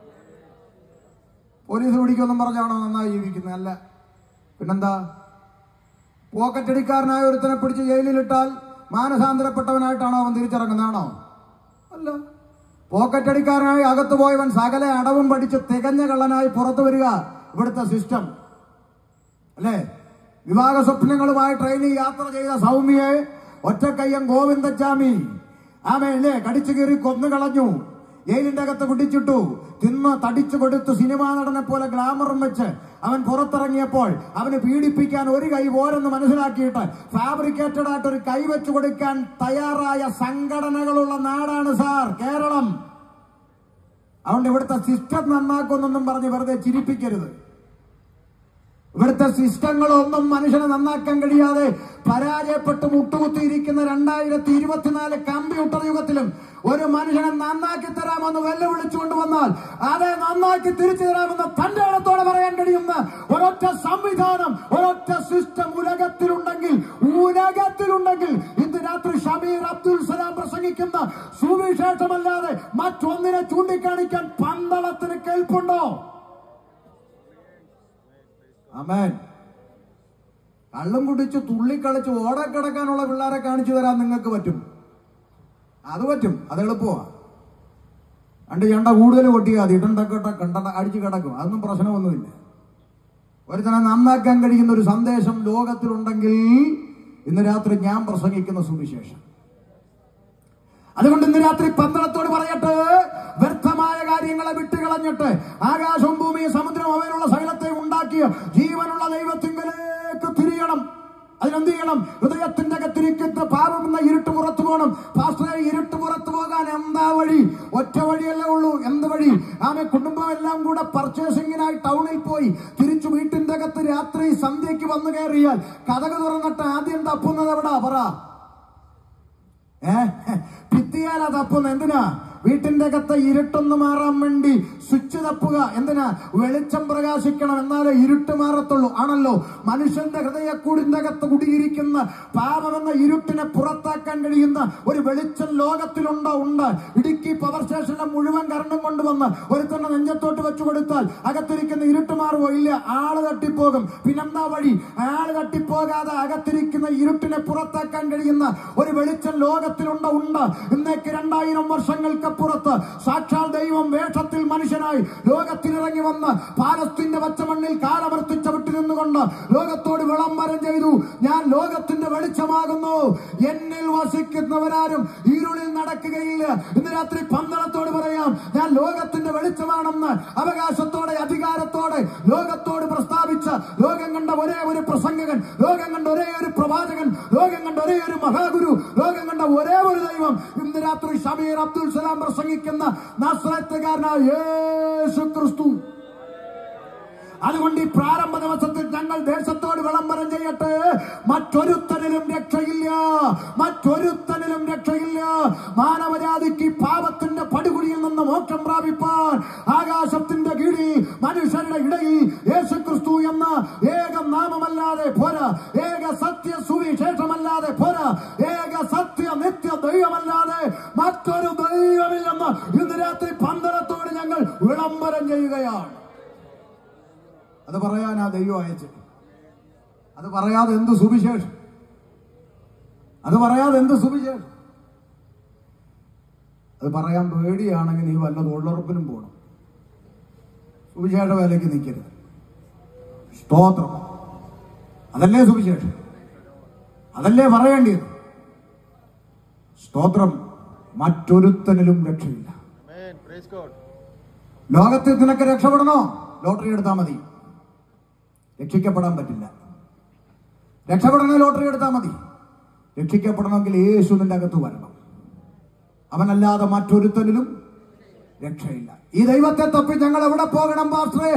പോലീസ് പിടിക്കൊന്നും പറഞ്ഞാണോ നന്നായി ജീവിക്കുന്നത് അല്ല പിന്നെന്താ പോക്കറ്റടിക്കാരനായ ഒരുത്തനെ പിടിച്ച് ജയിലിലിട്ടാൽ മാനസാന്തരപ്പെട്ടവനായിട്ടാണോ അവൻ തിരിച്ചിറങ്ങുന്നതാണോ അല്ല പോക്കറ്റടിക്കാരനായി അകത്ത് പോയവൻ സകല അടവും പഠിച്ച് തികഞ്ഞ കള്ളനായി പുറത്തു വരിക ഇവിടുത്തെ സിസ്റ്റം അല്ലേ വിവാഹ സ്വപ്നങ്ങളുമായി ട്രെയിനിൽ യാത്ര ചെയ്ത സൗമ്യയെ ഒറ്റക്കയ്യൻ ഗോവിന്ദച്ചാമി ആമയല്ലേ കടിച്ചു കയറി കൊന്നു കളഞ്ഞു ജയിലിന്റെ അകത്ത് പിടിച്ചിട്ടു തിന്ന് തടിച്ചു കൊടുത്തു സിനിമാ നടനെ പോലെ ഗ്ലാമറും വെച്ച് അവൻ പുറത്തിറങ്ങിയപ്പോൾ അവന് പീഡിപ്പിക്കാൻ ഒരു കൈ പോരെന്ന് മനസ്സിലാക്കിയിട്ട് ഫാബ്രിക്കേറ്റഡ് ആയിട്ട് ഒരു കൈ വെച്ചു കൊടുക്കാൻ തയ്യാറായ സംഘടനകളുള്ള നാടാണ് സാർ കേരളം അതുകൊണ്ട് ഇവിടുത്തെ സിസ്റ്റം നന്നാക്കുമെന്നൊന്നും പറഞ്ഞ് വെറുതെ ചിരിപ്പിക്കരുത് ഇവിടുത്തെ സിസ്റ്റങ്ങളൊന്നും മനുഷ്യനെ നന്നാക്കാൻ കഴിയാതെ പരാജയപ്പെട്ട് മുട്ടുകുത്തിയിരിക്കുന്ന രണ്ടായിരത്തി ഇരുപത്തിനാല് കമ്പ്യൂട്ടർ യുഗത്തിലും ഒരു മനുഷ്യനെ നന്നാക്കി തരാമെന്ന് വെല്ലുവിളിച്ചുകൊണ്ട് വന്നാൽ അതെ നന്നാക്കി തിരിച്ചു തരാമെന്ന് തന്റെ ഇടത്തോടെ പറയാൻ കഴിയുന്ന ഒരൊറ്റ സംവിധാനം ഒരൊറ്റ സിസ്റ്റം ഉലകത്തിലുണ്ടെങ്കിൽ ഉലകത്തിലുണ്ടെങ്കിൽ ഇന്ന് രാത്രി ഷമീർ അബ്ദുൽ സലാം പ്രസംഗിക്കുന്ന സുവിശേഷമല്ലാതെ മറ്റൊന്നിനെ ചൂണ്ടിക്കാണിക്കാൻ പന്തളത്തിന് കേൾപ്പുണ്ടോ അമേൻ കള്ളും കുടിച്ച് തുള്ളിക്കളിച്ച് ഓടക്കിടക്കാനുള്ള പിള്ളേരെ കാണിച്ചു തരാൻ നിങ്ങൾക്ക് പറ്റും അത് പറ്റും അത് എളുപ്പമാ രണ്ട് ചെണ്ട കൂടുതൽ കൊട്ടിയാൽ മതി ഇടണ്ടൊക്കെ കണ്ട അടിച്ചു കിടക്കും അതൊന്നും പ്രശ്നമൊന്നുമില്ല ഒരുത്തനെ നന്നാക്കാൻ കഴിയുന്ന ഒരു സന്ദേശം ലോകത്തിലുണ്ടെങ്കിൽ ഇന്ന് രാത്രി ഞാൻ പ്രസംഗിക്കുന്ന സുവിശേഷം അതുകൊണ്ട് ഇന്ന് രാത്രി പന്തളത്തോട് പറയട്ടെ വ്യർത്ഥമായ കാര്യങ്ങളെ വിട്ടുകളഞ്ഞിട്ട് ആകാശവും ഭൂമിയും സമുദ്രവും അവനുള്ള സകലത്തെ ഉണ്ടാക്കിയ ജീവനുള്ള ദൈവത്തിങ്കലേക്ക് തിരിയണം അതിനെന്ത് ചെയ്യണം ഹൃദയത്തിന്റെ അകത്തിരിക്കുന്ന പാപം എന്ന ഇരുട്ട് പുറത്തു പോകണം പാസ്റ്ററെ ഇരുട്ട് പുറത്തു പോകാൻ എന്താ വഴി ഒറ്റ വഴിയല്ലേ ഉള്ളൂ എന്ത് വഴി ആമെ കുടുംബം എല്ലാം കൂടെ പർച്ചേസിങ്ങിനായി ടൗണിൽ പോയി തിരിച്ചു വീട്ടിന്റെ അകത്ത് രാത്രി സന്ധ്യയ്ക്ക് വന്നു കയറിയാൽ കഥക തുറന്നിട്ട് ആദ്യം തപ്പുന്നത് എവിടാ പറ ഏ ഭിത്തിയാലാ തപ്പുന്ന എന്തിനാ വീട്ടിന്റെ അകത്ത് ഇരുട്ടൊന്ന് മാറാൻ വേണ്ടി സ്വിച്ച് തപ്പുക എന്തിനാ വെളിച്ചം പ്രകാശിക്കണം എന്നാലേ ഇരുട്ട് മാറത്തുള്ളൂ ആണല്ലോ മനുഷ്യന്റെ ഹൃദയക്കൂടിന്റെ അകത്ത് കുടിയിരിക്കുന്ന പാപമെന്ന ഇരുട്ടിനെ പുറത്താക്കാൻ കഴിയുന്ന ഒരു വെളിച്ചം ലോകത്തിലുണ്ടോ ഉണ്ട് ഇടുക്കി പവർ സ്റ്റേഷനിലെ മുഴുവൻ കറണ്ടും കൊണ്ടുവന്ന് ഒരുത്തന്നെ നെഞ്ചത്തോട്ട് വെച്ചു കൊടുത്താൽ അകത്തിരിക്കുന്ന ഇരുട്ട് മാറുമോ ഇല്ല ആള് തട്ടിപ്പോകും പിന്നെന്താ വഴി ആള് തട്ടിപ്പോകാതെ അകത്തിരിക്കുന്ന ഇരുട്ടിനെ പുറത്താക്കാൻ കഴിയുന്ന ഒരു വെളിച്ചം ലോകത്തിലുണ്ടോ ഉണ്ട് ഇന്നേക്ക് രണ്ടായിരം വർഷങ്ങൾക്കപ്പുറത്ത് സാക്ഷാൽ ദൈവം വേഷത്തിൽ മനുഷ്യനായി ലോകത്തിലിറങ്ങി വന്ന് പാലസ്തീന്റെ പച്ചമണ്ണിൽ കാലവർത്തിച്ച വിട്ടു നിന്നുകൊണ്ട് ലോകത്തോട് വിളംബരം ചെയ്തു ഞാൻ ലോകത്തിന്റെ വെളിച്ചമാകുന്നു എന്നിൽ വസിക്കുന്നവരാരും ഇരുളിൽ നടക്കുകയില്ല ഇന്ന് രാത്രി പന്തളത്തോട് പറയാം ഞാൻ ലോകത്തിന്റെ വെളിച്ചമാണെന്ന് അവകാശത്തോടെ അധികാരത്തോടെ ലോകത്തോട് പ്രസ്താവിച്ച ലോകം കണ്ട ഒരേ ഒരു പ്രസംഗകൻ ലോകം കണ്ട ഒരേ ഒരു പ്രവാചകൻ ലോകം കണ്ട ഒരേ ഒരു മഹാഗുരു ലോകം കണ്ട ഒരേ ഒരു ദൈവം ഇന്ന് രാത്രി ഷമീർ അബ്ദുൽ സലാം പ്രസംഗിക്കുന്ന നാസ്രത്തുകാരനായ യേശു ക്രിസ്തു അതുകൊണ്ട് ഈ പ്രാരംഭ ദിവസത്തിൽ ഞങ്ങൾ ദേശത്തോട് വിളംബരം ചെയ്യട്ടെ മറ്റൊരുത്തനിലും രക്ഷയില്ല മറ്റൊരുത്തനിലും രക്ഷയില്ല മാനവജാതിക്ക് ഈ പാപത്തിന്റെ പടുകുഴിയിൽ നിന്ന് മോക്ഷം പ്രാപിപ്പാൻ ആകാശത്തിന്റെ കീഴിൽ മനുഷ്യരുടെ ഇടയിൽ യേശുക്രിസ്തു എന്ന ഏക നാമമല്ലാതെ പോരാ ഏക സത്യ സുവിശേഷമല്ലാതെ പോരാ ഏക സത്യ നിത്യ ദൈവമല്ലാതെ മറ്റൊരു ദൈവമില്ലെന്ന് ഇന്ന് രാത്രി പന്തളത്തോട് ഞങ്ങൾ വിളംബരം ചെയ്യുകയാണ് അത് പറയാനാ ദൈവം അയച്ചത് അത് പറയാതെ എന്ത് സുവിശേഷം അത് പറയാതെ എന്ത് സുവിശേഷം അത് പറയാൻ പേടിയാണെങ്കിൽ നീ വല്ല തൊഴിലുറപ്പിനും പോകണം സുവിശേഷ വേലയ്ക്ക് നിൽക്കരുത് സ്തോത്രം അതല്ലേ സുവിശേഷം അതല്ലേ പറയേണ്ടത് സ്തോത്രം മറ്റൊരുത്തനിലും രക്ഷയില്ല Amen. Praise God. ലോകത്തിൽ നിനക്ക് രക്ഷപ്പെടണോ ലോട്ടറി എടുത്താൽ മതി രക്ഷിക്കപ്പെടാൻ പറ്റില്ല രക്ഷപ്പെടണേ ലോട്ടറി എടുത്താൽ മതി രക്ഷിക്കപ്പെടണമെങ്കിൽ യേശു നിന്റെ അകത്ത് വരണം അവനല്ലാതെ മറ്റൊരുത്തനിലും രക്ഷയില്ല ഈ ദൈവത്തെ തപ്പി ഞങ്ങൾ എവിടെ പോകണം പാസ്റ്ററേ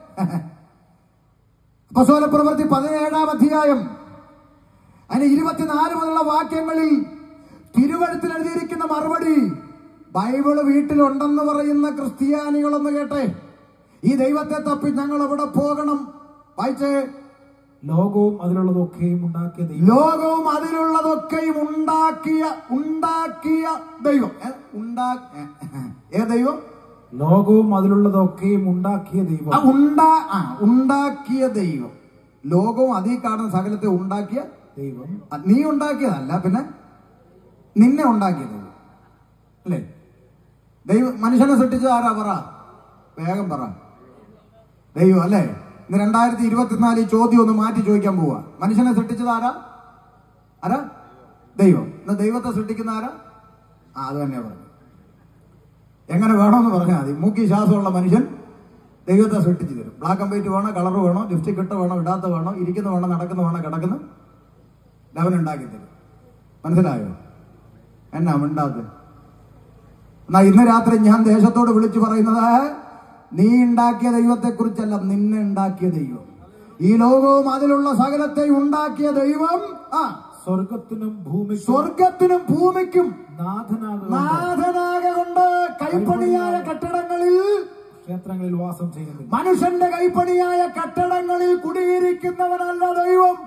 അപ്പസോല പ്രവൃത്തി പതിനേഴാം അധ്യായം അതിന് ഇരുപത്തിനാല് മുതലുള്ള വാക്യങ്ങളിൽ തിരുവഴുത്തിൽ എഴുതിയിരിക്കുന്ന മറുപടി ബൈബിള് വീട്ടിലുണ്ടെന്ന് പറയുന്ന ക്രിസ്ത്യാനികളൊന്ന് കേട്ടെ ഈ ദൈവത്തെ തപ്പി ഞങ്ങൾ എവിടെ പോകണം വായിച്ചേ ലോകവും അതിലുള്ളതൊക്കെയും ഉണ്ടാക്കിയ ദൈവം ലോകവും അതിലുള്ളതൊക്കെയും ഉണ്ടാക്കിയ ഉണ്ടാക്കിയ ദൈവം ഏ, ഉണ്ടാ ഏ, ഏ ദൈവം ലോകവും അതിലുള്ളതൊക്കെയും ഉണ്ടാക്കിയ ആ ദൈവം ഉണ്ടാ ആ ഉണ്ടാക്കിയ ദൈവം ലോകവും അതിൽ കാണുന്ന സകലത്തെ ഉണ്ടാക്കിയ ദൈവം ആ, നീ ഉണ്ടാക്കിയതല്ല പിന്നെ നിന്നെ ഉണ്ടാക്കിയ ദൈവം അല്ലേ ദൈവം മനുഷ്യനെ സൃഷ്ടിച്ചത് ആരാ പറ വേഗം പറ ദൈവം അല്ലേ ഇന്ന് രണ്ടായിരത്തി ഇരുപത്തിനാല് ഈ ചോദ്യം ഒന്ന് മാറ്റി ചോദിക്കാൻ പോവാ മനുഷ്യനെ സൃഷ്ടിച്ചത് ആരാ ആരാ ദൈവം ഇന്ന് ദൈവത്തെ സൃഷ്ടിക്കുന്ന ആരാ ആ അത് തന്നെയാ പറഞ്ഞു എങ്ങനെ വേണമെന്ന് പറഞ്ഞാൽ മതി മൂക്കി ശ്വാസമുള്ള മനുഷ്യൻ ദൈവത്തെ സൃഷ്ടിച്ചു തരും ബ്ലാക്ക് ആൻഡ് വൈറ്റ് വേണോ കളർ വേണോ ലിപ്സ്റ്റിക് ഇട്ട് വേണോ ഇടാത്ത വേണോ ഇരിക്കുന്ന വേണോ നടക്കുന്ന വേണോ കിടക്കുന്ന അവൻ ഉണ്ടാക്കി തരും മനസ്സിലായോ എന്നാ മിണ്ടാത്തത് എന്നാ ഇന്ന് രാത്രി ഞാൻ ദേശത്തോട് വിളിച്ചു പറയുന്നത് നീ ഉണ്ടാക്കിയ ദൈവത്തെ കുറിച്ചല്ല നിന്നെ ഉണ്ടാക്കിയ ദൈവം ഈ ലോകവും അതിലുള്ള സകലത്തെ ഉണ്ടാക്കിയ ദൈവം ആ സ്വർഗത്തിനും ഭൂമിക്കും സ്വർഗത്തിനും ഭൂമിക്കും നാഥനാകുന്ന നാഥനാകെ കൊണ്ട് കൈപ്പണിയായ കെട്ടിടങ്ങളിൽ ക്ഷേത്രങ്ങളിൽ വാസം ചെയ്യുന്നില്ല മനുഷ്യന്റെ കൈപ്പണിയായ കെട്ടിടങ്ങളിൽ കുടിയിരിക്കുന്നവനല്ല ദൈവം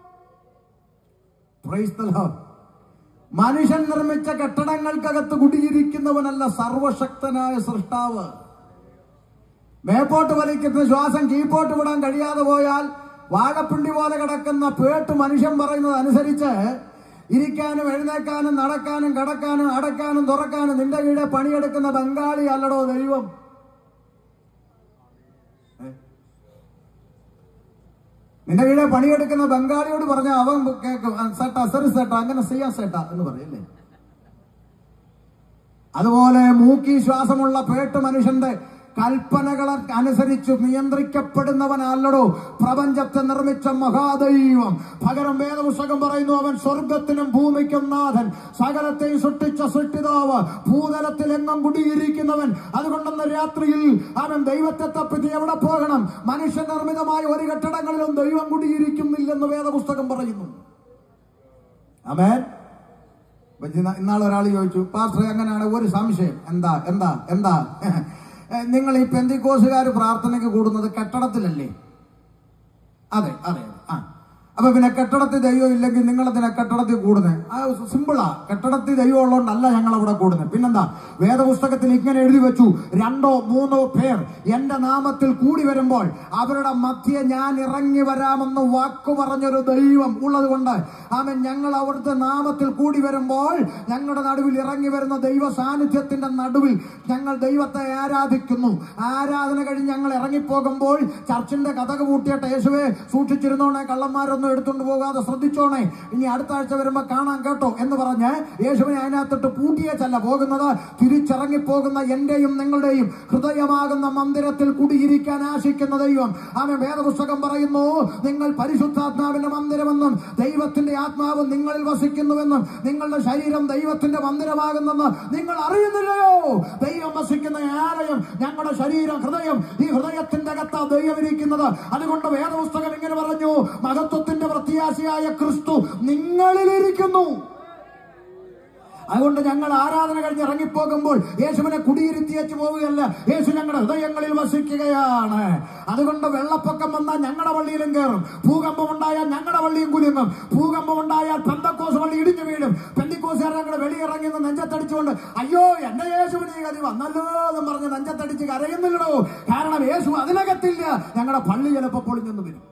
Praise the Lord. മനുഷ്യൻ നിർമ്മിച്ച കെട്ടിടങ്ങൾക്കകത്ത് കുടിയിരിക്കുന്നവനല്ല സർവശക്തനായ സൃഷ്ടാവ് മേപ്പോട്ട് വലിക്കുന്ന ശ്വാസം കീപ്പോട്ട് വിടാൻ കഴിയാതെ പോയാൽ വാഴപ്പിണ്ടി പോലെ കിടക്കുന്ന പേട്ട് മനുഷ്യൻ പറയുന്നത് അനുസരിച്ച് ഇരിക്കാനും എഴുന്നേക്കാനും നടക്കാനും കിടക്കാനും അടക്കാനും തുറക്കാനും നിന്റെ കീഴെ പണിയെടുക്കുന്ന ബംഗാളി അല്ലടോ ദൈവം നിന്റെ കീഴെ പണിയെടുക്കുന്ന ബംഗാളിയോട് പറഞ്ഞ അവൻ കേൾക്കും "ആ, സെട്ടാ സെറി സെട്ടാ അങ്ങനെ ചെയ്യാ സെട്ടാ എന്ന് പറയല്ലേ അതുപോലെ മൂക്കി ശ്വാസമുള്ള പേട്ട് മനുഷ്യന്റെ കൽപ്പനകളെ അനുസരിച്ച് നിയന്ത്രിക്കപ്പെടുന്നവനല്ലടോ പ്രപഞ്ചത്തെ നിർമ്മിച്ച മഹാദൈവം പകരം വേദപുസ്തകം പറയുന്നു അവൻ സ്വർഗത്തിനും ഭൂമിക്കും നാഥൻ സകലത്തെയും സൃഷ്ടിച്ച സൃഷ്ടിതാവ് ഭൂതലത്തിൽ എങ്ങും കുടിയിരിക്കുന്നവൻ അതുകൊണ്ടെന്ന രാത്രിയിൽ അവൻ ദൈവത്തെ തപ്പി എവിടെ പോകണം മനുഷ്യനിർമ്മിതമായ ഒരു കെട്ടിടങ്ങളിലും ദൈവം കുടിയിരിക്കുന്നില്ലെന്ന് വേദപുസ്തകം പറയുന്നു അമേൻ അപ്പൊ ഇന്ന- ഇന്നാള് ഒരാൾ ചോദിച്ചു പാസ്റ്റർ അങ്ങനെയാണ് ഒരു സംശയം എന്താ എന്താ എന്താ ഏ, നിങ്ങൾ ഈ പെന്തിക്കോസുകാർ പ്രാർത്ഥനയ്ക്ക് കൂടുന്നത് കെട്ടിടത്തിലല്ലേ അതെ അതെ അതെ ആ അപ്പൊ പിന്നെ കെട്ടിടത്തിൽ ദൈവം ഇല്ലെങ്കിൽ നിങ്ങൾ അതിനെ കെട്ടിടത്തിൽ കൂടുന്നത് ആ സിമ്പിളാ കെട്ടിടത്തിൽ ദൈവം ഉള്ളതുകൊണ്ടല്ല ഞങ്ങൾ അവിടെ കൂടുന്നത് പിന്നെന്താ വേദപുസ്തകത്തിൽ ഇങ്ങനെ എഴുതി വെച്ചു രണ്ടോ മൂന്നോ പേർ എന്റെ നാമത്തിൽ കൂടി വരുമ്പോൾ അവരുടെ മധ്യ ഞാൻ ഇറങ്ങി വരാമെന്ന് വാക്കു പറഞ്ഞൊരു ദൈവം ഉള്ളത് കൊണ്ട് അവൻ ഞങ്ങൾ അവിടുത്തെ നാമത്തിൽ കൂടി വരുമ്പോൾ ഞങ്ങളുടെ നടുവിൽ ഇറങ്ങി വരുന്ന ദൈവ സാന്നിധ്യത്തിന്റെ നടുവിൽ ഞങ്ങൾ ദൈവത്തെ ആരാധിക്കുന്നു ആരാധന കഴിഞ്ഞ് ഞങ്ങൾ ഇറങ്ങിപ്പോകുമ്പോൾ ചർച്ചിന്റെ കഥക കൂട്ടിയിട്ട് യേശുവെ സൂക്ഷിച്ചിരുന്നോണേ കള്ളന്മാരൊന്നും ഒന്നും എടുത്തുകൊണ്ട് പോകാതെ ശ്രദ്ധിച്ചോണേ ഇനി അടുത്ത ആഴ്ച വരുമ്പോ കാണാൻ കേട്ടോ എന്ന് പറഞ്ഞ് യേശുവിനെ അതിനകത്തിട്ട് പൂട്ടിയേച്ചല്ല പോകുന്നത് തിരിച്ചിറങ്ങി പോകുന്ന എന്റെയും നിങ്ങളുടെയും ഹൃദയമാകുന്ന മന്ദിരത്തിൽ കുടിയിരിക്കാൻ ആശിക്കുന്ന ദൈവം ആമേ വേദപുസ്തകം പറയുന്നു നിങ്ങൾ പരിശുദ്ധാത്മാവിന്റെ മന്ദിരമെന്നും ദൈവത്തിന്റെ ആത്മാവ് നിങ്ങളിൽ വസിക്കുന്നുവെന്നും നിങ്ങളുടെ ശരീരം ദൈവത്തിന്റെ മന്ദിരമാകുന്നെന്ന് നിങ്ങൾ അറിയുന്നില്ലയോ ദൈവം വസിക്കുന്ന ആലയം ഞങ്ങളുടെ ശരീരം ഹൃദയം ഈ ഹൃദയത്തിന്റെ അകത്താ ദൈവം ഇരിക്കുന്നത് അതുകൊണ്ട് വേദപുസ്തകം ഇങ്ങനെ പറഞ്ഞു മഹത്വത്തിന്റെ പ്രത്യാശയായ ക്രിസ്തു നിങ്ങളിലിരിക്കുന്നു അതുകൊണ്ട് ഞങ്ങൾ ആരാധന കഴിഞ്ഞ് ഇറങ്ങിപ്പോകുമ്പോൾ യേശുവിനെ കുടിയിരുത്തിയേച്ച് പോവുകയല്ല യേശു ഞങ്ങളുടെ ഹൃദയങ്ങളിൽ വസിക്കുകയാണ് അതുകൊണ്ട് വെള്ളപ്പൊക്കം വന്നാൽ ഞങ്ങളുടെ പള്ളിയിലും കയറും ഭൂകമ്പം ഉണ്ടായാൽ ഞങ്ങളുടെ പള്ളിയും കുലുങ്ങും ഭൂകമ്പം ഉണ്ടായാൽ പെന്തക്കോസ് പള്ളി ഇടിഞ്ഞു വീഴും പെന്തിക്കോസുകാരെ ഞങ്ങൾ വെളിയിറങ്ങി നിന്ന് നെഞ്ചത്തടിച്ചുകൊണ്ട് അയ്യോ എന്റെ യേശുവിനെ ഈ ഗതി വന്നല്ലോ എന്ന് പറഞ്ഞ് നെഞ്ചത്തടിച്ച് കരയുന്നില്ലടോ കാരണം യേശു അതിനകത്തില്ല ഞങ്ങളുടെ പള്ളി ചിലപ്പോൾ പൊളിഞ്ഞെന്ന് വരും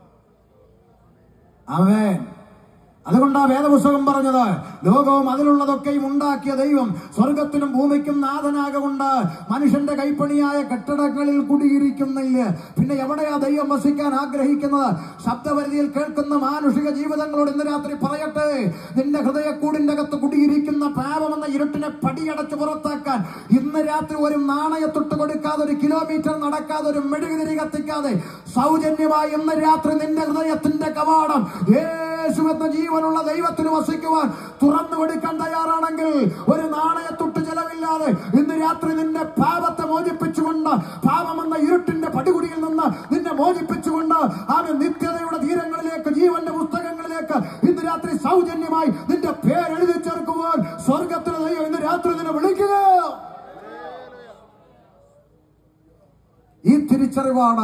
അവൻ അതുകൊണ്ടാ വേദപുസ്തകം പറഞ്ഞത് ലോകവും അതിലുള്ളതൊക്കെയും ഉണ്ടാക്കിയ ദൈവം സ്വർഗത്തിനും ഭൂമിക്കും നാഥനാകൊണ്ട് മനുഷ്യന്റെ കൈപ്പണിയായ കെട്ടിടങ്ങളിൽ കുടിയിരിക്കുന്നില്ല പിന്നെ എവിടെയാ ദൈവം വസിക്കാൻ ആഗ്രഹിക്കുന്നത് ശബ്ദപരിധിയിൽ കേൾക്കുന്ന മാനുഷിക ജീവിതങ്ങളോട് ഇന്ന് രാത്രി പറയട്ടെ നിന്റെ ഹൃദയക്കൂടിന്റെ അകത്ത് കുടിയിരിക്കുന്ന പാപമെന്ന ഇരുട്ടിനെ പടിയടച്ച് പുറത്താക്കാൻ ഇന്ന് രാത്രി ഒരു നാണയത്തൊട്ട് കൊടുക്കാതെ ഒരു കിലോമീറ്റർ നടക്കാതെ ഒരു മെഴുകുതിരി കത്തിക്കാതെ സൗജന്യമായി ഇന്ന് രാത്രി നിന്റെ ഹൃദയത്തിന്റെ കവാടം യേശു എന്ന ജീവനുള്ള ദൈവത്തിന് വസിക്കുവാൻ തുറന്നു കൊടുക്കാൻ തയ്യാറാണെങ്കിൽ ഒരു നാണയത്തൊട്ട് ചെലവില്ലാതെ ഇന്ന് രാത്രി നിന്റെ പാപത്തെ മോചിപ്പിച്ചുകൊണ്ട് പാപമെന്ന ഇരുട്ടിന്റെ പടികുടിയിൽ നിന്ന് നിന്നെ മോചിപ്പിച്ചുകൊണ്ട് ആമെ നിത്യതയുടെ തീരങ്ങളിലേക്ക് ജീവന്റെ പുസ്തകങ്ങളിലേക്ക് ഇന്ന് രാത്രി സൗജന്യമായി നിന്റെ പേരെഴുതി ചേർക്കുവാൻ സ്വർഗത്തിലെ ദൈവം ഇന്ന് രാത്രി നിന്നെ വിളിക്കുക ഈ തിരിച്ചറിവാണ്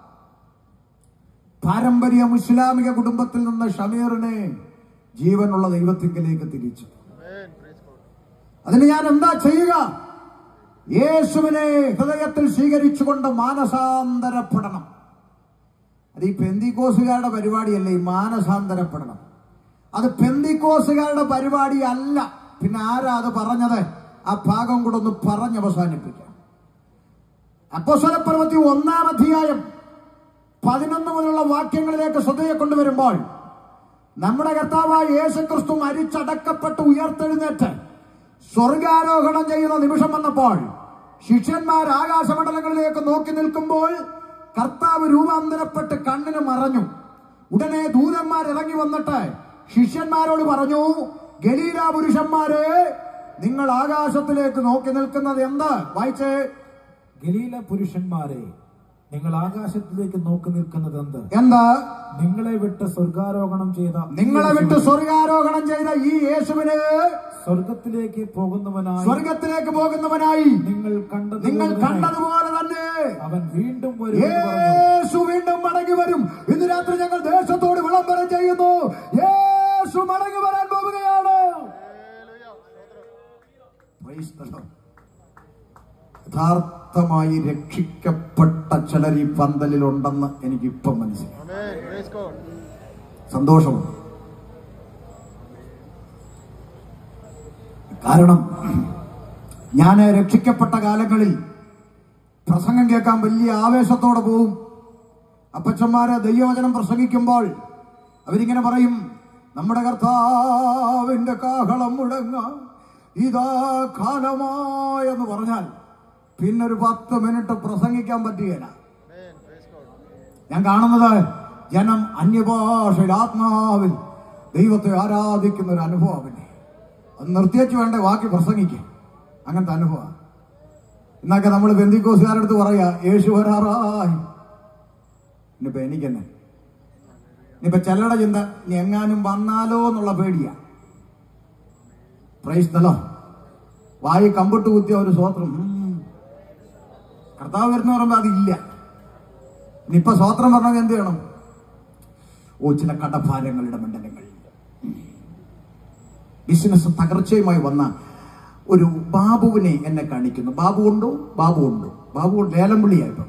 പാരമ്പര്യ ഇസ്ലാമിക കുടുംബത്തിൽ നിന്ന് ഷമീറിനെ ജീവനുള്ള ദൈവത്തിങ്കിലേക്ക് തിരിച്ചു അതിന് ഞാൻ എന്താ ചെയ്യുക യേശുവിനെ ഹൃദയത്തിൽ സ്വീകരിച്ചുകൊണ്ട് മാനസാന്തരപ്പെടണം അത് ഈ പെന്തിക്കോസുകാരുടെ പരിപാടിയല്ല ഈ മാനസാന്തരപ്പെടണം അത് പെന്തിക്കോസുകാരുടെ പരിപാടി അല്ല പിന്നെ ആരാ അത് പറഞ്ഞത് ആ ഭാഗം കൂടെ ഒന്ന് പറഞ്ഞ് അവസാനിപ്പിക്കാം അപ്പോസ്വലപ്രവൃത്തി ഒന്നാം അധ്യായം പതിനൊന്ന് മുതലുള്ള വാക്യങ്ങളിലേക്ക് ശ്രദ്ധയെ കൊണ്ടുവരുമ്പോൾ നമ്മുടെ കർത്താവായ യേശു ക്രിസ്തു മരിച്ചടക്കപ്പെട്ട് ഉയർത്തെഴുന്നേറ്റ് സ്വർഗാരോഹണം ചെയ്യുന്ന നിമിഷം വന്നപ്പോൾ ശിഷ്യന്മാർ ആകാശമണ്ഡലങ്ങളിലേക്ക് നോക്കി നിൽക്കുമ്പോൾ കർത്താവ് രൂപാന്തരപ്പെട്ട് കണ്ണിന് മറഞ്ഞു ഉടനെ ദൂതന്മാർ ഇറങ്ങി വന്നിട്ട് ശിഷ്യന്മാരോട് പറഞ്ഞു ഗലീല പുരുഷന്മാരെ നിങ്ങൾ ആകാശത്തിലേക്ക് നോക്കി നിൽക്കുന്നത് എന്ത് വായിച്ചേ ഗലീല പുരുഷന്മാരെ നിങ്ങൾ ആകാശത്തിലേക്ക് നോക്കി നിൽക്കുന്നത് എന്ത് എന്താ നിങ്ങളെ വിട്ട് സ്വർഗാരോഹണം ചെയ്ത നിങ്ങളെ വിട്ട് സ്വർഗാരോഹണം ചെയ്ത ഈ യേശുവിന് സ്വർഗത്തിലേക്ക് പോകുന്നവനായി സ്വർഗത്തിലേക്ക് പോകുന്നവനായി നിങ്ങൾ കണ്ടത് നിങ്ങൾ കണ്ടതുപോലെ തന്നെ അവൻ വീണ്ടും വരും എന്ന് പറഞ്ഞു. യേശു വീണ്ടും മടങ്ങി വരും ഇന്ന് രാത്രി ഞങ്ങൾ ദേശത്തോട് വിളംബരം ചെയ്യുന്നു യേശു മടങ്ങി വരാൻ പോവുകയാണ് Praise the Lord. യഥാർത്ഥമായി രക്ഷിക്കപ്പെട്ട ചിലർ ഈ പന്തലിലുണ്ടെന്ന് എനിക്ക് ഇപ്പം മനസ്സിലായി Amen. Praise God. സന്തോഷമുണ്ട് കാരണം ഞാൻ രക്ഷിക്കപ്പെട്ട കാലങ്ങളിൽ പ്രസംഗം കേൾക്കാൻ വലിയ ആവേശത്തോടെ പോവും അപ്പച്ചന്മാരെ ദൈവവചനം പ്രസംഗിക്കുമ്പോൾ അവരിങ്ങനെ പറയും നമ്മുടെ കർത്താവിന്റെ കാഹളം മുഴങ്ങ ഇതാ കാലമായെന്ന് പറഞ്ഞാൽ പിന്നെ ഒരു പത്ത് മിനിറ്റ് പ്രസംഗിക്കാൻ പറ്റുകയില്ല Amen. Praise God. ഞാൻ കാണുന്നത് ജനം അന്യഭാഷയിൽ ആത്മാവിൽ ദൈവത്തെ ആരാധിക്കുന്ന ഒരു അനുഭവം പിന്നെ അത് നിർത്തിയച്ച് വേണ്ട ബാക്കി പ്രസംഗിക്കുക അങ്ങനത്തെ അനുഭവം എന്നൊക്കെ നമ്മൾ ബന്ധിക്കോസുകാരടുത്ത് പറയാ യേശു വരാറായി ഇനിയിപ്പോ എനിക്കെന്നെ ഇനിയിപ്പോ ചിലരുടെ ചിന്ത ഇനി എങ്ങാനും വന്നാലോ എന്നുള്ള പേടിയാ പ്രൈസ്തലോ വായി കമ്പിട്ട് കുത്തിയ ഒരു സ്വോത്രം ഉം. കർത്താവ് വരുന്ന പറയുമ്പോ അതില്ല ഇനിയിപ്പൊ സ്വോത്രം പറഞ്ഞാൽ എന്ത് ചെയ്യണം ഓ ചില കടഭാരങ്ങളുടെ മണ്ഡലങ്ങൾ ബിസിനസ് തകർച്ചയുമായി വന്ന ഒരു ബാബുവിനെ എന്നെ കാണിക്കുന്നു ബാബു ഉണ്ടോ ബാബു ഉണ്ടോ ബാബു ഉണ്ട് ലേലം വിളിയായിപ്പോ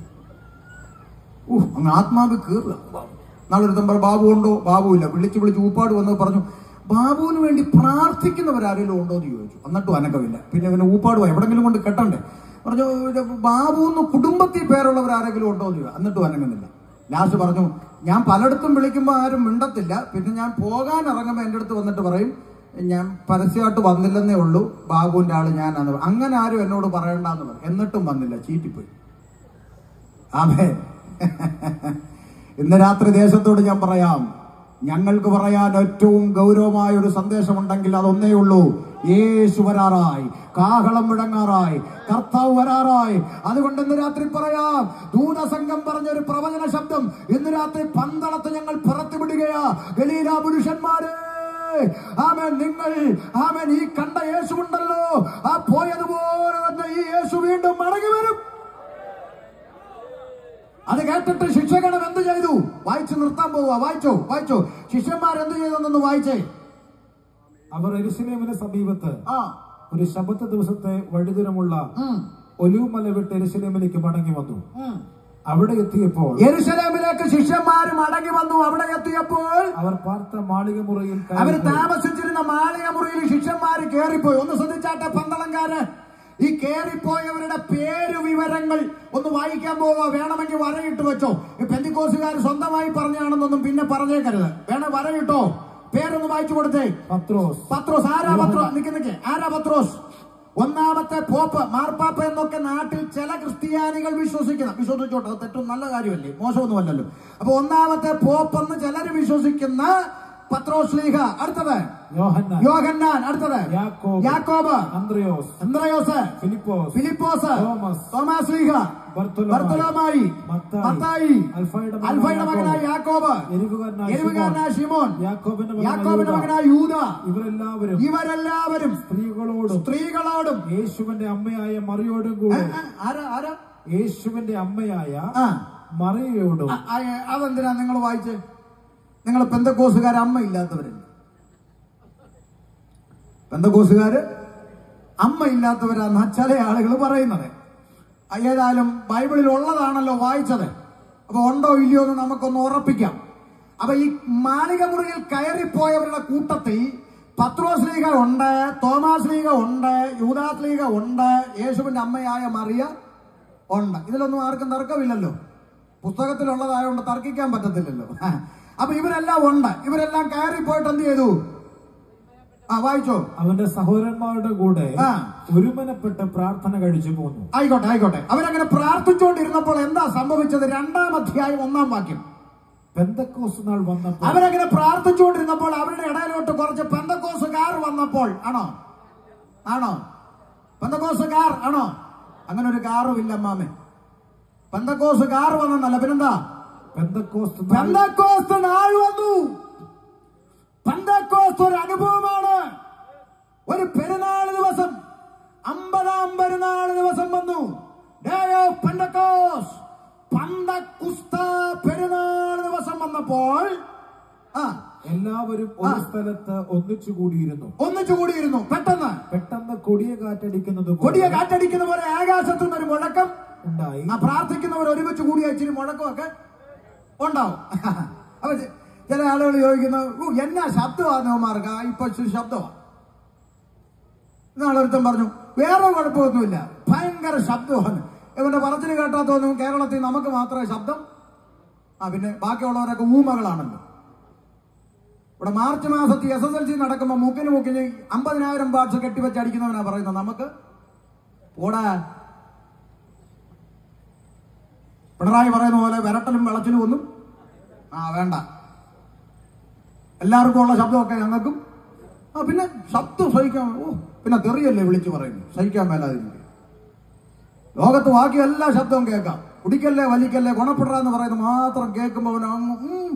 ഓ അങ്ങ് ആത്മാവ് കീറുക നാളെ ഒരുത്തം പറ ബാബു ഉണ്ടോ ബാബു ഇല്ല വിളിച്ച് വിളിച്ച് ഊപ്പാട് വന്ന് പറഞ്ഞു ബാബുവിന് വേണ്ടി പ്രാർത്ഥിക്കുന്നവരാരെങ്കിലും ഉണ്ടോ എന്ന് ചോദിച്ചു എന്നിട്ടും അനക്കമില്ല പിന്നെ പിന്നെ ഊപ്പാട് പോയി എവിടെങ്കിലും കൊണ്ട് കെട്ടണ്ടേ പറഞ്ഞു ഇത് ബാബു എന്ന് കുടുംബത്തിൽ പേരുള്ളവർ ആരെങ്കിലും ഉണ്ടോ എന്ന് ചോദിച്ചു എന്നിട്ടും അനങ്ങുന്നില്ല ലാസ്റ്റ് പറഞ്ഞു ഞാൻ പലയിടത്തും വിളിക്കുമ്പോൾ ആരും മിണ്ടത്തില്ല പിന്നെ ഞാൻ പോകാൻ ഇറങ്ങുമ്പോൾ എൻ്റെ അടുത്ത് വന്നിട്ട് പറയും ഞാൻ പരസ്യമായിട്ട് വന്നില്ലെന്നേ ഉള്ളൂ ബാബുവിന്റെ ആള് ഞാനാന്ന് പറയും. അങ്ങനെ ആരും എന്നോട് പറയണ്ടെന്ന് പറയും എന്നിട്ടും വന്നില്ല ചീറ്റിപ്പോയി ആമേ ഇന്ന് രാത്രി ദേശത്തോട് ഞാൻ പറയാം ഞങ്ങൾക്ക് പറയാൻ ഏറ്റവും ഗൗരവമായ ഒരു സന്ദേശമുണ്ടെങ്കിൽ അതൊന്നേ ഉള്ളൂ യേശു വരാറായി കാഹളം മുഴങ്ങാറായി കർത്താവ് വരാറായി അതുകൊണ്ട് ഇന്ന് രാത്രി പറയാം ദൂതസംഘം പറഞ്ഞൊരു പ്രവചന ശബ്ദം ഇന്ന് രാത്രി പന്തളത്ത് ഞങ്ങൾ പുറത്തുവിടുകയാ ഗലീല പുരുഷന്മാരെ ആമേൻ നിങ്ങൾ ആമേൻ ഈ കണ്ട യേശു ഉണ്ടല്ലോ ആ പോയതുപോലെ തന്നെ ഈ യേശു വീണ്ടും മടങ്ങി വരും അത് കേട്ടിട്ട് ശിക്ഷകണം എന്ത് ചെയ്തു വായിച്ചു നിർത്താൻ പോവുക വായിച്ചോ വായിച്ചോ ശിഷ്യന്മാർ എന്ത് ചെയ്തെന്നൊന്ന് വായിച്ചേ അവർ എരുസലേമിന് സമീപത്ത് ആ ഒരു ശബത്ത് ദിവസത്തെ വഴിദൂരമുള്ള ഉം, ഒലിവുമല വിട്ട് എരുസലേമിലേക്ക് മടങ്ങി വന്നു ഉം. അവിടെ എത്തിയപ്പോൾ യെരൂശലേമിലേക്ക് ശിഷ്യന്മാർ മടങ്ങി വന്നു അവിടെ എത്തിയപ്പോൾ അവർ പാർത്ത മാളിക മുറിയിൽ അവർ കയറിപ്പോയി. താമസിച്ചിരുന്ന മാളിക മുറിയിൽ ശിഷ്യന്മാര് കേറിപ്പോയി ഒന്ന് ശ്രദ്ധിച്ചാട്ടെ പന്തളംകാര് ഈ കേറിപ്പോയവരുടെ പേര് വിവരങ്ങൾ ഒന്ന് വായിക്കാൻ പോവുക വേണമെങ്കിൽ വരയിട്ട് വെച്ചോ ഈ പെന്തിക്കോസുകാർ സ്വന്തമായി പറഞ്ഞാണെന്നൊന്നും പിന്നെ പറഞ്ഞേക്കരുത് വേണേ വരയിട്ടോ പേരൊന്ന് വായിച്ചു കൊടുത്തേ പത്രോസ് പത്രോസ് ആരാ പത്രോസ് നിക്ക് നിക്ക് ആരാ പത്രോസ് ഒന്നാമത്തെ പോപ്പ് മാർപ്പാപ്പ എന്നൊക്കെ നാട്ടിൽ ചില ക്രിസ്ത്യാനികൾ വിശ്വസിക്കുന്ന വിശ്വസിച്ചോട്ടെ അത് തെറ്റും നല്ല കാര്യമല്ലേ മോശമൊന്നുമല്ലല്ലോ അപ്പൊ ഒന്നാമത്തെ പോപ്പ് എന്ന് ചിലര് വിശ്വസിക്കുന്ന പത്രോസ് ലീഹ അടുത്തത് യോഹന്നാൻ യോഹന്നാൻ അടുത്തത് യാക്കോബ് യാക്കോബ് അന്ത്രയോസ് അന്ത്രയോസ് ഫിലിപ്പോസ് ഫിലിപ്പോസ് തോമസ് തോമസ് ലീഹ ബർത്തലോമായി, ബർത്തലോമായി മത്തായി, മത്തായി അൽഫയുടെ മകനായ അൽഫയുടെ മകനായ യാക്കോബ് എരിവുകാരനായ എരിവുകാരനായ ഷിമോൻ യാക്കോബിന്റെ മകനായ യാക്കോബിന്റെ യൂദാ. മകനായ യൂദ ഇവരെല്ലാവരും ഇവരെല്ലാവരും സ്ത്രീകളോടും സ്ത്രീകളോടും യേശുവിന്റെ അമ്മയായ മറിയോടും ഏ, കൂടെ ഏ, ആരാ ആരാ യേശുവിന്റെ അമ്മയായ ആ മറിയയോടും ആ, ആ, അതെന്തിനാ നിങ്ങൾ വായിച്ച് നിങ്ങൾ പെന്തക്കോസുകാർ അമ്മ ഇല്ലാത്തവരല്ലേ പെന്തക്കോസുകാര് അമ്മ ഇല്ലാത്തവരാന്ന ചില ആളുകൾ പറയുന്നത് ആ, ഏതായാലും ബൈബിളിൽ ഉള്ളതാണല്ലോ വായിച്ചത് അപ്പൊ ഉണ്ടോ ഇല്ലയോ എന്ന് നമുക്കൊന്ന് ഉറപ്പിക്കാം അപ്പൊ ഈ മാളിക മുറിയിൽ കയറിപ്പോയവരുടെ കൂട്ടത്തിൽ പത്രോസ് ലീഗ ഉണ്ട് തോമാസ് ലീഗ ഉണ്ട് യൂദാസ് ലീഗ ഉണ്ട് യേശുവിന്റെ അമ്മയായ മറിയ ഉണ്ട് ഇതിലൊന്നും ആർക്കും തർക്കമില്ലല്ലോ പുസ്തകത്തിലുള്ളതായതുകൊണ്ട് തർക്കിക്കാൻ പറ്റത്തില്ലല്ലോ അപ്പൊ ഇവരെല്ലാം ഉണ്ട് ഇവരെല്ലാം കയറിപ്പോയിട്ട് എന്ത് ചെയ്തു ആ വായിച്ചോ അവന്റെ സഹോദരന്മാരുടെ കൂടെ ആ. ഒരുമനപ്പെട്ട് പ്രാർത്ഥന കഴിച്ചു പോന്നു ആയിക്കോട്ടെ ആയിക്കോട്ടെ അവരങ്ങനെ പ്രാർത്ഥിച്ചുകൊണ്ടിരുന്നപ്പോൾ എന്താ സംഭവിച്ചത് രണ്ടാം അധ്യായം ഒന്നാം വാക്യം പെന്തക്കോസ് നാൾ വന്നപ്പോൾ അവരങ്ങനെ പ്രാർത്ഥിച്ചുകൊണ്ടിരുന്നപ്പോൾ അവരുടെ ഇടയിലോട്ട് കുറച്ച് പെന്തക്കോസുകാർ വന്നപ്പോൾ ആണോ ആണോ പെന്തക്കോസുകാർ ആണോ അങ്ങനെ ഒരു കാറും ഇല്ല മാമേ പെന്തക്കോസ് കാർ വന്നെന്നല്ല പിന്നെന്താ പെന്തക്കോസ് നാൾ പെന്തക്കോസ്ത് നാൾ വന്നു പെന്തക്കോസ്ത് ഒരു അനുഭവമാണ് ഒരു പെരുന്നാൾ ദിവസം അമ്പതാം പെരുന്നാൾ ദിവസം വന്നു ഡേ ഓഫ് പെന്തക്കോസ് പന്തക്കുസ്ത പെരുന്നാൾ ദിവസം വന്നപ്പോൾ ആ എല്ലാവരും ഒരു സ്ഥലത്ത് ഒന്നിച്ചു കൂടിയിരുന്നു ഒന്നിച്ചു കൂടിയിരുന്നു പെട്ടെന്ന് പെട്ടെന്ന് കൊടിയ കാറ്റടിക്കുന്നത് കൊടിയ കൊടിയ കാറ്റടിക്കുന്ന പോലെ ആകാശത്തു നിന്ന് ഒരു മുഴക്കം ഉണ്ടായി ആ പ്രാർത്ഥിക്കുന്നവർ ഒരുമിച്ച് കൂടി ഇച്ചിരി മുഴക്കമൊക്കെ ഉണ്ടാവും അപ്പൊ ചെ- ചില ആളുകൾ ചോദിക്കുന്നു "ഓ, എന്നാ ശബ്ദമാണോമാർക്ക് ഇപ്പൊ ഇച്ചിരി ശബ്ദമാണ് നാളൊരുത്തൻ പറഞ്ഞു വേറെ കുഴപ്പമൊന്നുമില്ല ഭയങ്കര ശബ്ദമാണ് ഇവന്റെ പറച്ചിൽ കേട്ടാ തോന്നും കേരളത്തിൽ നമുക്ക് മാത്രമേ ശബ്ദം ആ പിന്നെ ബാക്കിയുള്ളവരൊക്കെ ഊമകളാണല്ലോ ഇവിടെ മാർച്ച് മാസത്തിൽ എസ് എസ് എൽ സി നടക്കുമ്പോൾ മൂക്കിന് മൂക്കിന് അമ്പതിനായിരം ബാറ്റ്സ് കെട്ടിവെച്ച് അടിക്കുന്നവനാ പറയുന്നത് നമുക്ക് പോടാ പിണറായി പറയുന്ന പോലെ വിരട്ടലും വിളച്ചിലും ഒന്നും ആ വേണ്ട എല്ലാവർക്കും ഉള്ള ശബ്ദമൊക്കെ ഞങ്ങൾക്കും ആ പിന്നെ ശബ്ദം സഹിക്കാൻ ഓ പിന്നെ തെറിയല്ലേ വിളിച്ചു പറയുന്നു സഹിക്കാൻ മേലാതിരിക്കും ലോകത്ത് ബാക്കി എല്ലാ ശബ്ദവും കേൾക്കാം കുടിക്കല്ലേ വലിക്കല്ലേ ഗുണപ്പെട എന്ന് പറയുന്നത് മാത്രം കേൾക്കുമ്പോൾ അവന് അങ്ങ് ഉം.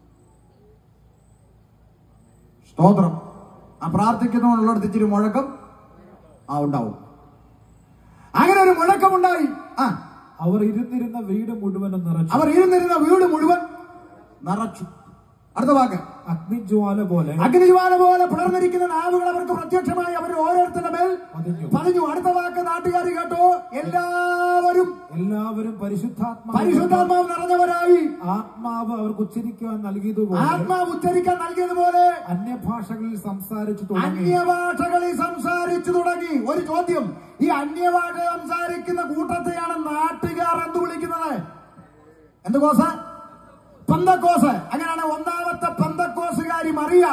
സ്തോത്രം ആ പ്രാർത്ഥിക്കുന്നവനുള്ളിടത്ത് ഇച്ചിരി മുഴക്കം ആ ഉണ്ടാവും അങ്ങനെ ഒരു മുഴക്കമുണ്ടായി ആ അവർ ഇരുന്നിരുന്ന വീട് മുഴുവനും നിറച്ചു അവർ ഇരുന്നിരുന്ന വീട് മുഴുവൻ നിറച്ചു അടുത്ത വാക്ക് അഗ്നിജ്വാല പോലെ അഗ്നിജ്വാല പോലെ പിളർന്നിരിക്കുന്ന നാവുകൾ അവർക്ക് പ്രത്യക്ഷമായി അവർ ഓരോരുത്തരുടെ മേൽ പതിഞ്ഞു പതിഞ്ഞു അടുത്ത വാക്ക് നാട്ടുകാർ കേട്ടോ എല്ലാവരും എല്ലാവരും പരിശുദ്ധാത്മാവ് പരിശുദ്ധാത്മാവ് നിറഞ്ഞവരായി ആത്മാവ് അവർക്ക് ഉച്ചരിക്കുവാൻ നൽകിയതുപോലെ ആത്മാവ് ഉച്ചരിക്കാൻ നൽകിയതുപോലെ അന്യഭാഷകളിൽ സംസാരിച്ചു തുടങ്ങി അന്യഭാഷകളിൽ സംസാരിച്ചു തുടങ്ങി ഒരു ചോദ്യം ഈ അന്യഭാഷ സംസാരിക്കുന്ന കൂട്ടത്തെയാണ് നാട്ടുകാർ എന്ത് വിളിക്കുന്നത് എന്ത് കോസ പന്തക്കോസ് അങ്ങനെയാണ് ഒന്നാമത്തെ പന്തക്കോസുകാരി മറിയ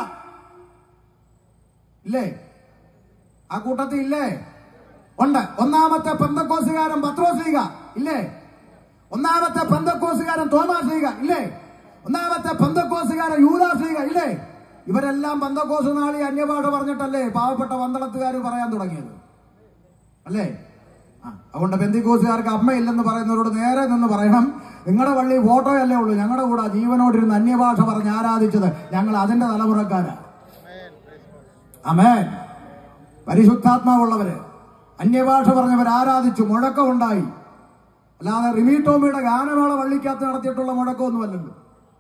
ഇല്ലേ ആ കൂട്ടത്തിൽ ഇല്ലേ ഉണ്ട് ഒന്നാമത്തെ പന്തക്കോസുകാരൻ പത്രോസ്ലീഗ ഇല്ലേ ഒന്നാമത്തെ പന്തക്കോസുകാരൻ തോമാസ്ലീഗ ഇല്ലേ ഒന്നാമത്തെ പന്തക്കോസുകാരൻ യൂദാസ്ലീഗ ഇല്ലേ ഇവരെല്ലാം പന്തക്കോസ് നാളി അന്യഭാഷ പറഞ്ഞിട്ടല്ലേ പാവപ്പെട്ട പന്തളത്തുകാർ പറയാൻ തുടങ്ങിയത് അല്ലേ ആ അതുകൊണ്ട് ബന്ധിക്കോസുകാർക്ക് അമ്മയില്ലെന്ന് പറയുന്നവരോട് നേരെ നിന്ന് പറയണം നിങ്ങളുടെ പള്ളി ഫോട്ടോ അല്ലേ ഉള്ളൂ ഞങ്ങളുടെ കൂടെ ജീവനോടിരുന്ന് അന്യഭാഷ പറഞ്ഞ് ആരാധിച്ചത് ഞങ്ങൾ അതിന്റെ തലമുറക്കാരാ അമേൻ പരിശുദ്ധാത്മാവുള്ളവര് അന്യഭാഷ പറഞ്ഞവർ ആരാധിച്ചു മുഴക്കമുണ്ടായി അല്ലാതെ റിമി ടോമിയുടെ ഗാനമേള വള്ളിക്കകത്ത് നടത്തിയിട്ടുള്ള മുഴക്കമൊന്നുമല്ലല്ലോ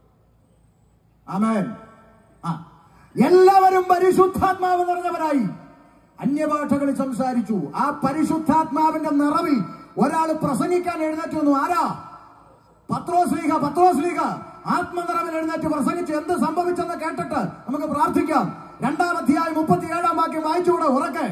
ആമേൻ ആ എല്ലാവരും പരിശുദ്ധാത്മാവ് നിറഞ്ഞവരായി അന്യഭാഷകളിൽ സംസാരിച്ചു ആ പരിശുദ്ധാത്മാവിന്റെ നിറവിൽ ഒരാൾ പ്രസംഗിക്കാൻ എഴുന്നേറ്റ് വന്നു ആരാ പത്രോസ്ലീഹ പത്രോസ്ലീഹ ആത്മനിറവിൽ എഴുന്നേറ്റ് പ്രസംഗിച്ച് എന്ത് സംഭവിച്ചെന്ന് കേട്ടിട്ട് നമുക്ക് പ്രാർത്ഥിക്കാം രണ്ടാം അധ്യായം മുപ്പത്തി ഏഴാം വാക്യം വായിച്ചുകൂടെ ഉറക്കെ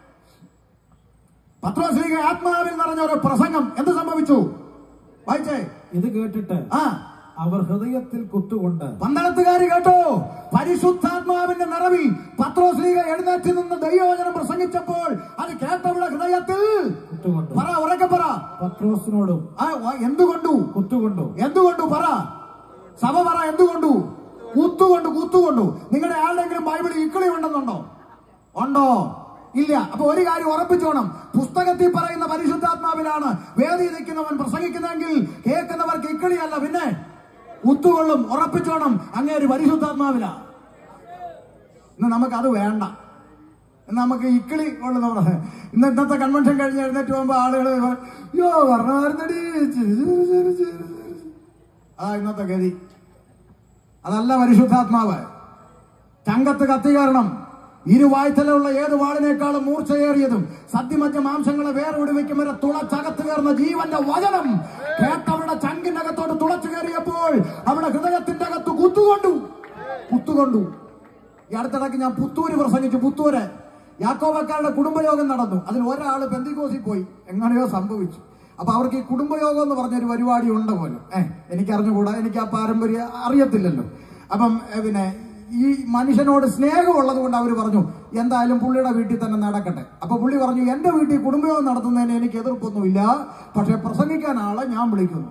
പത്രോസ്ലീഹ ആത്മാവിൽ നിറഞ്ഞ ഒരു പ്രസംഗം എന്ത് സംഭവിച്ചു വായിച്ചേ ഇത് കേട്ടിട്ട് ആ അവർ ഹൃദയത്തിൽ കുത്തുകൊണ്ട് പന്തളത്തുകാര് കേട്ടോ പരിശുദ്ധാത്മാവിന്റെ നിറവിൽ പത്രോസ്ലീഹ എഴുന്നേറ്റ് നിന്ന് ദൈവവചനം പ്രസംഗിച്ചപ്പോൾ അത് കേട്ടവളുടെ ഹൃദയത്തിൽ കുത്തുകൊണ്ട് പറ ഉറക്കെ പറ പത്രോസിനോടും ആ വ- എന്തുകൊണ്ടു കുത്തുകൊണ്ടു എന്തുകൊണ്ടു പറ സഭ പറ എന്തുകൊണ്ടു കുത്തുകൊണ്ടു കുത്തുകൊണ്ടു നിങ്ങളുടെ ആരുടെങ്കിലും ബൈബിളിൽ ഇക്കിളി ഉണ്ടെന്നുണ്ടോ ഉണ്ടോ ഇല്ല അപ്പൊ ഒരു കാര്യം ഉറപ്പിച്ചോണം പുസ്തകത്തിൽ പറയുന്ന പരിശുദ്ധാത്മാവിലാണ് വേദി നിൽക്കുന്നവൻ പ്രസംഗിക്കുന്നെങ്കിൽ കേൾക്കുന്നവർക്ക് ഇക്കിളിയല്ല പിന്നെ കുത്തുകൊള്ളും ഉറപ്പിച്ചോണം അങ്ങേ ഒരു പരിശുദ്ധാത്മാവിലാ ഇന്ന് നമുക്ക് അത് വേണ്ട ഇന്ന് നമുക്ക് ഇക്കിളി ഉള്ളത് നമ്മുടെ ഇന്ന് ഇന്നത്തെ കൺവെൻഷൻ കഴിഞ്ഞ് എഴുന്നേറ്റ് പോകുമ്പോ ആളുകൾ യോ പറഞ്ഞമായിരുന്നടി അതാ ഇന്നത്തെ ഗതി അതല്ല പരിശുദ്ധാത്മാവ് ചങ്കത്ത് കത്തി കയറണം ഇരുവായ്ത്തലുള്ള ഏത് വാളിനേക്കാളും മൂർച്ചയേറിയതും സദ്യമറ്റ മാംസങ്ങളെ വേറെ ഒടിവെക്കും വരെ തുളച്ചകത്ത് കയറുന്ന ജീവന്റെ വചനം കേട്ടവരുടെ ചങ്കിന്റെ അകത്തോട്ട് തുളച്ചു കയറിയപ്പോൾ അവിടെ ഹൃദയത്തിന്റെ അകത്ത് കുത്തുകൊണ്ടു കുത്തുകൊണ്ടു ഈ അടുത്തിടയ്ക്ക് ഞാൻ പുത്തൂര് പ്രസംഗിച്ചു പുത്തൂര് യാക്കോബക്കാരുടെ കുടുംബയോഗം നടന്നു അതിൽ ഒരാൾ പെന്തിക്കോസിൽ പോയി എങ്ങനെയോ സംഭവിച്ചു അപ്പൊ അവർക്ക് ഈ കുടുംബയോഗം എന്ന് പറഞ്ഞൊരു പരിപാടി ഉണ്ട് പോലും ഏഹ് എനിക്ക് അറിഞ്ഞുകൂടാ എനിക്ക് ആ പാരമ്പര്യം അറിയത്തില്ലല്ലോ അപ്പം ഏ, പിന്നെ ഈ മനുഷ്യനോട് സ്നേഹമുള്ളത് കൊണ്ട് അവർ പറഞ്ഞു എന്തായാലും പുള്ളിയുടെ വീട്ടിൽ തന്നെ നടക്കട്ടെ അപ്പൊ പുള്ളി പറഞ്ഞു എന്റെ വീട്ടിൽ കുടുംബയോഗം നടത്തുന്നതിന് എനിക്ക് എതിർപ്പൊന്നുമില്ല പക്ഷെ പ്രസംഗിക്കാൻ ആളെ ഞാൻ വിളിക്കുന്നു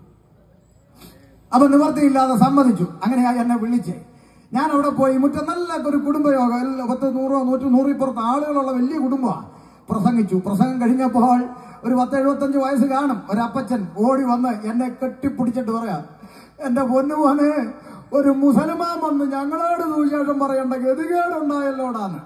അപ്പൊ നിവർത്തിയില്ലാതെ സമ്മതിച്ചു അങ്ങനെയാ എന്നെ വിളിച്ചേ ഞാൻ അവിടെ പോയി മുറ്റം നല്ല ഒരു കുടുംബയോഗം എല്ലാ പത്ത് നൂറോ നൂറ്റി നൂറിപ്പുറത്ത് ആളുകളുള്ള വലിയ കുടുംബമാണ് പ്രസംഗിച്ചു പ്രസംഗം കഴിഞ്ഞപ്പോൾ ഒരു പത്ത് എഴുപത്തഞ്ച് വയസ്സ് കാണും ഒരപ്പച്ചൻ ഓടി വന്ന് എന്നെ കെട്ടിപ്പിടിച്ചിട്ട് പറയാ എന്റെ പൊന്നു മോനെ ഒരു മുസൽമാൻ വന്ന് ഞങ്ങളോട് സുവിശേഷം പറയേണ്ട ഗതികേടുണ്ടായല്ലോടാന്ന്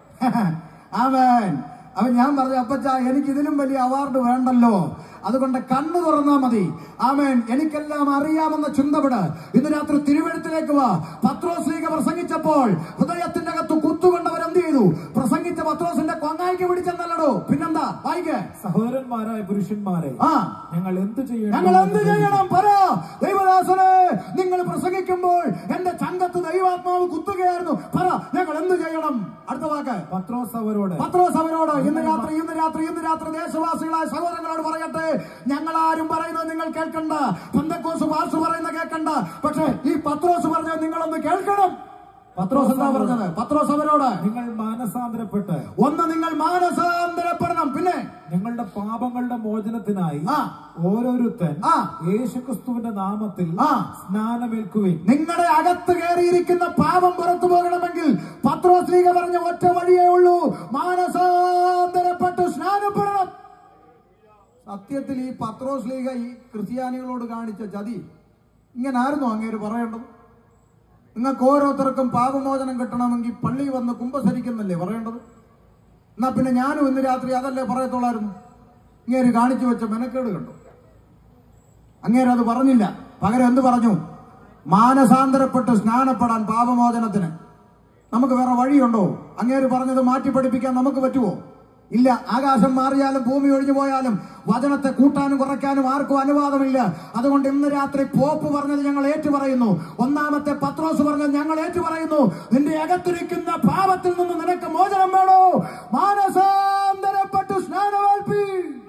ആമേൻ അവൻ ഞാൻ പറഞ്ഞു അപ്പച്ച എനിക്ക് ഇതിലും വലിയ അവാർഡ് വേണ്ടല്ലോ അതുകൊണ്ട് കണ്ണു തുറന്നാ മതി ആമേൻ എനിക്കെല്ലാം അറിയാമെന്ന ചിന്തപ്പെട് ഇന്ന് രാത്രി തിരുവഴുത്തിലേക്ക് വാ പത്രോസ് ലീഗ പ്രസംഗിച്ചപ്പോൾ ഹൃദയത്തിന്റെ അകത്ത് കുത്തുകൊണ്ടവർ എന്ത് ചെയ്തു പ്രസംഗിച്ച പത്രോസിന്റെ കൊങ്ങായിക്ക് പിടിച്ചെന്നല്ലടോ പിന്നെന്താ വായിക്കേ സഹോദരന്മാരായ പുരുഷന്മാരെ ആ ഞങ്ങൾ എന്ത് ചെയ്യണം ഞങ്ങൾ എന്ത് ചെയ്യണം പറ ദൈവദാസനെ നിങ്ങൾ പ്രസംഗിക്കുമ്പോൾ എന്റെ ചങ്കത്ത് ദൈവാത്മാവ് കുത്തുകയായിരുന്നു പറ ഞങ്ങൾ എന്ത് ചെയ്യണം അടുത്ത വാക്ക് പത്രോസ് അവരോട് പത്രോസ് അവരോട് ഇന്ന് രാത്രി ഇന്ന് രാത്രി ഇന്ന് രാത്രി ദേശവാസികളായ സഹോദരങ്ങളോട് പറയട്ടെ ഞങ്ങൾ ആരും പറയുന്നത് നിങ്ങൾ കേൾക്കണ്ട പന്തക്കോസ് വാസ് പറയുന്നത് കേൾക്കണ്ട പക്ഷേ ഈ പത്രോസ് പറഞ്ഞത് നിങ്ങളൊന്ന് കേൾക്കണം പത്രോസ് എന്താ പറഞ്ഞത് പത്രോസ് അവരോട് നിങ്ങൾ മാനസാന്തരപ്പെട്ട് ഒന്ന് നിങ്ങൾ മാനസാന്തരപ്പെടണം പിന്നെ നിങ്ങളുടെ പാപങ്ങളുടെ മോചനത്തിനായി ആ. ഓരോരുത്തൻ ആ. യേശുക്രിസ്തുവിന്റെ നാമത്തിൽ ആ. സ്നാനമേൽക്കുവിൻ നിങ്ങളുടെ അകത്ത് കയറിയിരിക്കുന്ന പാപം പുറത്തു പോകണമെങ്കിൽ പത്രോസ് ലീഗ പറഞ്ഞ ഒറ്റ വഴിയേ ഉള്ളൂ മാനസാന്തരപ്പെട്ട് സ്നാനപ്പെടണം സത്യത്തിൽ ഈ പത്രോസ് ലീഗ ഈ ക്രിസ്ത്യാനികളോട് കാണിച്ച ചതി ഇങ്ങനായിരുന്നു അങ്ങേര് പറയേണ്ടത് നിങ്ങൾക്ക് ഓരോരുത്തർക്കും പാപമോചനം കിട്ടണമെങ്കിൽ പള്ളി വന്ന് കുമ്പസരിക്കുന്നല്ലേ പറയേണ്ടത് എന്നാ പിന്നെ ഞാനും ഇന്ന് രാത്രി അതല്ലേ പറയത്തുള്ളായിരുന്നു ഇങ്ങേര് കാണിച്ചു വെച്ച മെനക്കേട് കണ്ടു അങ്ങേര് അത് പറഞ്ഞില്ല പകരം എന്ത് പറഞ്ഞു മാനസാന്തരപ്പെട്ട് സ്നാനപ്പെടാൻ പാപമോചനത്തിന് നമുക്ക് വേറെ വഴിയുണ്ടോ അങ്ങേര് പറഞ്ഞത് മാറ്റി പഠിപ്പിക്കാൻ നമുക്ക് പറ്റുമോ ഇല്ല ആകാശം മാറിയാലും ഭൂമി ഒഴിഞ്ഞു പോയാലും വചനത്തെ കൂട്ടാനും കുറയ്ക്കാനും ആർക്കും അനുവാദമില്ല അതുകൊണ്ട് ഇന്ന് രാത്രി പോപ്പ് പറഞ്ഞത് ഞങ്ങൾ ഏറ്റു പറയുന്നു ഒന്നാമത്തെ പത്രോസ് പറഞ്ഞത് ഞങ്ങൾ ഏറ്റു പറയുന്നു നിന്റെ അകത്തിരിക്കുന്ന പാപത്തിൽ നിന്ന് നിനക്ക് മോചനം വേണോ മാനസാന്തരപ്പെട്ട് സ്നാനമേൽപ്പി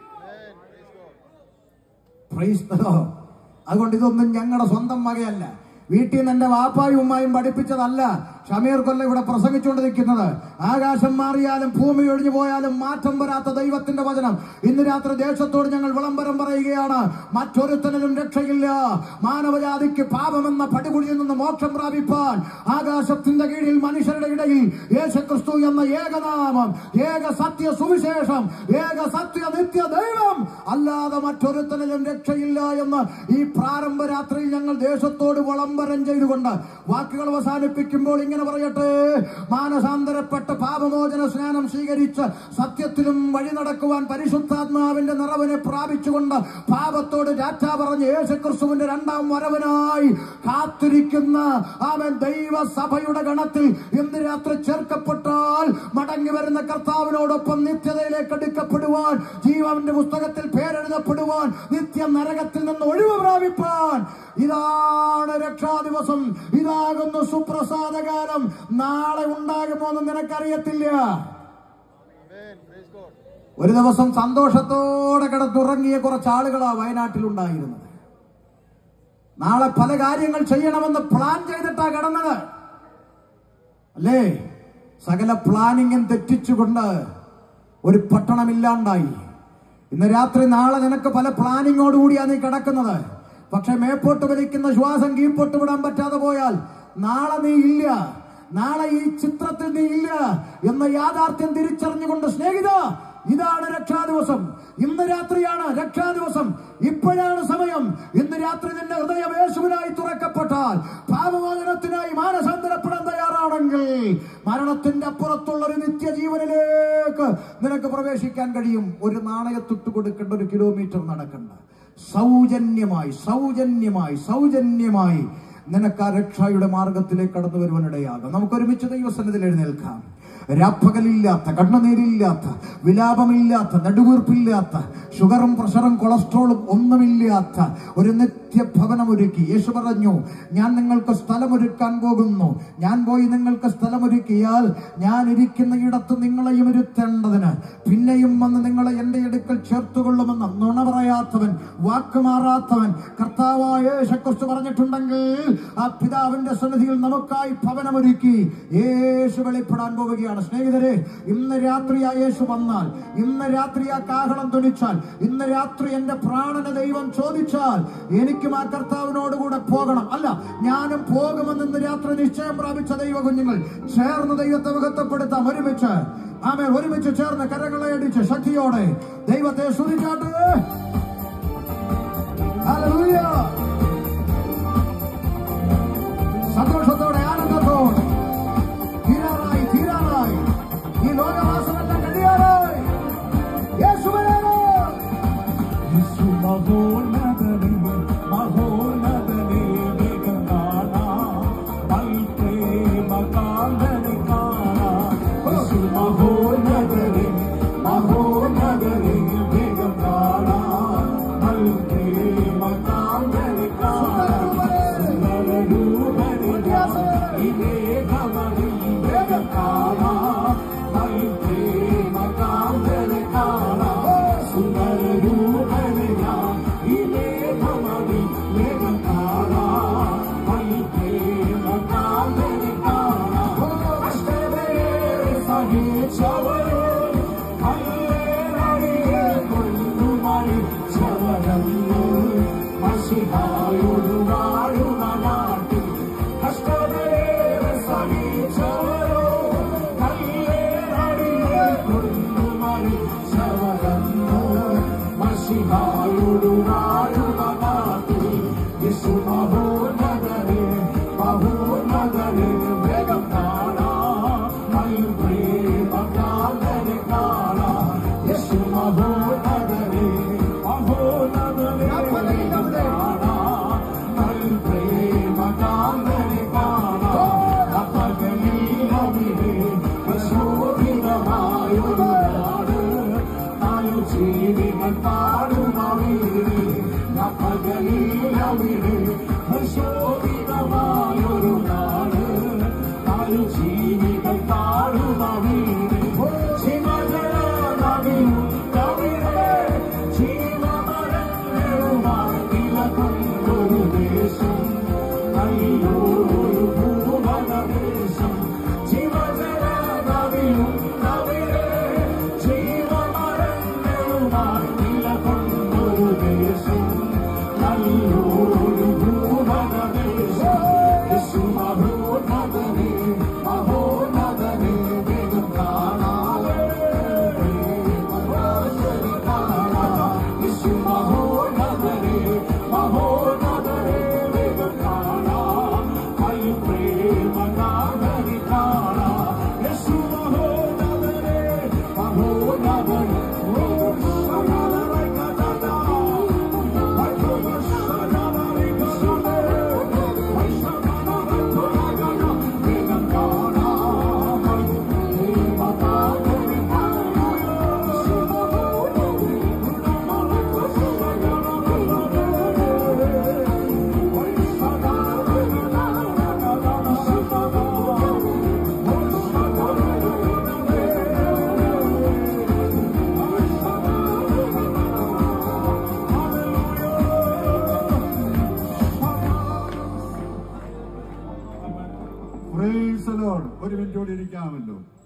Praise the Lord. അതുകൊണ്ട് ഇതൊന്നും ഞങ്ങളുടെ സ്വന്തം വകയല്ല വീട്ടിൽ നിന്ന് എന്റെ വാപ്പായും ഉമ്മായും പഠിപ്പിച്ചതല്ല ഷമീർ കൊല്ല ഇവിടെ പ്രസംഗിച്ചുകൊണ്ട് നിൽക്കുന്നത് ആകാശം മാറിയാലും ഭൂമി ഒഴിഞ്ഞു പോയാലും മാറ്റം വരാത്ത ദൈവത്തിന്റെ വചനം ഇന്ന് രാത്രി ദേശത്തോട് ഞങ്ങൾ വിളംബരം പറയുകയാണ് മറ്റൊരുത്തനും രക്ഷയില്ല മാനവജാതിക്ക് പാപമെന്ന പടുകുഴിയിൽ നിന്ന് മോക്ഷം പ്രാപിപ്പാൻ ആകാശത്തിന്റെ കീഴിൽ മനുഷ്യരുടെ ഇടയിൽ യേശുക്രിസ്തു എന്ന ഏകനാമം ഏക സത്യ സുവിശേഷം ഏക സത്യ നിത്യ ദൈവം അല്ലാതെ മറ്റൊരുത്തനും രക്ഷയില്ല എന്ന് ഈ പ്രാരംഭ രാത്രിയിൽ ഞങ്ങൾ ദേശത്തോട് വിളംബരം ചെയ്തുകൊണ്ട് വാക്കുകൾ അവസാനിപ്പിക്കുമ്പോൾ ഇങ്ങനെ പറയട്ടെ മാനസാന്തരപ്പെട്ട് പാപമോചന സ്നാനം സ്വീകരിച്ച് സത്യത്തിലും വഴി നടക്കുവാൻ പരിശുദ്ധാത്മാവിന്റെ നിറവിനെ പ്രാപിച്ചുകൊണ്ട് പാപത്തോട് രാറ്റ പറഞ്ഞ് യേശുക്രിസ്തുവിന്റെ രണ്ടാം വരവിനായി കാത്തിരിക്കുന്ന അവൻ ദൈവസഭയുടെ ഗണത്തിൽ ഇന്ന് രാത്രി ചേർക്കപ്പെട്ടാൽ മടങ്ങി വരുന്ന കർത്താവിനോടൊപ്പം നിത്യതയിലേക്ക് എടുക്കപ്പെടുവാൻ ജീവന്റെ പുസ്തകത്തിൽ പേരെഴുതപ്പെടുവാൻ നിത്യ നരകത്തിൽ നിന്ന് ഒഴിവ് പ്രാപിപ്പാൻ ഇതാണ് രക്ഷാദിവസം ഇതാകുന്നു സുപ്രസാദകാലം നാളെ ഉണ്ടാകുമോ എന്ന് നിനക്കറിയത്തില്ല Amen. Praise God. ഒരു ദിവസം സന്തോഷത്തോടെ കിടന്നുറങ്ങിയ കുറച്ച് ആളുകളാ വയനാട്ടിലുണ്ടായിരുന്നത് നാളെ പല കാര്യങ്ങൾ ചെയ്യണമെന്ന് പ്ലാൻ ചെയ്തിട്ടാ കിടന്നത് അല്ലേ സകല പ്ലാനിങ്ങും തെറ്റിച്ചുകൊണ്ട് ഒരു പട്ടണമില്ലാണ്ടായി ഇന്ന് രാത്രി നാളെ നിനക്ക് പല പ്ലാനിങ്ങോടുകൂടിയാണ് നീ കിടക്കുന്നത് പക്ഷെ മേപ്പോട്ട് വലിക്കുന്ന ശ്വാസം കീഴ്പോട്ട് വിടാൻ പറ്റാതെ പോയാൽ നാളെ നീ ഇല്ല നാളെ ഈ ചിത്രത്തിൽ നീ ഇല്ല എന്ന യാഥാർത്ഥ്യം തിരിച്ചറിഞ്ഞുകൊണ്ട് സ്നേഹിത ഇതാണ് രക്ഷാദിവസം ഇന്ന് രാത്രിയാണ് രക്ഷാദിവസം ഇപ്പോഴാണ് സമയം ഇന്ന് രാത്രി നിന്റെ ഹൃദയം യേശുവിനായി തുറക്കപ്പെട്ടാൽ പാപമോചനത്തിനായി മാനസാന്തരപ്പെടാൻ തയ്യാറാണെങ്കിൽ മരണത്തിന്റെ അപ്പുറത്തുള്ള ഒരു നിത്യജീവനിലേക്ക് നിനക്ക് പ്രവേശിക്കാൻ കഴിയും ഒരു നാണയത്തൊട്ട് കൊടുക്കേണ്ട ഒരു കിലോമീറ്റർ നടക്കണ്ട സൗജന്യമായി സൗജന്യമായി സൗജന്യമായി നിനക്ക് ആ രക്ഷയുടെ മാർഗത്തിലേക്ക് കടന്നു വരുവാനിടയാകും നമുക്ക് ഒരുമിച്ച് ദൈവസന്നിധിയിൽ എഴുന്നേൽക്കാം രാപ്പകലില്ലാത്ത കണ്ണുനീരില്ലാത്ത വിലാപമില്ലാത്ത നെടുവീർപ്പില്ലാത്ത ഷുഗറും പ്രഷറും കൊളസ്ട്രോളും ഒന്നുമില്ലാത്ത ഒരു നിത്യഭവനം ഒരുക്കി യേശു പറഞ്ഞു ഞാൻ നിങ്ങൾക്ക് സ്ഥലമൊരുക്കാൻ പോകുന്നു ഞാൻ പോയി നിങ്ങൾക്ക് സ്ഥലമൊരുക്കിയാൽ ഞാൻ ഇരിക്കുന്ന ഇടത്ത് നിങ്ങളെയും ഇരുത്തേണ്ടതിന് പിന്നെയും വന്ന് നിങ്ങളെ എന്റെ അടുക്കൽ ചേർത്തുകൊള്ളുമെന്ന് നുണ പറയാത്തവൻ വാക്ക് മാറാത്തവൻ കർത്താവായ യേശുക്രിസ്തു പറഞ്ഞിട്ടുണ്ടെങ്കിൽ ആ പിതാവിന്റെ സന്നിധിയിൽ നമുക്കായി ഭവനമൊരുക്കി യേശു വെളിപ്പെടാൻ പോവുകയാണ് സ്നേഹിതരെ ഇന്ന് രാത്രി ആ യേശു വന്നാൽ ഇന്ന് രാത്രി ആ കാഹളം ധനിച്ചാൽ ഇന്ന് രാത്രി എന്റെ പ്രാണന ദൈവം ചോദിച്ചാൽ എനിക്കും ആ കർത്താവിനോട് കൂടെ പോകണം അല്ല ഞാനും പോകുമെന്ന് ഇന്ന് രാത്രി നിശ്ചയം പ്രാപിച്ച ദൈവ കുഞ്ഞുങ്ങൾ ചേർന്ന് ദൈവത്തെ മുഖത്തപ്പെടുത്താം ഒരുമിച്ച് ആമേ ഒരുമിച്ച് ചേർന്ന് കരങ്ങളെ അടിച്ച് ശക്തിയോടെ ദൈവത്തെ സ്തുതിച്ചാട്ട് Hallelujah. സന്തോഷത്തോടെ ആനന്ദത്തോടെ തീരാറായി തീരാറായി ഈ ലോകവാസമെല്ലാം കഴിയാറായി യേശുവനാണ് യേശു മഹോന്നതനേ, മഹോന്നതനേ, വേഗം കാണാം. മൽപ്രേമകാന്തനെ കാണാം. യേശു മഹോന്നതനേ, മഹോന്നതനേ, വേഗം കാണാം. മൽപ്രേമകാന്തനെ കാണാം. സുന്ദരരൂപനെ ഞാൻ ഇതേകമതിൽ വേഗം കാണാം. മൽപ്രേമകാന്തനെ കാണാം. സുന്ദരരൂപനെ ഞാൻ ഇതേകമതിൽ വേഗം കാണാം. മൽപ്രേമകാന്തനെ കാണാം. കഷ്ടതയേറെ സഹിച്ചവരെ കല്ലേറടിയെ കൊല്ലുമണി ചവരന്നു മഷിഹായോട് വാഴുന്ന നാട്ടിൽ കഷ്ടതയേറെ സഹിച്ചവരോ കല്ലേറടിയെ കൊല്ലുമണി ചവരന്നു മഷിഹായോട് വാഴുന്ന നാട്ടിൽ യേശു Praise the Lord. ഒരു മിനിറ്റ് കൂടി ഇരിക്കാമല്ലോ